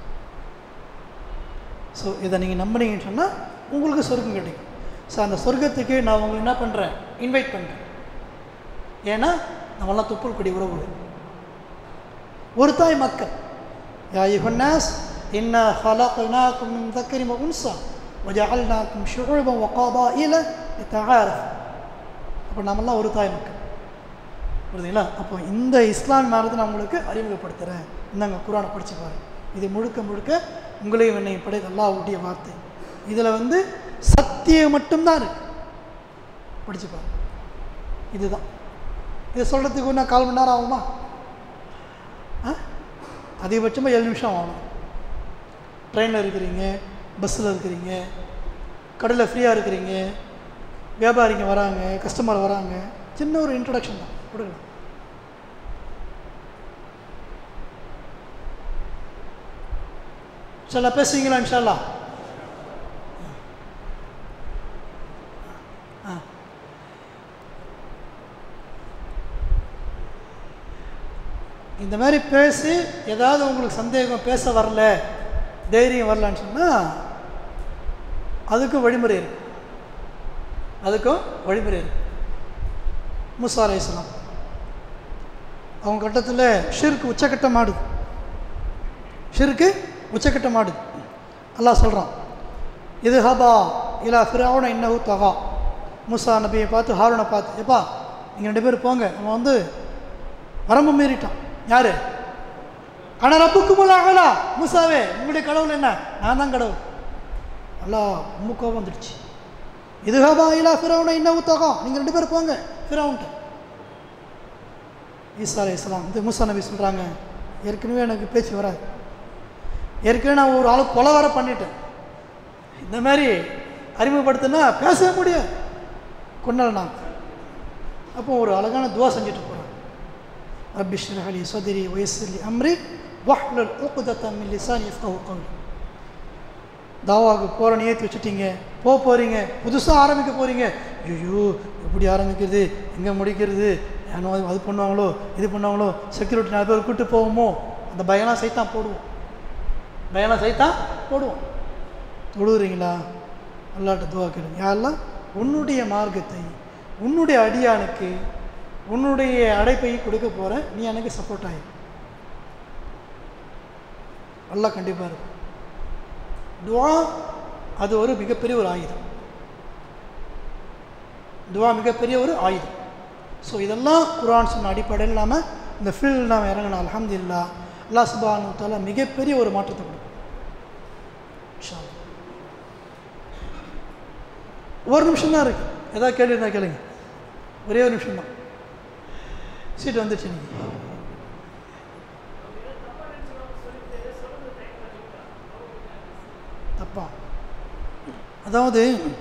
ஸோ இதை நீங்கள் நம்புனீங்கன்னு சொன்னால் உங்களுக்கு சொர்க்கம் கிடைக்கும் ஸோ அந்த சொர்க்கத்துக்கு நான் உங்களை என்ன பண்ணுறேன் இன்வைட் பண்ணுறேன் ஏன்னா நம்மளாம் துப்புள் கொடி உறவுகள் ஒரு தாய் மக்கள் யா யுஹன்னாஸ் இன்னா خلقناكم من ذكر وأنثى وجعلناكم شعوبا وقبائل لتعارفوا அப்போ நம்மளாம் ஒரு தாய் மக்கள் புரியுதுங்களா அப்போ இந்த இஸ்லாம் மார்க்கத்தை நான் உங்களுக்கு அறிமுகப்படுத்துகிறேன் இந்தாங்க குரானை படிச்சு பாருங்க இது முழுக்க முழுக்க உங்களையும் என்னையும் படைத்த அல்லாஹ்வுடைய வார்த்தை இதில் வந்து சத்தியம் மட்டும்தான் இருக்கு படிச்சு பாருங்க இதுதான் இதை சொல்கிறதுக்கு இன்னும் கால் மணி நேரம் ஆகுமா ஆ அதிகபட்சமாக ஏழு நிமிஷம் ஆகணும் ட்ரெயினில் இருக்கிறீங்க பஸ்ஸில் இருக்கிறீங்க கடையில் ஃப்ரீயாக இருக்கிறீங்க வியாபாரிங்க வராங்க கஸ்டமர் வராங்க சின்ன ஒரு இன்ட்ரடக்ஷன் தான் கொடுக்கலாம் சில பேசுவீங்களா இன்ஷால்லா ஆ இந்த மாதிரி பேசி ஏதாவது உங்களுக்கு சந்தேகம் பேச வரல தைரியம் வரலன்னு சொன்னால் அதுக்கும் வழிமுறை இருக்கு அதுக்கும் வழிமுறை இருக்கு மூசா அலைஹிஸ்ஸலாம் அவங்க கட்டத்தில் ஷிர்க்கு உச்சக்கட்டம் ஆடுது ஷிர்க்கு உச்சக்கட்டம் ஆடுது அல்லாஹ் சொல்கிறான் இது ஹபா இலா ஃபிரௌன இன்னஹு தகா மூசா நபியை பார்த்து ஹாரூனை பார்த்து எப்பா நீங்கள் ரெண்டு பேரும் போங்க அவன் வந்து வரம்பு மீறிட்டான் யாரு ஆனால் ரப்புக்கும் அகலா மூசாவே உங்களுடைய கடவுள் என்ன நான் தான் கடவுள் நல்லா ரொம்ப கோபம் வந்துடுச்சு இது ஹபா இலா ஃபிரௌன இன்னஹு தகா நீங்கள் ரெண்டு பேரும் போங்க ஃபிரௌன்ட்ட ஈசா அலை இஸ்லாம் இந்த மூசா நபி சொல்கிறாங்க ஏற்கனவே எனக்கு பேச்சு வராது ஏற்கனவே நான் ஒரு ஆள் கொலை வர பண்ணிட்டேன் இந்த மாதிரி அறிமுகப்படுத்தினா பேசவே முடியாது கொண்டல் நான் அப்போ ஒரு அழகான துவா செஞ்சுட்டு போகிறேன் ரப்பி ஷ்ரஹ் லி சத்ரி வயஸ்ஸிர் லி அம்ரி வஹ்லுல் உக்தத்தம் மின் லிசானி யஃப்கஹு கவ்லி தாவாவுக்கு போகிறேன்னு ஏற்றி வச்சுட்டீங்க போக போகிறீங்க புதுசாக ஆரம்பிக்க போகிறீங்க ஐயோ எப்படி ஆரம்பிக்கிறது எங்கே முடிக்கிறது ஏனோ அது அது பண்ணுவாங்களோ இது பண்ணுவாங்களோ செக்யூரிட்டி நாலு பேர் கூப்பிட்டு போவோமோ அந்த பயம்லாம் சைத்தான் போடுவோம் பயம்லாம் சைத்தான் போடுவோம் தொழுகிறீங்களா அல்லாட்ட துவா கேளுங்க யாரெல்லாம் உன்னுடைய மார்க்கத்தை உன்னுடைய அடியானுக்கு உன்னுடைய அடைப்பை கொடுக்க போகிற நீ எனக்கு சப்போர்ட் ஆகி அல்லாஹ் கண்டிப்பாக இருக்கும் துவா அது ஒரு மிகப்பெரிய ஒரு ஆயுதம் துவா மிகப்பெரிய ஒரு ஆயுதம் ஸோ இதெல்லாம் குரான் சொன்ன அடிப்படையில் நாம் இந்த ஃபீல்டில் நாம் இறங்கணும் அல்ஹம்துலில்லா அல்லாஹ் சுபானு தாலா மிகப்பெரிய ஒரு மாற்றத்தை கொடுக்கும் இன்ஷா அல்லாஹ். ஒரு நிமிஷம் தான் இருக்குது ஏதாவது கேள்வி இருந்தால் கேளுங்க ஒரே ஒரு நிமிஷம் தான் சீட்டு வந்துடுச்சு இன்னைக்கு தப்பா அதாவது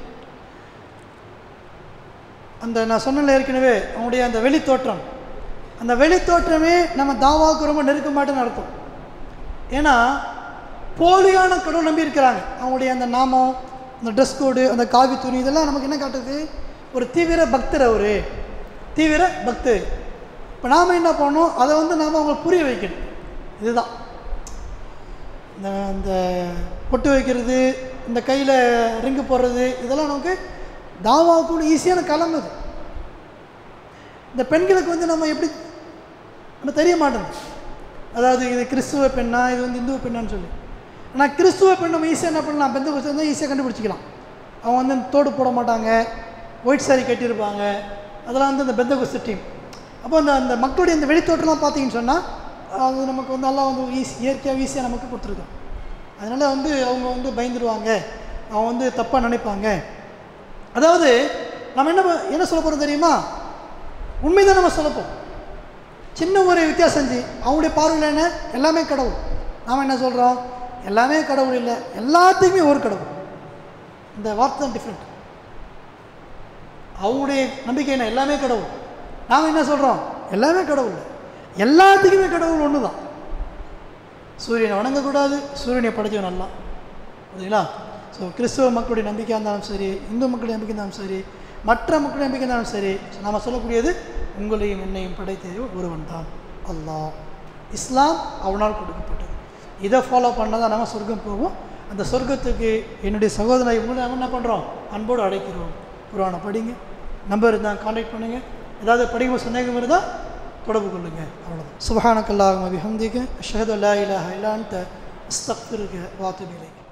அந்த நான் சொன்னல ஏற்கனவே அவனுடைய அந்த வெளித்தோற்றம் அந்த வெளித்தோற்றமே நம்ம தாவாவுக்கு ரொம்ப நெருக்க மாட்டேன்னு அர்த்தம் ஏன்னா போலியான கடவுள் நம்பி இருக்கிறாங்க அவங்களுடைய அந்த நாமம் அந்த ட்ரெஸ் கோடு அந்த காவி துணி இதெல்லாம் நமக்கு என்ன காட்டுது ஒரு தீவிர பக்தர் அவர் தீவிர பக்தர் இப்போ நாம் என்ன பண்ணணும் அதை வந்து நாம் அவங்களுக்கு புரிய வைக்கணும் இதுதான் இந்த இந்த பொட்டு வைக்கிறது இந்த கையில் ரிங்கு போடுறது இதெல்லாம் நமக்கு தாவாவுக்கு ஈஸியான களம் அது இந்த பெண்களுக்கு வந்து நம்ம எப்படி நம்ம தெரிய மாட்டேங்குது அதாவது இது கிறிஸ்துவ பெண்ணா இது வந்து இந்துவ பெண்ணான்னு சொல்லி ஆனால் கிறிஸ்துவ பெண் நம்ம ஈஸியாக என்ன பண்ணலாம் பெந்த குஸ்து வந்து ஈஸியாக கண்டுபிடிச்சிக்கலாம் அவங்க வந்து தோடு போட மாட்டாங்க ஒயிட் சாரி கட்டியிருப்பாங்க அதெல்லாம் வந்து இந்த பெந்த குஸ்து டீம் அப்போ அந்த அந்த மக்களுடைய இந்த வெளித்தோட்டம்லாம் பார்த்தீங்கன்னு சொன்னால் அது நமக்கு வந்து நல்லா வந்து ஈஸி இயற்கையாக ஈஸியாக நமக்கு கொடுத்துருக்கோம் அதனால் வந்து அவங்க வந்து பயந்துருவாங்க அவங்க வந்து தப்பாக நினைப்பாங்க அதாவது நம்ம என்ன ப- என்ன சொல்ல போகிறோம் தெரியுமா உண்மைதான் நம்ம சொல்லப்போம் சின்ன ஒரு வித்தியாசம் செஞ்சு அவங்களுடைய பார்வையில் என்ன எல்லாமே கடவுள் நாம் என்ன சொல்கிறோம் எல்லாமே கடவுள் இல்லை எல்லாத்துக்குமே ஒரு கடவுள் இந்த வார்த்தை டிஃப்ரெண்ட் அவங்களுடைய நம்பிக்கை என்ன எல்லாமே கடவுள் நாம் என்ன சொல்கிறோம் எல்லாமே கடவுள் இல்லை. எல்லாத்துக்குமே கடவுள் ஒன்று தான் சூரியனை வணங்கக்கூடாது சூரியனை படைச்சவன் நல்லா புரியுங்களா ஸோ கிறிஸ்துவ மக்களுடைய நம்பிக்கையாக இருந்தாலும் சரி இந்து மக்களுடைய நம்பிக்கை இருந்தாலும் சரி மற்ற மக்களுடைய நம்பிக்கை இருந்தாலும் சரி நாம் சொல்லக்கூடியது உங்களையும் என்னையும் படைத்தது ஒருவன் தான் அல்லாஹ் இஸ்லாம் அவனால் கொடுக்கப்பட்டது இதை ஃபாலோ பண்ணால் தான் நம்ம சொர்க்கம் போவோம் அந்த சொர்க்கத்துக்கு என்னுடைய சகோதரனை உங்களை நம்ம என்ன பண்ணுறோம் அன்போடு அழைக்கிறோம் குரானை படிங்க நம்பர் இருந்தால் காண்டாக்ட் பண்ணுங்கள் ஏதாவது படிக்கும் சந்தேகம் இருந்தால் தொடர்பு கொள்ளுங்க அவ்வளோதான் சுபஹானக்கல்லாஹும் அபிஹம்திக அஷ்ஹது அல்லா இலாஹ இல்லா அன்த அஸ்தக்ஃபிருக வாத்துபிலை